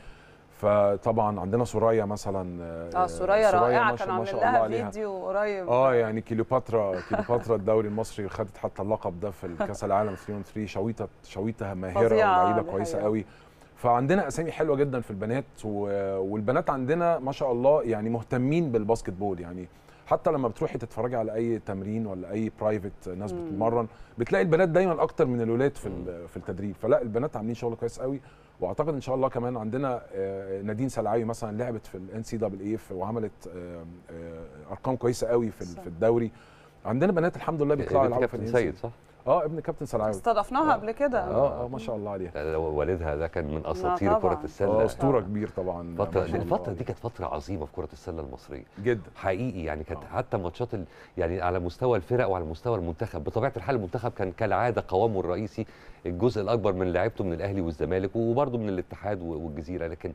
فطبعا عندنا سوريا مثلا اه سوريا رائعة ما شاء- كانوا ما شاء عاملين الله لها عليها. فيديو قريب اه يعني كليوباترا كليوباترا الدوري المصري خدت حتى اللقب ده في الكاس العالم 3 اون 3 شويته شويته ماهره فظيعة، ولعيبه دي كويسه حقيقة. قوي فعندنا اسامي حلوه جدا في البنات و- والبنات عندنا ما شاء الله يعني مهتمين بالباسكت بول يعني حتى لما بتروحي تتفرجي على اي تمرين ولا اي برايفت ناس مم. بتتمرن بتلاقي البنات دايما اكتر من الولاد في ال- في التدريب فلا البنات عاملين شغل كويس قوي واعتقد ان شاء الله كمان عندنا آه، نادين سلعاوي مثلا لعبت في الان سي دبل اي وعملت آه، آه، ارقام كويسه قوي في ال- في الدوري عندنا بنات الحمد لله بيطلعوا بنت يلعبوا في كابتن ال NCAA. سيد صح؟ اه ابن كابتن سلعاوي استضفناها قبل كده اه اه ما شاء الله عليها ده والدها ده كان من اساطير طبعاً. كره السله آه، اسطوره كبير طبعا فترة ما شاء الله الفترة عليه. دي كانت فترة عظيمة في كرة السلة المصرية جدا حقيقي يعني كانت حتى ماتشات ال... يعني على مستوى الفرق وعلى مستوى المنتخب بطبيعة الحال المنتخب كان كالعادة قوامه الرئيسي الجزء الأكبر من لعيبته من الأهلي والزمالك وبرضه من الاتحاد و- والجزيرة لكن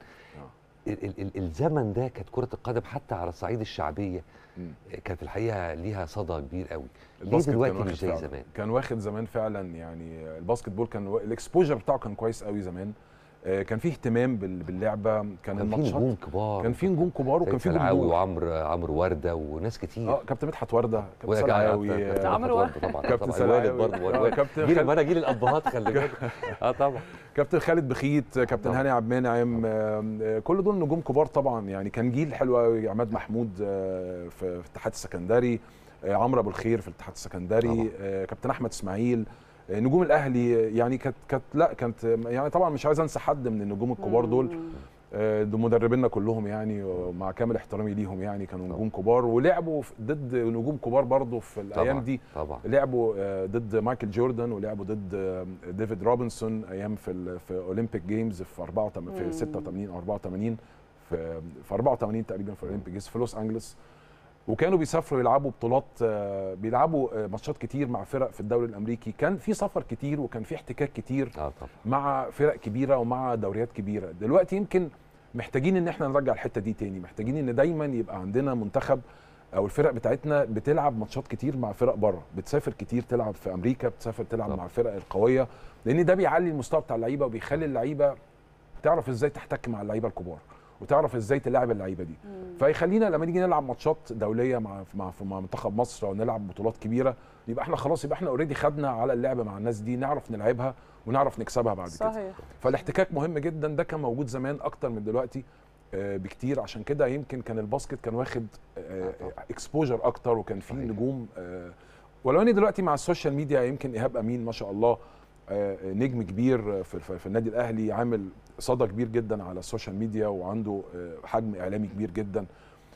ال ال ال الزمن ده كانت كرة القدم حتى على الصعيد الشعبية مم. كانت الحقيقة ليها صدى كبير قوي ليه الباسكت كان دلوقتي واخد مش زي فعلاً. زمان كان واخد زمان فعلا يعني الباسكت بول كان و- الاكسبوجر بتاعه كان كويس قوي زمان آه، كان فيه اهتمام بال- باللعبه كان كان في الماتشات نجوم كبار كان في نجوم كبار وكان في سلعاوي جمهور وعمرو عمرو وردة وناس كتير اه كابتن مدحت ورده كابتن وكا- سلعاوي كابتن آه، عمرو برضه طبعا كابتن طبعا الوالد سلعاوي. برضه آه، والوالد كابتن جيل خالد- ما انا جيل الابهات خلي بالك اه طبعا كابتن خالد بخيت كابتن طبعا. هاني عبد المنعم آم، آه، كل دول نجوم كبار طبعا يعني كان جيل حلو قوي عماد محمود آه، في في الاتحاد السكندري آه، عمرو ابو الخير في الاتحاد السكندري طبعا. آه، كابتن احمد اسماعيل آه، نجوم الاهلي آه، يعني كانت كانت لا كانت يعني طبعا مش عايز انسى حد من النجوم الكبار دول آه، دول مدربينا كلهم يعني ومع كامل احترامي ليهم يعني كانوا نجوم كبار ولعبوا في- ضد نجوم كبار برضه في الايام طبعا دي طبعا لعبوا آه، ضد مايكل جوردن ولعبوا ضد آه، ديفيد روبنسون ايام في ال- في اولمبيك جيمز في 84 في 86 او 84 في في 84 تقريبا في اولمبيك جيمز في لوس انجلوس وكانوا بيسافروا يلعبوا بطولات آه، بيلعبوا آه، ماتشات كتير مع فرق في الدوري الامريكي كان في سفر كتير وكان في احتكاك كتير اه طبعا مع فرق كبيره ومع دوريات كبيره دلوقتي يمكن محتاجين ان احنا نرجع الحته دي تاني محتاجين ان دايما يبقى عندنا منتخب او الفرق بتاعتنا بتلعب ماتشات كتير مع فرق بره بتسافر كتير تلعب في امريكا بتسافر تلعب طبعا. مع الفرق القويه لان ده بيعلي المستوى بتاع اللعيبه وبيخلي اللعيبه تعرف ازاي تحتك مع اللعيبه الكبار وتعرف ازاي تلعب اللعيبه دي فيخلينا لما نيجي نلعب ماتشات دوليه مع مع مع منتخب مصر او نلعب بطولات كبيره يبقى احنا خلاص يبقى احنا اوريدي خدنا على اللعب مع الناس دي نعرف نلعبها ونعرف نكسبها بعد كده صحيح فالاحتكاك مهم جدا ده كان موجود زمان اكتر من دلوقتي آه، بكتير عشان كده يمكن كان الباسكت كان واخد اكسبوجر اكتر وكان فيه صحيح. نجوم آه، ولو ان دلوقتي مع السوشيال ميديا يمكن ايهاب امين ما شاء الله آه، نجم كبير في, في, في النادي الاهلي عامل صدى كبير جدا على السوشيال ميديا وعنده آه، حجم اعلامي كبير جدا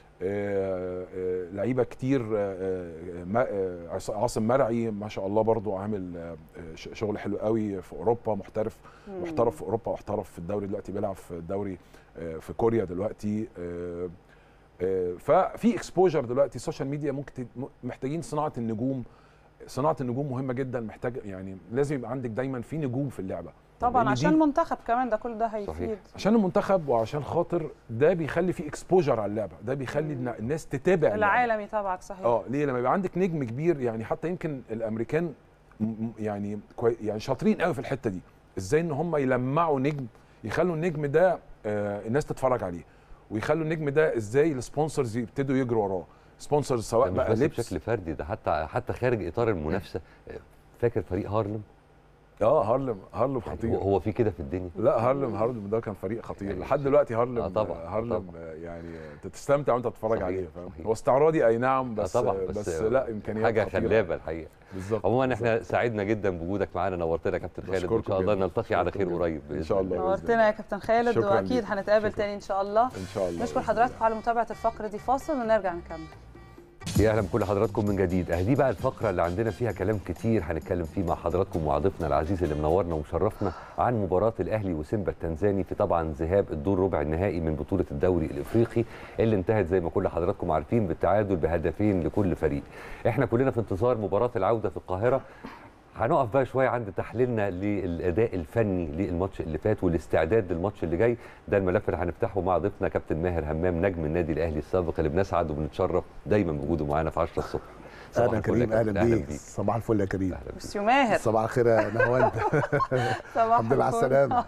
آه، آه، لعيبه كتير آه، آه، ما- آه، عص- عاصم مرعي ما شاء الله برضو عامل آه، ش- شغل حلو قوي في اوروبا محترف محترف في اوروبا واحترف في الدوري دلوقتي بيلعب في الدوري آه، في كوريا دلوقتي آه، آه، ففي اكسبوجر دلوقتي السوشيال ميديا ممكن تد- م- محتاجين صناعه النجوم صناعه النجوم مهمه جدا محتاج يعني لازم يبقى عندك دايما في نجوم في اللعبه طبعا لأن عشان دي- المنتخب كمان ده كل ده هيفيد صحيح. عشان المنتخب وعشان خاطر ده بيخلي في اكسبوجر على اللعبه ده بيخلي النا- الناس تتابع اللعبة. العالمي تبعك صحيح اه ليه لما يبقى عندك نجم كبير يعني حتى يمكن الامريكان م- م- يعني كوي يعني شاطرين قوي في الحته دي ازاي ان هم يلمعوا نجم يخلوا النجم ده آه الناس تتفرج عليه ويخلوا النجم ده ازاي السبونسرز يبتدوا يجروا وراه سبونسرز سواء ده مش بقى بس لبس بشكل فردي ده حتى حتى خارج اطار المنافسه فاكر فريق هارلم اه هارلم هارلم يعني خطير هو- هو في كده في الدنيا لا هارلم هارلم ده كان فريق خطير يعني لحد دلوقتي هارلم آه طبعاً، آه هارلم طبعاً. آه يعني انت تستمتع وانت تتفرج صحيح، عليه فاهم صحيح. هو استعراضي اي نعم آه بس طبعا بس, بس, بس لا امكانيات حاجه خطيرة. خلابه الحقيقه بالظبط عموما احنا سعدنا جدا بوجودك معانا نورتنا يا كابتن خالد وان بشكركم شاء الله جداً. نلتقي على خير بشكركم قريب ان بإذن شاء الله الله. بإذن نورتنا يا كابتن خالد شكراً واكيد ليك. هنتقابل شكراً. تاني ان شاء الله ان شاء الله نشكر بإذن الله. حضراتكم على متابعه الفقره دي فاصل ونرجع نكمل يا اهلا بكل حضراتكم من جديد اهدي بقى الفقره اللي عندنا فيها كلام كتير هنتكلم فيه مع حضراتكم وضيفنا العزيز اللي منورنا ومشرفنا عن مباراه الاهلي وسيمبا التنزاني في طبعا ذهاب الدور ربع النهائي من بطوله الدوري الافريقي اللي انتهت زي ما كل حضراتكم عارفين بالتعادل بهدفين لكل فريق احنا كلنا في انتظار مباراه العوده في القاهره هنقف بقى شويه عند تحليلنا للاداء الفني للماتش اللي فات والاستعداد للماتش اللي جاي ده الملف اللي هنفتحه مع ضيفنا كابتن ماهر همام نجم النادي الاهلي السابق اللي بنسعد وبنتشرف دايما بوجوده معانا في 10 الصبح صباح اهلا الفل يا كريم كابتن. اهلا بيك صباح الفل يا كريم مسيو ماهر صباح الخير يا نهاوند صباح الحمد لله على الفل. السلامه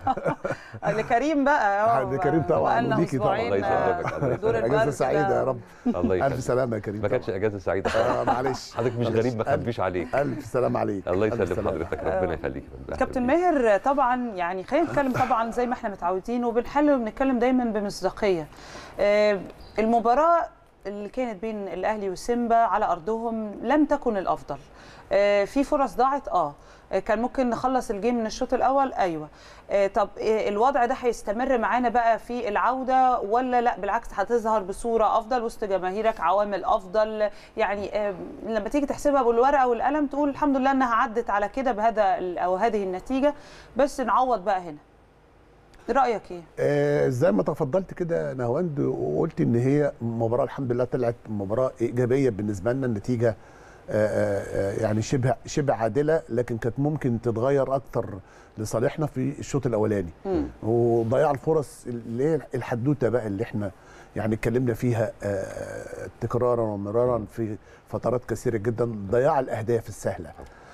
لكريم بقى آه، لكريم طبعاً، بقالنا وليكي طبعاً. أسبوعين، الله يسلمك، الله آه، دور يسلمك. البرد اجازه سعيده ده. يا رب الله يخليك الف سلامه يا كريم ما كانتش طبعاً. اجازه سعيده اه خالص معلش حضرتك مش معلش. غريب ما ألف- اخبيش عليك الف سلام عليك الله ألف يسلم سلامة. حضرتك ربنا يخليك أهلاً كابتن بيك. ماهر طبعا يعني خلينا نتكلم طبعا زي ما احنا متعودين وبنحل وبنتكلم دايما بمصداقيه آه، المباراه اللي كانت بين الاهلي وسيمبا على ارضهم لم تكن الافضل آه، في فرص ضاعت اه آه، كان ممكن نخلص الجيم من الشوط الاول ايوه آه، طب آه، الوضع ده هيستمر معانا بقى في العوده ولا لا بالعكس هتظهر بصوره افضل وسط جماهيرك عوامل افضل يعني آه، لما تيجي تحسبها بالورقه والقلم تقول الحمد لله انها عدت على كده بهذا ال- او هذه النتيجه بس نعوض بقى هنا رايك ايه آه زي ما تفضلت كده نهواند وقلت ان هي مباراه الحمد لله طلعت مباراه ايجابيه بالنسبه لنا النتيجه آه آه يعني شبه شبه عادله لكن كانت ممكن تتغير اكتر لصالحنا في الشوط الاولاني وضياع الفرص اللي هي الحدوته بقى اللي احنا يعني اتكلمنا فيها آه تكرارا ومرارا في فترات كثيره جدا ضياع الاهداف السهله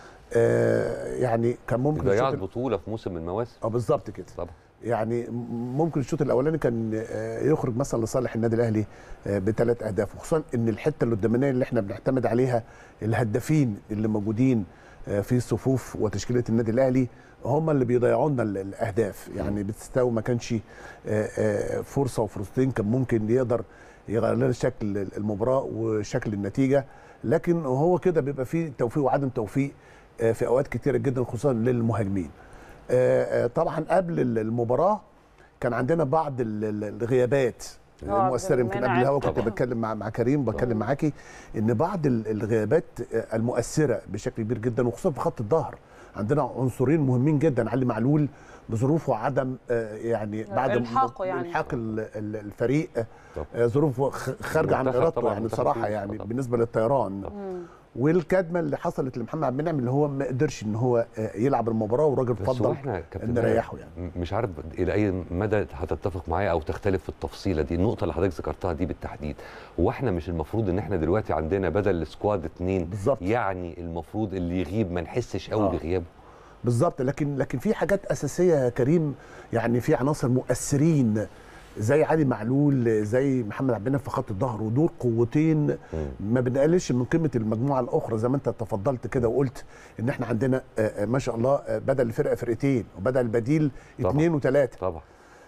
آه يعني كان ممكن ضياع الشوط- البطوله في موسم من المواسم اه بالظبط كده طبعا يعني م- ممكن الشوط الاولاني كان آه، يخرج مثلا لصالح النادي الاهلي آه، بثلاث اهداف وخصوصا ان الحته القدامانيه اللي احنا بنعتمد عليها الهدافين اللي موجودين آه، في صفوف وتشكيله النادي الاهلي هم اللي بيضيعوا لنا ال- الاهداف يعني بتستوي ما كانش آه، آه، فرصه وفرصتين كان ممكن يقدر يغير لنا شكل المباراه وشكل النتيجه لكن هو كده بيبقى فيه توفيق وعدم توفيق آه، في اوقات كتيره جدا خصوصا للمهاجمين آه، آه، طبعا قبل المباراه كان عندنا بعض ال- ال- الغيابات آه، المؤثره يمكن منع قبل الهوا كنت طبعاً. بتكلم مع مع كريم بتكلم معاكي ان بعض ال- الغيابات آه، المؤثره بشكل كبير جدا وخصوصا في خط الظهر عندنا عنصرين مهمين جدا علي معلول بظروفه وعدم آه، يعني بعد إلحاقه يعني. الحاق ال- ال- الفريق آه، ظروفه خ- خارجه عن المنتخب ارادته طبعاً، يعني منتخب بصراحه تونس يعني طبعاً. بالنسبه للطيران والكدمه اللي حصلت لمحمد عبد المنعم اللي هو ما قدرش ان هو آه، يلعب المباراه والراجل بس هو فضل احنا كابتن ان ماهر نريحه يعني م- مش عارف الى اي مدى هتتفق معايا او تختلف في التفصيله دي النقطه اللي حضرتك ذكرتها دي بالتحديد هو احنا مش المفروض ان احنا دلوقتي عندنا بدل السكواد اتنين بالظبط يعني المفروض اللي يغيب ما نحسش قوي آه. بغيابه بالظبط لكن لكن في حاجات اساسيه يا كريم يعني في عناصر مؤثرين زي علي معلول زي محمد عبد المنعم في خط الظهر ودول قوتين ما بنقللش من قيمه المجموعه الاخرى زي ما انت تفضلت كده وقلت ان احنا عندنا آه، آه، ما شاء الله آه، بدل الفرقه فرقتين وبدل البديل طبعاً. اثنين وثلاثه طبعا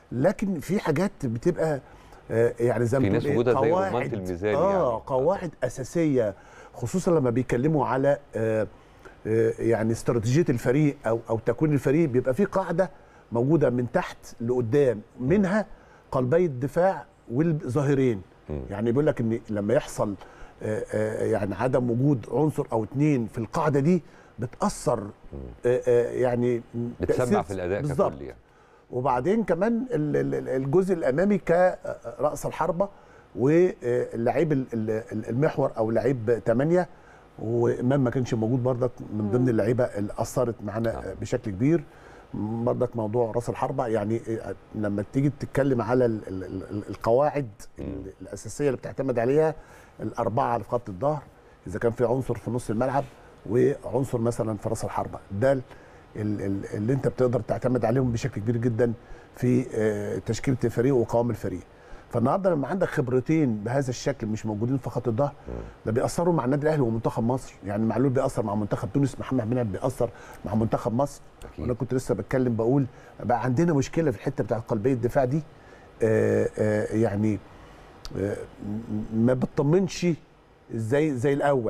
لكن في حاجات بتبقى آه، يعني زي ما في ناس بتقول وجودها زي قواعد- رمانة الميزان اه يعني. قواعد اساسيه خصوصا لما بيتكلموا على آه، آه، يعني استراتيجيه الفريق او او تكوين الفريق بيبقى في قاعده موجوده من تحت لقدام منها قلبي الدفاع والظاهرين يعني بيقول لك ان لما يحصل آه، آه، يعني عدم وجود عنصر او اتنين في القاعده دي بتاثر آه، آه، يعني بتسمع تأثير- في الاداء بالظبط ككل يعني وبعدين كمان ال- ال- الجزء الامامي كراس الحربه واللعيب ال- ال- المحور او لعيب 8 وامام ما كانش موجود برضك من ضمن اللعيبه اللي اثرت معانا بشكل كبير برضك موضوع راس الحربه يعني لما تيجي تتكلم على ال- ال- ال- القواعد ال- الاساسيه اللي بتعتمد عليها الاربعه اللي في خط الظهر اذا كان في عنصر في نص الملعب وعنصر مثلا في راس الحربه ده ال- ال- ال- اللي انت بتقدر تعتمد عليهم بشكل كبير جدا في آه، تشكيله الفريق وقوام الفريق فالنهارده لما عندك خبرتين بهذا الشكل مش موجودين في خط الظهر ده بيأثروا مع النادي الاهلي ومنتخب مصر يعني معلول بيأثر مع منتخب تونس محمد منعم بيأثر مع منتخب مصر وانا كنت لسه بتكلم بقول بقى عندنا مشكله في الحته بتاعت قلبيه الدفاع دي آه، آه، يعني آه، م- ما بتطمنش زي زي الاول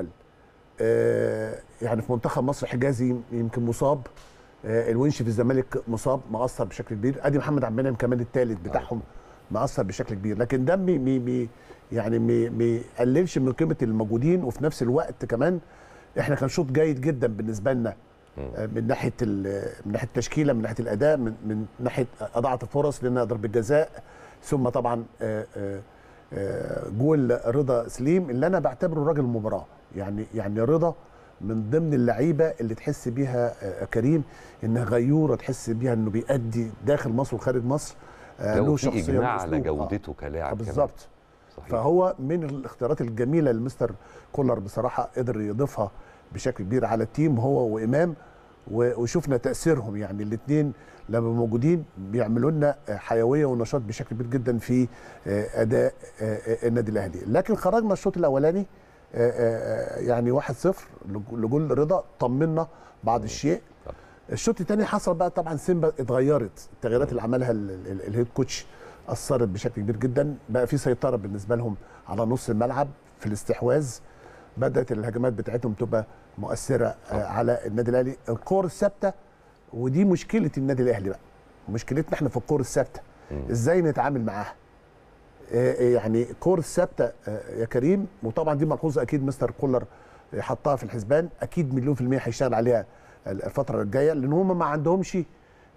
آه، يعني في منتخب مصر حجازي يمكن مصاب آه، الونش في الزمالك مصاب مأثر بشكل كبير ادي محمد عبد المنعم كمان الثالث بتاعهم مأثر بشكل كبير لكن ده مي مي مي يعني ما بيقللش من قيمه الموجودين وفي نفس الوقت كمان احنا كان شوط جيد جدا بالنسبه لنا آه، من ناحيه ال- من ناحيه التشكيله من ناحيه الاداء من, من ناحيه اضاعه الفرص لنا ضربه جزاء ثم طبعا آه، آه، آه، جول رضا سليم اللي انا بعتبره راجل المباراه يعني يعني رضا من ضمن اللعيبه اللي تحس بيها آه، كريم انها غيوره تحس بيها انه بيأدي داخل مصر وخارج مصر آه، لو له في شخصيه اجماع وله على أسلوب. آه. جودته كلاعب آه، كمان. بالظبط صحيح. فهو من الاختيارات الجميله اللي مستر كولر بصراحه قدر يضيفها بشكل كبير على التيم هو وامام و- وشفنا تاثيرهم يعني الاثنين لما موجودين بيعملوا لنا حيويه ونشاط بشكل كبير جدا في آه، اداء آه، آه، النادي الاهلي لكن خرجنا الشوط الاولاني آه، آه، يعني 1-0 لج- لجول رضا طمنا بعض الشيء الشوط الثاني حصل بقى طبعا سيمبا اتغيرت التغييرات اللي عملها ال- ال- الهيد كوتش اثرت بشكل كبير جدا بقى في سيطره بالنسبه لهم على نص الملعب في الاستحواذ بدات الهجمات بتاعتهم تبقى مؤثره آه، على النادي الاهلي الكور الثابته ودي مشكله النادي الاهلي بقى مشكلتنا احنا في الكور الثابته ازاي نتعامل معاها آه، آه، يعني الكور الثابته آه، يا كريم وطبعا دي ملحوظه اكيد مستر كولر حطها في الحسبان اكيد مليون في الميه هيشتغل عليها الفتره الجايه لان هم ما عندهمش آه،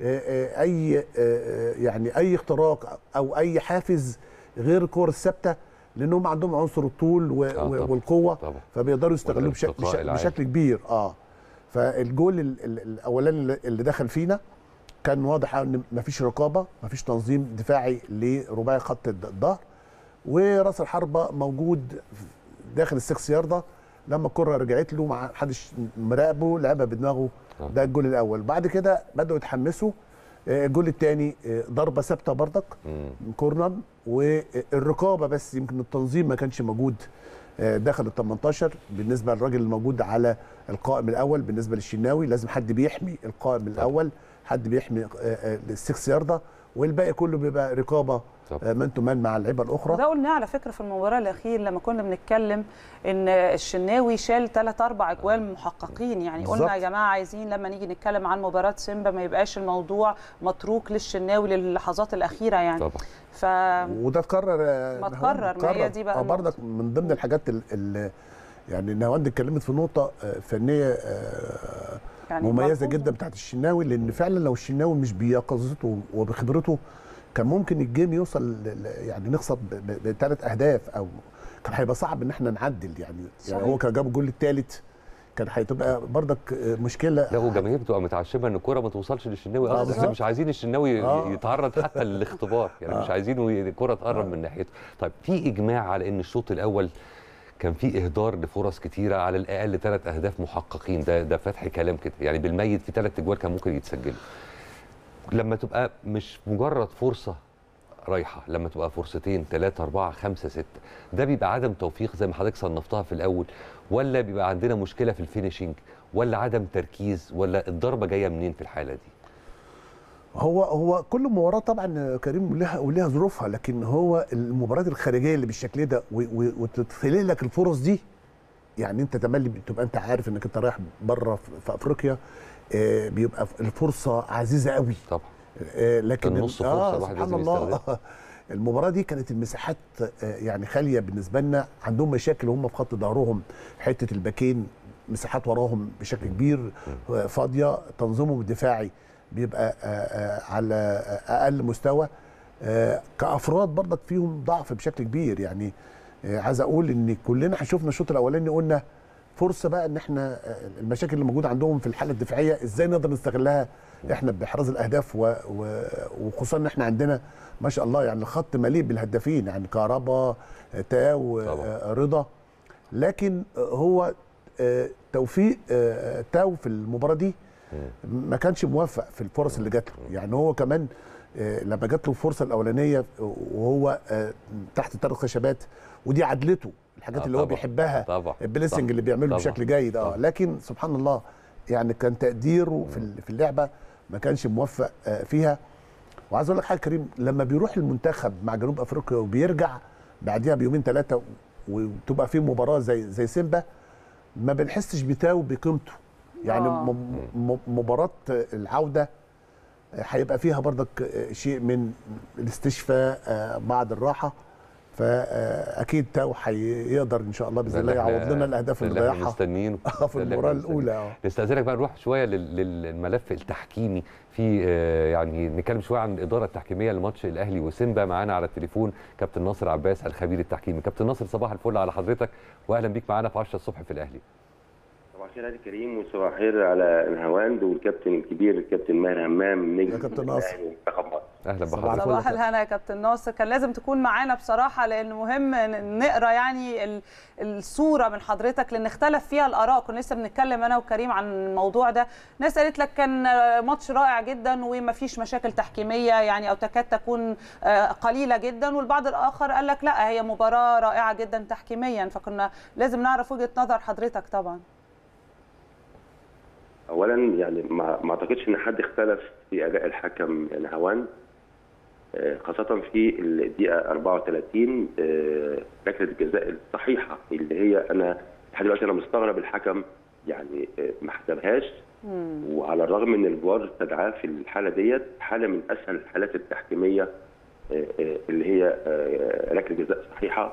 آه، اي آه، آه، يعني اي اختراق او اي حافز غير الكور الثابته لان هم عندهم عنصر الطول و- آه، و- طبعا، والقوه طبعا. فبيقدروا يستغلوه بشكل, والارتقاء بشكل, العالي. بشكل كبير اه فالجول ال- ال- الاولاني اللي- اللي دخل فينا كان واضح ان مفيش رقابه مفيش تنظيم دفاعي لرباعي خط الد- الظهر وراس الحربه موجود داخل السكس ياردة لما الكره رجعت له ما حدش مراقبه لعبها بدماغه ده الجول الاول بعد كده بداوا يتحمسوا آه، الجول الثاني ضربه ثابته بردك من كورنر والرقابه بس يمكن التنظيم ما كانش موجود آه، داخل ال 18 بالنسبه للراجل الموجود على القائم الاول بالنسبه للشناوي لازم حد بيحمي القائم الاول حد بيحمي آه، آه، السكس ياردة والباقي كله بيبقى رقابه مان تو مان مع اللعيبه الاخرى وده قلناه على فكره في المباراه الاخير لما كنا بنتكلم ان الشناوي شال ثلاث اربع اجوال محققين يعني قلنا بالظبط. يا جماعه عايزين لما نيجي نتكلم عن مباراه سيمبا ما يبقاش الموضوع متروك للشناوي للحظات الاخيره يعني طبعا ف وده اتكرر آه، ما نهاوند اتكرر، ما هي دي بقى آه، النقطة. برضك من ضمن الحاجات ال يعني نهاوند اتكلمت في نقطه آه، فنيه آه، يعني مميزه ملحوظة. جدا بتاعت الشناوي لان فعلا لو الشناوي مش بيقظته وبخبرته كان ممكن الجيم يوصل ل- ل- يعني نخسر بثلاث اهداف او كان هيبقى صعب ان احنا نعدل يعني يعني صحيح. هو كان جاب الجول الثالث كان هتبقى برضك آه، مشكله لا والجماهير بتبقى متعشمه ان الكره ما توصلش للشناوي آه، اصلا احنا بالظبط. مش عايزين الشناوي آه. يتعرض حتى للاختبار يعني مش عايزينه الكره تقرب من ناحيته طيب في اجماع على ان الشوط الاول كان في اهدار لفرص كتيره على الاقل ثلاث اهداف محققين ده ده فتح كلام كده يعني بالميت في ثلاث اجوال كان ممكن يتسجلوا لما تبقى مش مجرد فرصه رايحه لما تبقى فرصتين ثلاثة أربعة خمسة ستة ده بيبقى عدم توفيق زي ما حضرتك صنفتها في الأول ولا بيبقى عندنا مشكلة في الفينيشنج ولا عدم تركيز ولا الضربة جاية منين في الحالة دي؟ هو هو كل مباراه طبعا كريم ولها ولها ظروفها لكن هو المباريات الخارجيه اللي بالشكل ده و- و- وتتخلق لك الفرص دي يعني انت تملي تبقى انت عارف انك انت رايح بره في في افريقيا آه، بيبقى الفرصه عزيزه قوي طبعا آه، لكن كان نص فرصة آه الواحد سبحان لازم الله يستخدمها. المباراه دي كانت المساحات آه، يعني خاليه بالنسبه لنا عندهم مشاكل هم في خط ظهرهم حته الباكين مساحات وراهم بشكل كبير آه، فاضيه تنظيمهم الدفاعي بيبقى آه، آه، على آه، اقل مستوى آه، كافراد برضك فيهم ضعف بشكل كبير يعني آه، عايز اقول ان كلنا شفنا الشوط الاولاني قلنا فرصه بقى ان احنا آه، المشاكل اللي موجوده عندهم في الحاله الدفاعيه ازاي نقدر نستغلها احنا باحراز الاهداف و- و- وخصوصا ان احنا عندنا ما شاء الله يعني الخط مليء بالهدافين يعني كهربا آه، تاو آه، رضا لكن آه، هو آه، توفيق آه، تاو في المباراه دي ما كانش موفق في الفرص اللي جات له يعني هو كمان آه، لما جات له الفرصه الاولانيه وهو آه، تحت ثلاث خشبات ودي عدلته الحاجات آه، اللي هو طبعا. بيحبها طبعا البليسنج طبعا. اللي بيعمله طبعا. بشكل جيد اه لكن سبحان الله يعني كان تقديره في ال- في اللعبه ما كانش موفق آه، فيها وعايز اقول لك حاجه كريم لما بيروح المنتخب مع جنوب افريقيا وبيرجع بعديها بيومين ثلاثه وتبقى في مباراه زي زي سيمبا ما بنحسش بتاو بقيمته يعني آه. م- م- مباراه العوده هيبقى فيها برضك شيء من الاستشفاء آه، بعد الراحه فاكيد تاو هيقدر ان شاء الله باذن الله ده اللي يعوض احنا- لنا الاهداف ده اللي اللي احنا ضيعها مستنيينه آه، في ده اللي المباراه احنا الاولى مستنيينه. اه نستأذنك بقى نروح شويه لل- للملف التحكيمي في آه، يعني نتكلم شويه عن الاداره التحكيميه لماتش الاهلي وسيمبا معانا على التليفون كابتن ناصر عباس الخبير التحكيمي كابتن ناصر صباح الفل على حضرتك واهلا بيك معانا في 10 الصبح في الاهلي صباح الخير علي كريم وصباح الخير على الهواند والكابتن الكبير الكابتن ماهر همام نجم يا كابتن ناصر. الأهلي ومنتخب مصر اهلا صباح بحضرتك صباح الهنا يا كابتن ناصر كان لازم تكون معانا بصراحه لان مهم ن- نقرا يعني ال- الصوره من حضرتك لان اختلف فيها الاراء كنا لسه بنتكلم انا وكريم عن الموضوع ده ناس قالت لك كان ماتش رائع جدا ومفيش مشاكل تحكيميه يعني او تكاد تكون آه، قليله جدا والبعض الاخر قال لك لا هي مباراه رائعه جدا تحكيميا فكنا لازم نعرف وجهه نظر حضرتك طبعا اولا يعني ما ما اعتقدش ان حد اختلف في اداء الحكم نهوان آه، خاصة في الدقيقة 34 آه، ركلة الجزاء الصحيحة اللي هي أنا لحد دلوقتي أنا مستغرب الحكم يعني آه، ما حسبهاش وعلى الرغم ان الفار استدعاه في الحاله ديت حاله من اسهل الحالات التحكيميه آه، آه، اللي هي آه، ركله جزاء صحيحه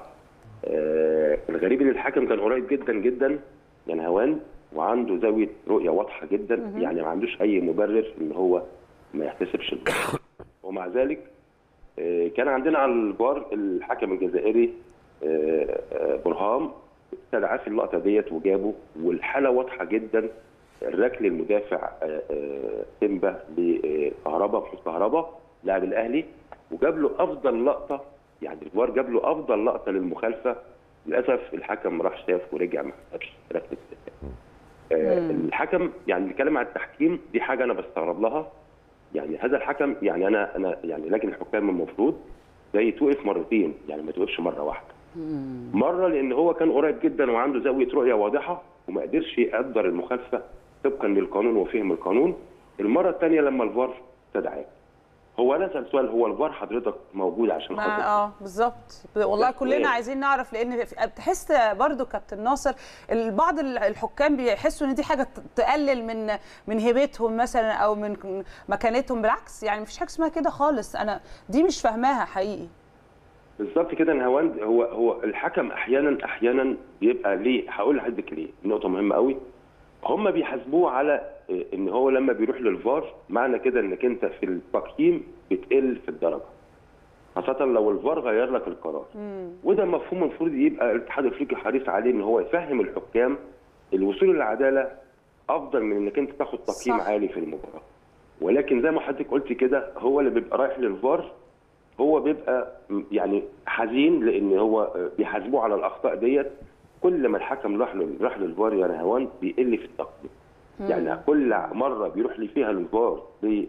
آه، الغريب ان الحكم كان قريب جدا جدا من هوان وعنده زاويه رؤيه واضحه جدا مهم. يعني ما عندوش اي مبرر ان هو ما يحتسبش الفار ومع ذلك آه، كان عندنا على الفار الحكم الجزائري آه، آه، برهام استدعاه في اللقطه ديت وجابه والحاله واضحه جدا الركل المدافع آه، آه، سيمبا لكهربا محمود كهربا لاعب الاهلي وجاب له افضل لقطه يعني الفار جاب له افضل لقطه للمخالفه للاسف الحكم راح شاف ورجع ما حسبش ركله الجزاء. آه، مم. الحكم يعني بيتكلم عن التحكيم دي حاجه انا بستغرب لها يعني هذا الحكم يعني انا انا يعني لجنه الحكام المفروض زي توقف مرتين يعني ما توقفش مره واحده مره لان هو كان قريب جدا وعنده زاويه رؤيه واضحه وما قدرش يقدر المخالفه طبقا للقانون وفهم القانون المره الثانيه لما الفار استدعاه هو انا اسال سؤال هو الفار حضرتك موجود عشان ما خاطر اه بالظبط والله ده كلنا سؤال. عايزين نعرف لان في- بتحس برضو كابتن ناصر ال- بعض ال- الحكام بيحسوا ان دي حاجه ت- تقلل من من هيبتهم مثلا او من مكانتهم بالعكس يعني مفيش حاجه اسمها كده خالص انا دي مش فاهماها حقيقي بالظبط كده نهاوند هو هو الحكم احيانا احيانا بيبقى ليه هقول لحضرتك ليه نقطه مهمه قوي هم بيحاسبوه على إيه، ان هو لما بيروح للفار معنى كده انك انت في التقييم بتقل في الدرجه خاصه لو الفار غير لك القرار وده مفهوم المفروض يبقى الاتحاد الافريقي حريص عليه ان هو يفهم الحكام الوصول للعداله افضل من انك انت تاخد تقييم صح. عالي في المباراه ولكن زي ما حضرتك قلت كده هو اللي بيبقى رايح للفار هو بيبقى م- يعني حزين لان هو آه، بيحاسبوه على الاخطاء ديت كل ما الحكم راح له راح للفار يا نهوان بيقل في التقييم يعني كل مره بيروح لي فيها للفار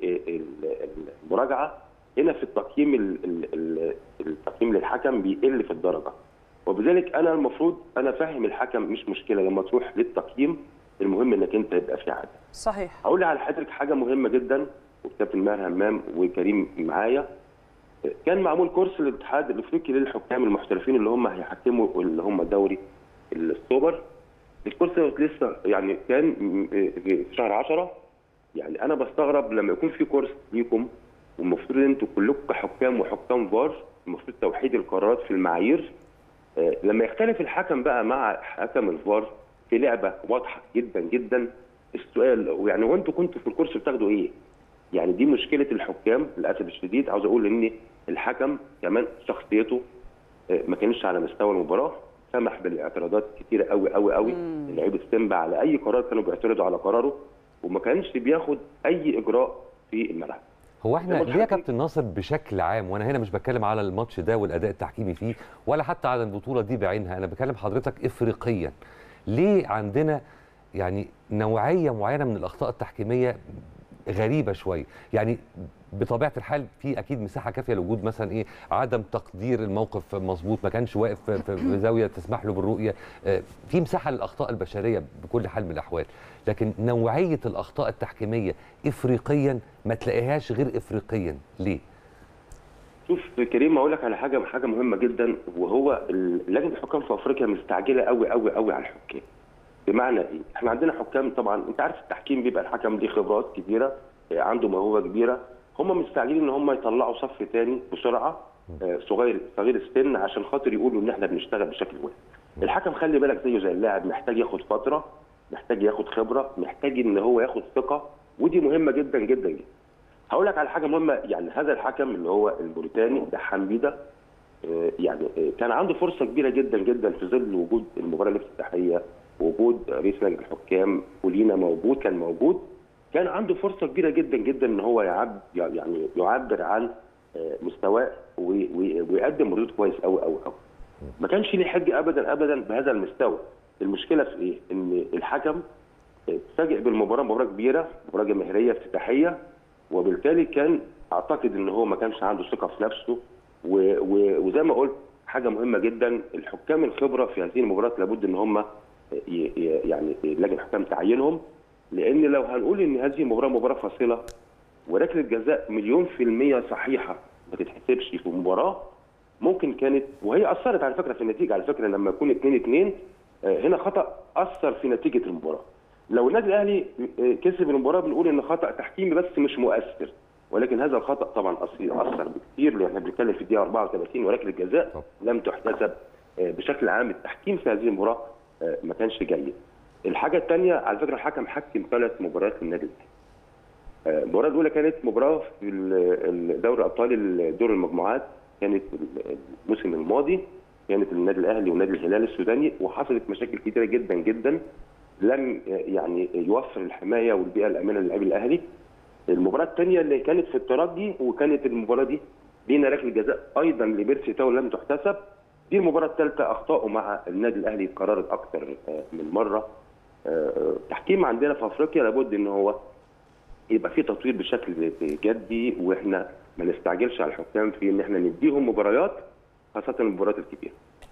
بالمراجعه هنا في التقييم ال- ال- ال- التقييم للحكم بيقل في الدرجه وبذلك انا المفروض انا فاهم الحكم مش مشكله لما تروح للتقييم المهم انك انت يبقى في عدل صحيح هقول على حضرتك حاجه مهمه جدا وكابتن ماهر همام وكريم معايا كان معمول كورس الاتحاد الافريقي للحكام المحترفين اللي هم هيحكموا اللي هم الدوري السوبر الكورس دوت لسه يعني كان في شهر 10 يعني انا بستغرب لما يكون في كورس ليكم والمفروض ان انتوا كلكم كحكام وحكام فار المفروض توحيد القرارات في المعايير آه، لما يختلف الحكم بقى مع حكم الفار في لعبه واضحه جدا جدا السؤال يعني هو انتوا كنتوا في الكورس بتاخدوا ايه؟ يعني دي مشكله الحكام للاسف الشديد عاوز اقول ان الحكم كمان شخصيته آه، ما كانش على مستوى المباراه سمح بالاعتراضات كتيره قوي قوي قوي لعيبه سيمبا على اي قرار كانوا بيعترضوا على قراره وما كانش بياخد اي اجراء في الملعب هو احنا لما ليه يا الحكم- كابتن ناصر بشكل عام وانا هنا مش بتكلم على الماتش ده والاداء التحكيمي فيه ولا حتى على البطوله دي بعينها انا بكلم حضرتك افريقيا ليه عندنا يعني نوعيه معينه من الاخطاء التحكيميه غريبه شويه يعني بطبيعه الحال في اكيد مساحه كافيه لوجود مثلا ايه عدم تقدير الموقف مظبوط ما كانش واقف في- في في زاويه تسمح له بالرؤيه آه، في مساحه للاخطاء البشريه بكل حال من الاحوال لكن نوعيه الاخطاء التحكيميه افريقيا ما تلاقيهاش غير افريقيا ليه شوف كريم اقول لك على حاجه حاجه مهمه جدا وهو ال- لجنه الحكام في افريقيا مستعجله قوي قوي قوي على الحكام بمعنى ايه؟ احنا عندنا حكام طبعا انت عارف التحكيم بيبقى الحكم ليه خبرات كبيره آه، عنده موهبه كبيره هم مستعجلين ان هم يطلعوا صف تاني بسرعه آه، صغير صغير السن عشان خاطر يقولوا ان احنا بنشتغل بشكل واحد. الحكم خلي بالك زيه زي اللاعب محتاج ياخد فتره محتاج ياخد خبره محتاج ان هو ياخد ثقه ودي مهمه جدا جدا جدا. هقول لك على حاجه مهمه يعني هذا الحكم اللي هو الموريتاني ده حميده آه، يعني آه، كان عنده فرصه كبيره جدا جدا في ظل وجود المباراه الافتتاحيه وجود رئيس لجنه الحكام ولينا موجود كان موجود كان عنده فرصه كبيره جدا جدا ان هو يعب يعني يعبر عن آه، مستواه و- و- ويقدم ردود كويس قوي قوي قوي ما كانش ليه حجه ابدا ابدا بهذا المستوى المشكله في ايه؟ ان الحكم اتفاجئ بالمباراه مباراه كبيره مباراه جماهيريه افتتاحيه وبالتالي كان اعتقد ان هو ما كانش عنده ثقه في نفسه و... و... وزي ما قلت حاجه مهمه جدا الحكام الخبره في هذه المباريات لابد ان هم ي... ي... يعني لجنه الحكام تعينهم لان لو هنقول ان هذه المباراه مباراه فاصله وركله جزاء مليون في الميه صحيحه ما تتحسبش في مباراه ممكن كانت وهي اثرت على فكره في النتيجه على فكره لما يكون 2 2 هنا خطا اثر في نتيجه المباراه لو النادي الاهلي آه، كسب المباراه بنقول ان خطا تحكيمي بس مش مؤثر ولكن هذا الخطا طبعا أث- اثر بكثير لان احنا بنتكلم في الدقيقه 34 وركله الجزاء لم تحتسب آه، بشكل عام التحكيم في هذه المباراه آه، ما كانش جيد. الحاجه الثانيه على فكره الحكم حكم ثلاث مباريات للنادي الاهلي. آه، المباراه الاولى كانت مباراه في ال- ال- دوري ابطال دور المجموعات كانت الموسم الماضي كانت النادي الاهلي والنادي الهلال السوداني وحصلت مشاكل كثيره جدا جدا لم يعني يوفر الحمايه والبيئه الامنه للاعبي الاهلي. المباراه الثانيه اللي كانت في الترجي وكانت المباراه دي لينا ركله جزاء ايضا لبيرسي تاو لم تحتسب. دي المباراه الثالثه اخطائه مع النادي الاهلي اتكررت اكثر من مره. آه، التحكيم عندنا في افريقيا لابد ان هو يبقى في تطوير بشكل جدي واحنا ما نستعجلش على الحكام في ان احنا نديهم مباريات خاصه المباريات الكبيره.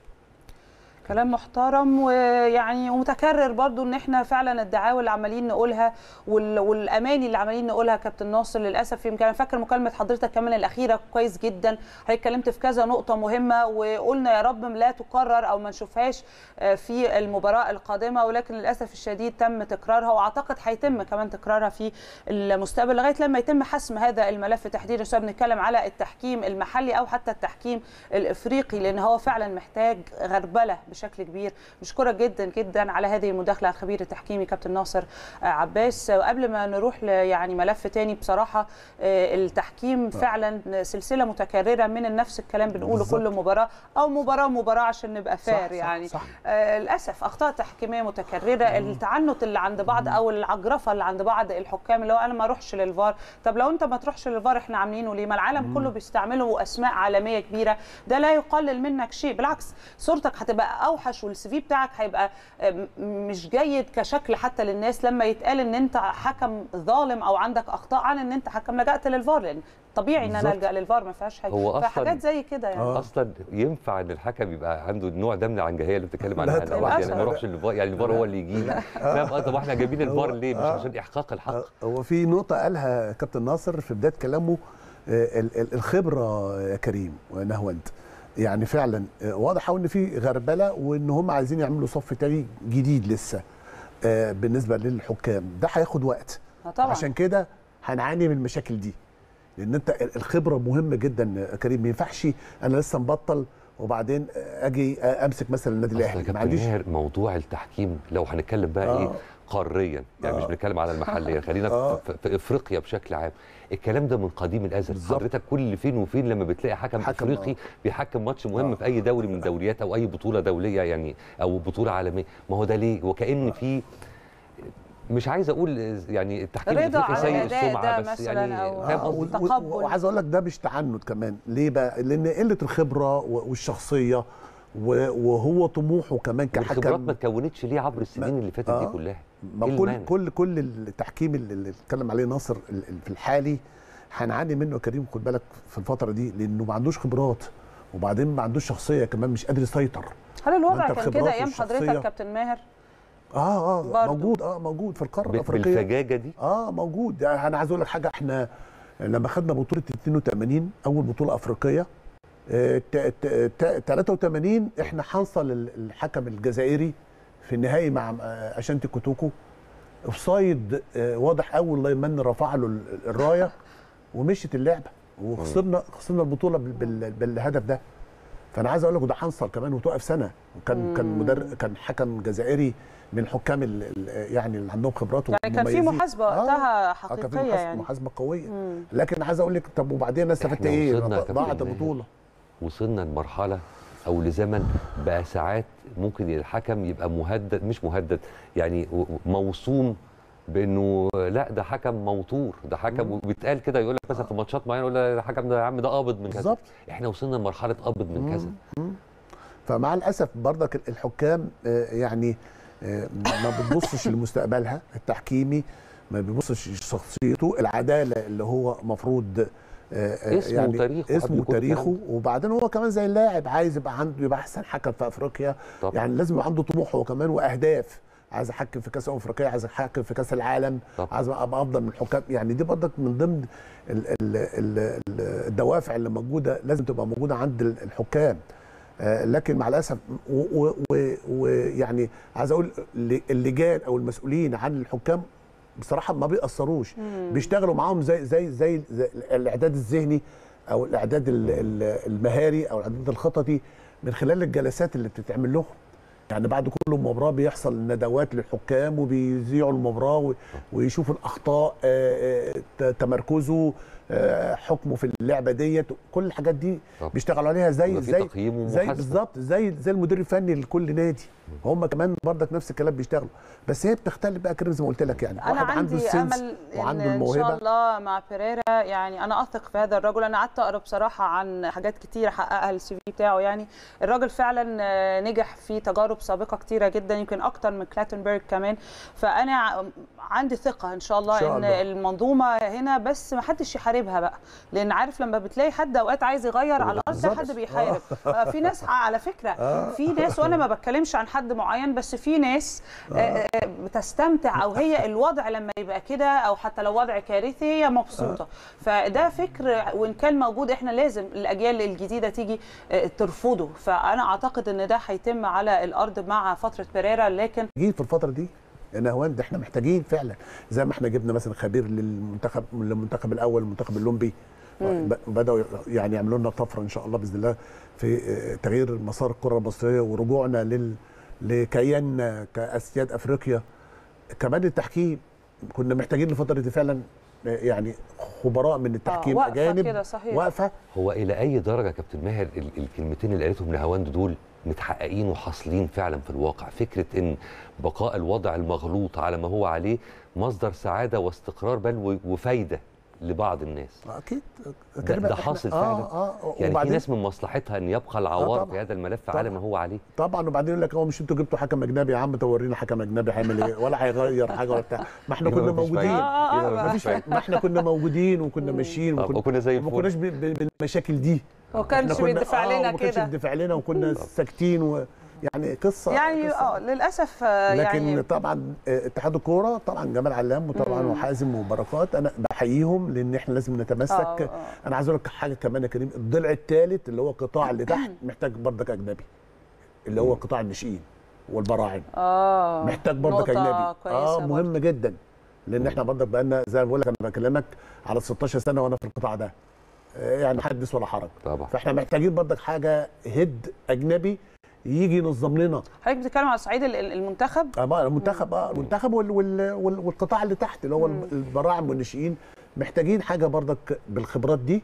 كلام محترم ويعني ومتكرر برضو ان احنا فعلا الدعاوى اللي عمالين نقولها وال- والاماني اللي عمالين نقولها كابتن ناصر للاسف يمكن انا فاكر مكالمه حضرتك كمان الاخيره كويس جدا حضرتك اتكلمت في كذا نقطه مهمه وقلنا يا رب لا تكرر او ما نشوفهاش آه، في المباراه القادمه ولكن للاسف الشديد تم تكرارها واعتقد هيتم كمان تكرارها في المستقبل لغايه لما يتم حسم هذا الملف تحديدا سواء بنتكلم على التحكيم المحلي او حتى التحكيم الافريقي لان هو فعلا محتاج غربله بشكل كبير بشكرك جدا جدا على هذه المداخله الخبير التحكيمي كابتن ناصر آه، عباس وقبل ما نروح ل- يعني ملف تاني بصراحه آه، التحكيم فعلا سلسله متكرره من نفس الكلام بنقوله بالظبط. كل مباراه او مباراه مباراه عشان نبقى صح، فار صح، يعني صح. آه، للاسف اخطاء تحكيميه متكرره التعنت اللي عند بعض او العجرفه اللي عند بعض الحكام اللي هو انا ما اروحش للفار طب لو انت ما تروحش للفار احنا عاملينه ليه ما العالم كله بيستعمله اسماء عالميه كبيره ده لا يقلل منك شيء بالعكس صورتك هتبقى اوحش والسي في بتاعك هيبقى آه، م- مش جيد كشكل حتى للناس لما يتقال ان انت حكم ظالم او عندك اخطاء عن ان انت حكم لجأت للفار لان طبيعي ان انا بالظبط. الجا للفار ما فيهاش حاجه هو أصلاً- فحاجات زي كده يعني اصلا ينفع ان الحكم يبقى عنده النوع ده من العنجهيه اللي بتتكلم عنها لا الأول؟ طبعاً. يعني ما يروحش للفار يعني الفار هو اللي يجي لي فاهم قصدي؟ طب احنا جايبين الفار ليه مش عشان احقاق الحق هو في نقطة قالها كابتن ناصر في بداية كلامه آه، ال- ال- الخبرة يا كريم ونهوند يعني فعلا آه، واضح قوي ان في غربلة وان هم عايزين يعملوا صف تاني جديد لسه آه، بالنسبة للحكام ده هياخد وقت آه طبعاً. عشان كده هنعاني من المشاكل دي لان انت ال- الخبرة مهمة جدا يا كريم ما ينفعش انا لسه مبطل وبعدين اجي امسك مثلا النادي اصل يا الاهلي ما كابتن عنديش ماهر موضوع التحكيم لو هنتكلم بقى آه. ايه قاريا يعني مش آه. بنتكلم على المحليا خلينا آه. في, في افريقيا بشكل عام الكلام ده من قديم الازل بالظبط. حضرتك كل فين وفين لما بتلاقي حكم, حكم، افريقي آه. بيحكم ماتش مهم في اي دوري من الدوريات او اي بطوله دوليه يعني او بطوله عالميه ما هو ده ليه وكأن في مش عايز اقول يعني التحكيم رضا الافريقي على سيء الأداء السمعه ده بس مثلاً يعني أو- فاهم آه، قصدي؟ و- و- تقبل. وعايز اقول لك ده مش تعنت كمان ليه بقى لان قله الخبره و- والشخصيه و- وهو طموحه كمان والخبرات كحكم ما اتكونتش ليه عبر السنين اللي فاتت دي آه. كلها ما إيه كل المانع؟ كل كل التحكيم اللي اللي اتكلم عليه ناصر ال- ال- في الحالي هنعاني منه يا كريم خد بالك في الفتره دي لانه ما عندوش خبرات وبعدين ما عندوش شخصيه كمان مش قادر يسيطر هل الوضع وأنت كان الخبرات كده ايام والشخصية- حضرتك كابتن ماهر اه اه برضو. موجود اه موجود في القاره ب- الافريقيه بالفجاجه دي اه موجود يعني انا عايز اقول لك حاجه احنا لما خدنا بطوله 82 اول بطوله افريقيه آه، ت- ت- ت- 83 احنا حنصل ال- الحكم الجزائري في النهائي مع آه، اشانتي كوتوكو اوفسايد آه، واضح قوي الله يمن رفع له ال- الرايه ومشيت اللعبه وخسرنا خسرنا البطوله بال- بال- بالهدف ده فانا عايز اقول لك وده حنصل كمان وتوقف سنه وكان كان مدرب كان حكم جزائري من الحكام ال- ال- يعني اللي عندهم خبرات يعني كان في ومميزين. محاسبه آه. وقتها آه، كان في حقيقيه محاسبة, يعني محاسبه قويه مم. لكن عايز اقول لك طب وبعدين انا استفدت إحنا ايه؟ وصلنا يا كابتن ضاعت ماهر. البطوله وصلنا لمرحله او لزمن بقى ساعات ممكن الحكم يبقى مهدد مش مهدد يعني و- موصوم بانه لا ده حكم موتور ده حكم وبيتقال كده يقول لك مثلا في ماتشات معينه يقول لك ده الحكم ده يا عم ده قابض من كذا بالظبط. احنا وصلنا لمرحله قابض من كذا فمع الاسف برضك الحكام آه، يعني آه، ما بتبصش لمستقبلها التحكيمي ما بيبصش لشخصيته العداله اللي هو مفروض آه، آه، اسمه وتاريخه قبل اسمه كل وتاريخه الكلام وبعدين هو كمان زي اللاعب عايز يبقى عنده يبقى احسن حكم في افريقيا طبعا. يعني لازم يبقى عنده طموح هو كمان واهداف عايز احكم في كاس الامم الافريقيه عايز احكم في كاس العالم طبعا. عايز ابقى افضل من الحكام يعني دي برضك من ضمن ال- ال- ال- ال- الدوافع اللي موجوده لازم تبقى موجوده عند ال- الحكام آه، لكن مع الاسف و- و- و- ويعني عايز اقول ل- اللجان او المسؤولين عن الحكام بصراحه ما بيأثروش مم. بيشتغلوا معاهم زي زي زي, زي الاعداد الذهني او الاعداد ال- ال- المهاري او الاعداد الخططي من خلال الجلسات اللي بتتعمل لهم يعني بعد كل مباراه بيحصل ندوات للحكام وبيذيعوا المباراه و- ويشوفوا الاخطاء آه، آه، ت- تمركزه آه، حكمه في اللعبه ديت كل الحاجات دي طبعا. بيشتغلوا عليها زي ويبقى في زي تقييم زي ومحاسبة. بالظبط زي زي المدير الفني لكل نادي هم كمان برضك نفس الكلام بيشتغلوا بس هي بتختلف بقى كريم زي ما قلت لك يعني انا واحد عنده عندي السنس امل ان وعنده ان شاء الموهبه الله مع بيريرا يعني انا اثق في هذا الرجل انا قعدت اقرا بصراحه عن حاجات كتير حققها السي في بتاعه يعني الراجل فعلا آه، نجح في تجارب سابقه كتيره جدا يمكن اكتر من كلاتنبرج كمان فانا ع- عندي ثقه ان شاء الله إن شاء ان الله. المنظومه هنا بس ما حدش يحاربها بقى لان عارف لما بتلاقي حد اوقات عايز يغير على الارض بالظبط. حد بيحارب آه. آه، في ناس على فكره آه. في ناس وانا ما بتكلمش عن حد معين بس في ناس آه، آه، بتستمتع او هي الوضع لما يبقى كده او حتى لو وضع كارثي هي مبسوطه فده فكر وان كان موجود احنا لازم الاجيال الجديده تيجي آه، ترفضه فانا اعتقد ان ده هيتم على الارض مع فتره بيريرا لكن محتاجين في الفتره دي يا نهوان ده احنا محتاجين فعلا زي ما احنا جبنا مثلا خبير للمنتخب للمنتخب الاول المنتخب الاولمبي مم. ب- بداوا يعني يعملوا لنا طفره ان شاء الله باذن الله في آه، تغيير مسار الكره المصريه ورجوعنا لل لكياننا كاسياد افريقيا كمان التحكيم كنا محتاجين الفتره دي فعلا آه، يعني خبراء من التحكيم واقفة اجانب كده، صحيح. واقفه هو الى اي درجه كابتن ماهر ال- الكلمتين اللي قالتهم لهواند دول متحققين وحاصلين فعلا في الواقع فكره ان بقاء الوضع المغلوط على ما هو عليه مصدر سعاده واستقرار بل و- وفايده لبعض الناس اكيد ده, كريم، ده إحنا- حاصل آه، فعلا آه، يعني في وبعدين- ناس من مصلحتها ان يبقى العوار طبعاً. في هذا الملف على ما هو عليه طبعا وبعدين يقول لك هو مش انتوا جبتوا حكم اجنبي يا عم تورينا حكم اجنبي هيعمل ايه ولا هيغير حاجه ولا بتاع ما احنا كده كنا مفيش موجودين فايدة. آه، آه، ما آه، فيش فايدة. فايدة. ما احنا كنا موجودين وكنا ماشيين طب وكنا زي ما الفل. كناش ب- ب- بالمشاكل دي ما كانش إحنا كنا- بيدفع آه، لنا وما كانش كده. بيدفع لنا وكنا ساكتين و يعني قصه يعني قصة. اه للاسف آه، لكن يعني طبعا آه، اتحاد الكوره طبعا جمال علام وطبعا مم. وحازم وبركات انا بحييهم لان احنا لازم نتمسك آه، آه. انا عايز اقول لك حاجه كمان يا كريم الضلع الثالث اللي هو القطاع اللي تحت محتاج بردك اجنبي اللي هو قطاع الناشئين والبراعم اه محتاج برضك نقطة اجنبي كويسة اه برضه. مهم جدا لان احنا برضك بقالنا زي ما بقول لك انا بكلمك على 16 سنه وانا في القطاع ده آه، يعني حدث ولا حرج طبعا فاحنا محتاجين برضك حاجه هيد اجنبي يجي ينظم لنا حضرتك بتتكلم على صعيد ال- ال- المنتخب اه بقى المنتخب اه المنتخب وال وال وال والقطاع اللي تحت اللي هو البراعم والناشئين محتاجين حاجه برضك بالخبرات دي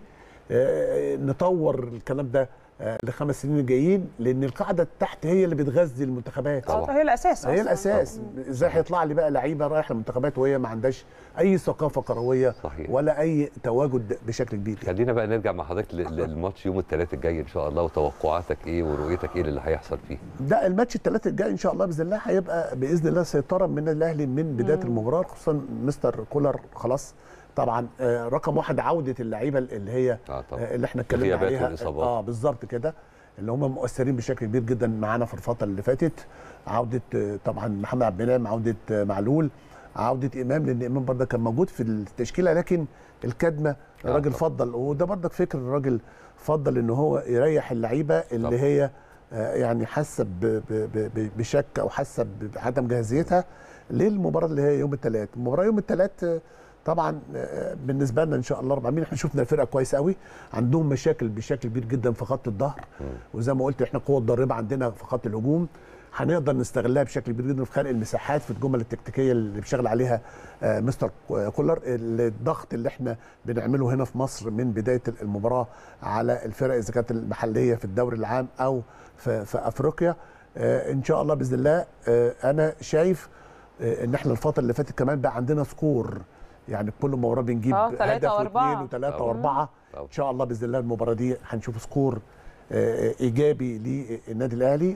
آه، نطور الكلام ده آه، لخمس سنين الجايين لان القاعده تحت هي اللي بتغذي المنتخبات آه، هي الاساس هي أصلاً. الاساس ازاي هيطلع لي بقى لعيبه رايح المنتخبات وهي ما عندهاش اي ثقافه كرويه صحيح. ولا اي تواجد بشكل كبير خلينا بقى نرجع مع حضرتك لل- للماتش يوم الثلاث الجاي ان شاء الله وتوقعاتك ايه ورؤيتك ايه اللي هيحصل فيه ده الماتش الثلاثة الجاي ان شاء الله باذن الله هيبقى باذن الله سيطره من الاهلي من بدايه مم. المباراه خصوصا مستر كولر خلاص طبعا آه، رقم واحد عوده اللعيبه اللي هي اه طبعا آه، اللي احنا اتكلمنا الغيابات عليها والإصابات. اه بالظبط كده اللي هم مؤثرين بشكل كبير جدا معانا في الفتره اللي فاتت عوده آه، طبعا محمد عبد المنعم عوده آه، معلول عوده امام لان امام برضه كان موجود في التشكيله لكن الكدمه الراجل فضل وده برضه فكر الراجل فضل ان هو يريح اللعيبه اللي طبعا. هي آه، يعني حاسه ب- ب- ب- ب- بشك او حاسه بعدم جاهزيتها للمباراه اللي هي يوم الثلاث المباراه يوم الثلاث آه، طبعا آه، بالنسبه لنا ان شاء الله رب العالمين احنا شفنا الفرقه كويس قوي عندهم مشاكل بشكل كبير جدا في خط الظهر وزي ما قلت احنا قوه ضاربه عندنا في خط الهجوم هنقدر نستغلها بشكل كبير جدا في خلق المساحات في الجمل التكتيكيه اللي بيشتغل عليها آه، مستر كولر الضغط اللي احنا بنعمله هنا في مصر من بدايه المباراه على الفرق اذا كانت المحليه في الدوري العام او في, في افريقيا آه، ان شاء الله باذن الله آه، انا شايف آه، ان احنا الفتره اللي فاتت كمان بقى عندنا سكور يعني كل مباراه بنجيب آه، تلاتة هدف وأربعة. واثنين وثلاثه طبعاً. واربعه ان شاء الله باذن الله المباراه دي هنشوف سكور آه، ايجابي للنادي الاهلي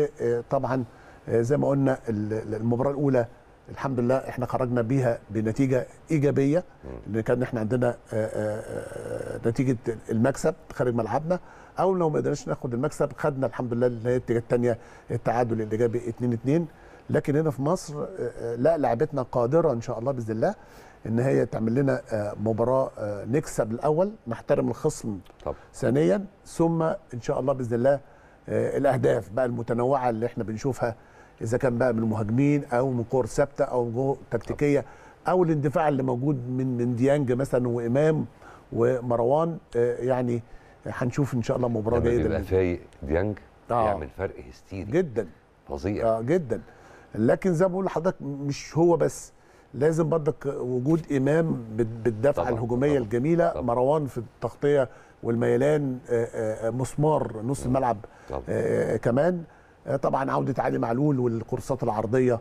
وطبعا آه، زي ما قلنا ال- المباراه الاولى الحمد لله احنا خرجنا بيها بنتيجه ايجابيه لان كان احنا عندنا آه، آه، آه، نتيجه المكسب خارج ملعبنا او لو ما قدرناش ناخد المكسب خدنا الحمد لله النتيجه الثانيه التعادل الايجابي 2 2 لكن هنا في مصر آه، آه، لا لعبتنا قادره ان شاء الله باذن الله ان هي تعمل لنا آه، مباراه آه، نكسب الاول نحترم الخصم طب. ثانيا ثم ان شاء الله باذن الله آه، الاهداف بقى المتنوعه اللي احنا بنشوفها اذا كان بقى من المهاجمين او من كور ثابته او من جوه تكتيكيه او الاندفاع اللي موجود من من ديانج مثلا وامام ومروان آه، يعني هنشوف ان شاء الله مباراه لما جيده بيبقى بإذن فايق ديانج آه. يعمل فرق هستيري جدا فظيع اه جدا لكن زي ما بقول لحضرتك مش هو بس لازم برضك وجود امام بال- بالدفعه طبعاً، الهجوميه طبعاً، الجميله طبعاً. مروان في التغطيه والميلان آه، آه، مسمار نص الملعب طبعاً. آه، كمان آه، طبعا عوده علي معلول والكورسات العرضيه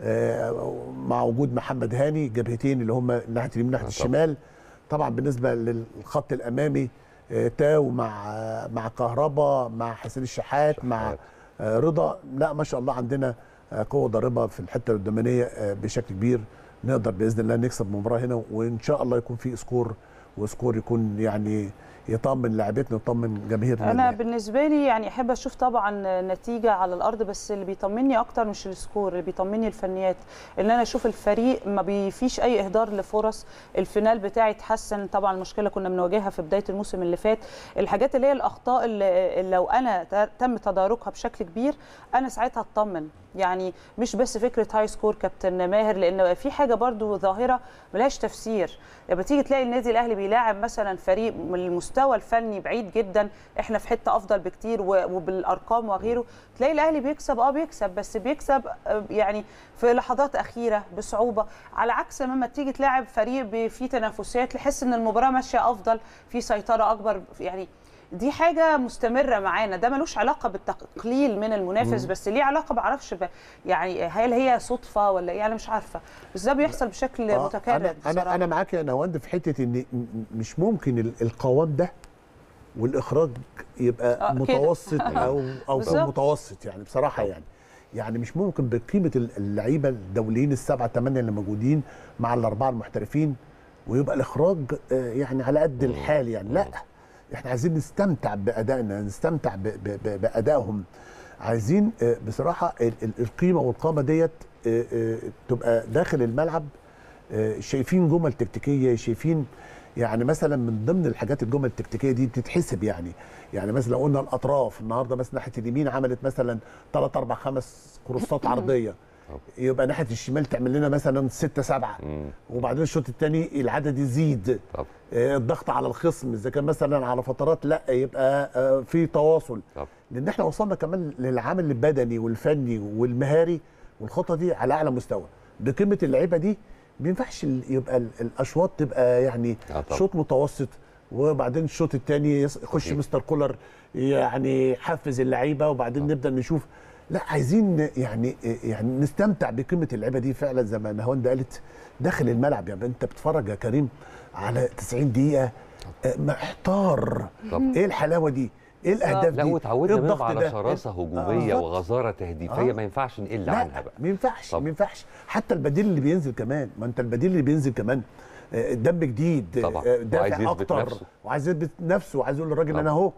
آه، مع وجود محمد هاني جبهتين اللي هم ناحيه اليمين ناحيه طبعاً. الشمال طبعا بالنسبه للخط الامامي آه، تاو مع آه، مع كهربا مع حسين الشحات مع شحات. آه، رضا لا ما شاء الله عندنا آه، قوه ضاربه في الحته القدامانيه آه، بشكل كبير نقدر باذن الله نكسب مباراه هنا وان شاء الله يكون في سكور وسكور يكون يعني يطمن لاعبتنا ويطمن جماهير انا النادي. بالنسبه لي يعني احب اشوف طبعا نتيجه على الارض بس اللي بيطمني اكتر مش السكور اللي بيطمني الفنيات ان انا اشوف الفريق ما بيفيش اي اهدار لفرص الفينال بتاعي اتحسن طبعا المشكله كنا بنواجهها في بدايه الموسم اللي فات الحاجات اللي هي الاخطاء اللي اللي لو انا ت- تم تداركها بشكل كبير انا ساعتها اطمن يعني مش بس فكره هاي سكور كابتن ماهر لان في حاجه برضو ظاهره ملهاش تفسير لما تيجي تلاقي النادي الاهلي بيلاعب مثلا فريق من المستوى الفني بعيد جدا احنا في حته افضل بكتير و- وبالارقام وغيره تلاقي الاهلي بيكسب اه بيكسب بس بيكسب آه، يعني في لحظات اخيره بصعوبه على عكس لما تيجي تلاعب فريق ب- فيه تنافسيات تحس ان المباراه ماشيه افضل في سيطره اكبر يعني دي حاجة مستمرة معانا ده ملوش علاقة بالتقليل من المنافس مم. بس ليه علاقة بعرفش ب... يعني هل هي صدفة ولا ايه أنا مش عارفة بس ده بيحصل بشكل آه، متكرر انا انا بصراحة. انا معاك يا نهاوند في حته ان م- مش ممكن ال- القوام ده والاخراج يبقى آه، كده. متوسط او او بالظبط. فوق متوسط يعني بصراحه يعني يعني مش ممكن بقيمه ال- اللعيبه الدوليين السبعه ثمانيه اللي موجودين مع الاربعه المحترفين ويبقى الاخراج آه، يعني على قد الحال يعني لا احنا عايزين نستمتع بادائنا نستمتع ب- ب- ب- بادائهم عايزين آه، بصراحه ال- ال- القيمه والقامه ديت آه، آه، تبقى داخل الملعب آه، شايفين جمل تكتيكيه شايفين يعني مثلا من ضمن الحاجات الجمل التكتيكيه دي بتتحسب يعني يعني مثلا لو قلنا الاطراف النهارده مثلا ناحيه اليمين عملت مثلا 3 4 5 كروسات عرضيه يبقى ناحيه الشمال تعمل لنا مثلا 6 7 وبعدين الشوط الثاني العدد يزيد طب. آه، الضغط على الخصم اذا كان مثلا على فترات لا يبقى آه، في تواصل طب. لان احنا وصلنا كمان للعامل البدني والفني والمهاري والخطه دي على اعلى مستوى بقيمه اللعيبه دي ما ينفعش ال- يبقى ال- الاشواط تبقى يعني آه طبعا. شوط متوسط وبعدين الشوط الثاني يخش خفيف. مستر كولر يعني يحفز اللعيبه وبعدين نبدا نشوف لا عايزين يعني يعني نستمتع بقيمه اللعيبه دي فعلا زي ما نهاوند قالت داخل الملعب يعني انت بتتفرج يا كريم على 90 دقيقه آه، محتار طب. ايه الحلاوه دي ايه الاهداف لا دي واتعودنا إيه منهم الضغط على ده؟ شراسه هجوميه بالظبط. وغزاره تهديفيه آه. ما ينفعش نقل لا عنها بقى ما ينفعش طب. ما ينفعش حتى البديل اللي بينزل كمان ما انت البديل اللي بينزل كمان آه، دم جديد طبعا. آه، وعايز دافع يثبت اكتر نفسه. وعايز يثبت نفسه وعايز يقول للراجل طبعا. انا اهو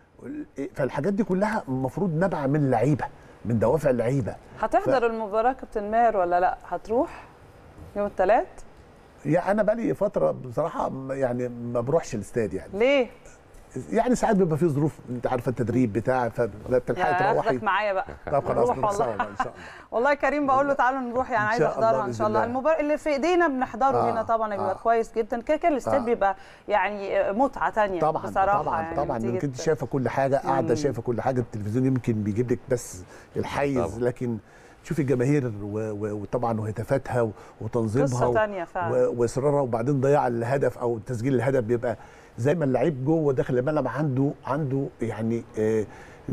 فالحاجات دي كلها المفروض نبع من اللعيبه من دوافع اللعيبه هتحضر المباراة كابتن ماهر ولا لا هتروح يوم الثلاث يعني انا بقالي فتره بصراحه م- يعني ما بروحش الاستاد يعني ليه يعني ساعات بيبقى في ظروف انت عارفه التدريب بتاع فبتلحقي يا تروحي اخدك معايا بقى طب خلاص نروح نروح سوا والله بقى ان شاء الله والله كريم بقول له تعالوا نروح يعني إن عايزه شاء الله احضرها ان بإذن شاء الله الله. المباراه اللي في ايدينا بنحضره آه، هنا طبعا بيبقى آه. كويس جدا كده كده الاستاد آه. بيبقى يعني متعه تانية طبعا بصراحه طبعا يعني طبعا نتيجة- انك انت شايفه كل حاجه قاعده شايفه كل حاجه التلفزيون يمكن بيجيب لك بس الحيز طبعا. لكن تشوفي الجماهير و- و- وطبعا وهتافاتها و- وتنظيمها قصة و- تانية فعلا. و- واصرارها وبعدين ضياع الهدف او تسجيل الهدف بيبقى زي ما اللعيب جوه داخل الملعب عنده عنده يعني آه،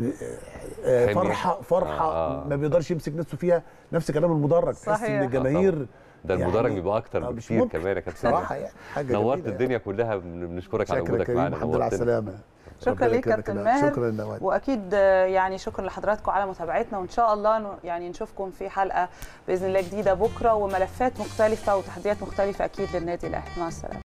آه، حمية. فرحه فرحه آه، آه. ما بيقدرش يمسك نفسه فيها نفس كلام المدرج تحس صحيح. ان آه، الجماهير ده المدرج يعني- بيبقى اكتر آه، مش بكتير ممكن. كمان يا كابتن بصراحه يعني حاجه نورت جميلة. الدنيا كلها بن- بنشكرك على شكرا يا وجودك كريم معانا الحمد لله على نورتنا. السلامه شكرا ربنا ليك يكرمك كابتن يا ماهر شكرا يا نوال واكيد آه، يعني شكرا لحضراتكم على متابعتنا وان شاء الله ن- يعني نشوفكم في حلقه باذن الله جديده بكره وملفات مختلفه وتحديات مختلفه اكيد للنادي الاهلي مع السلامه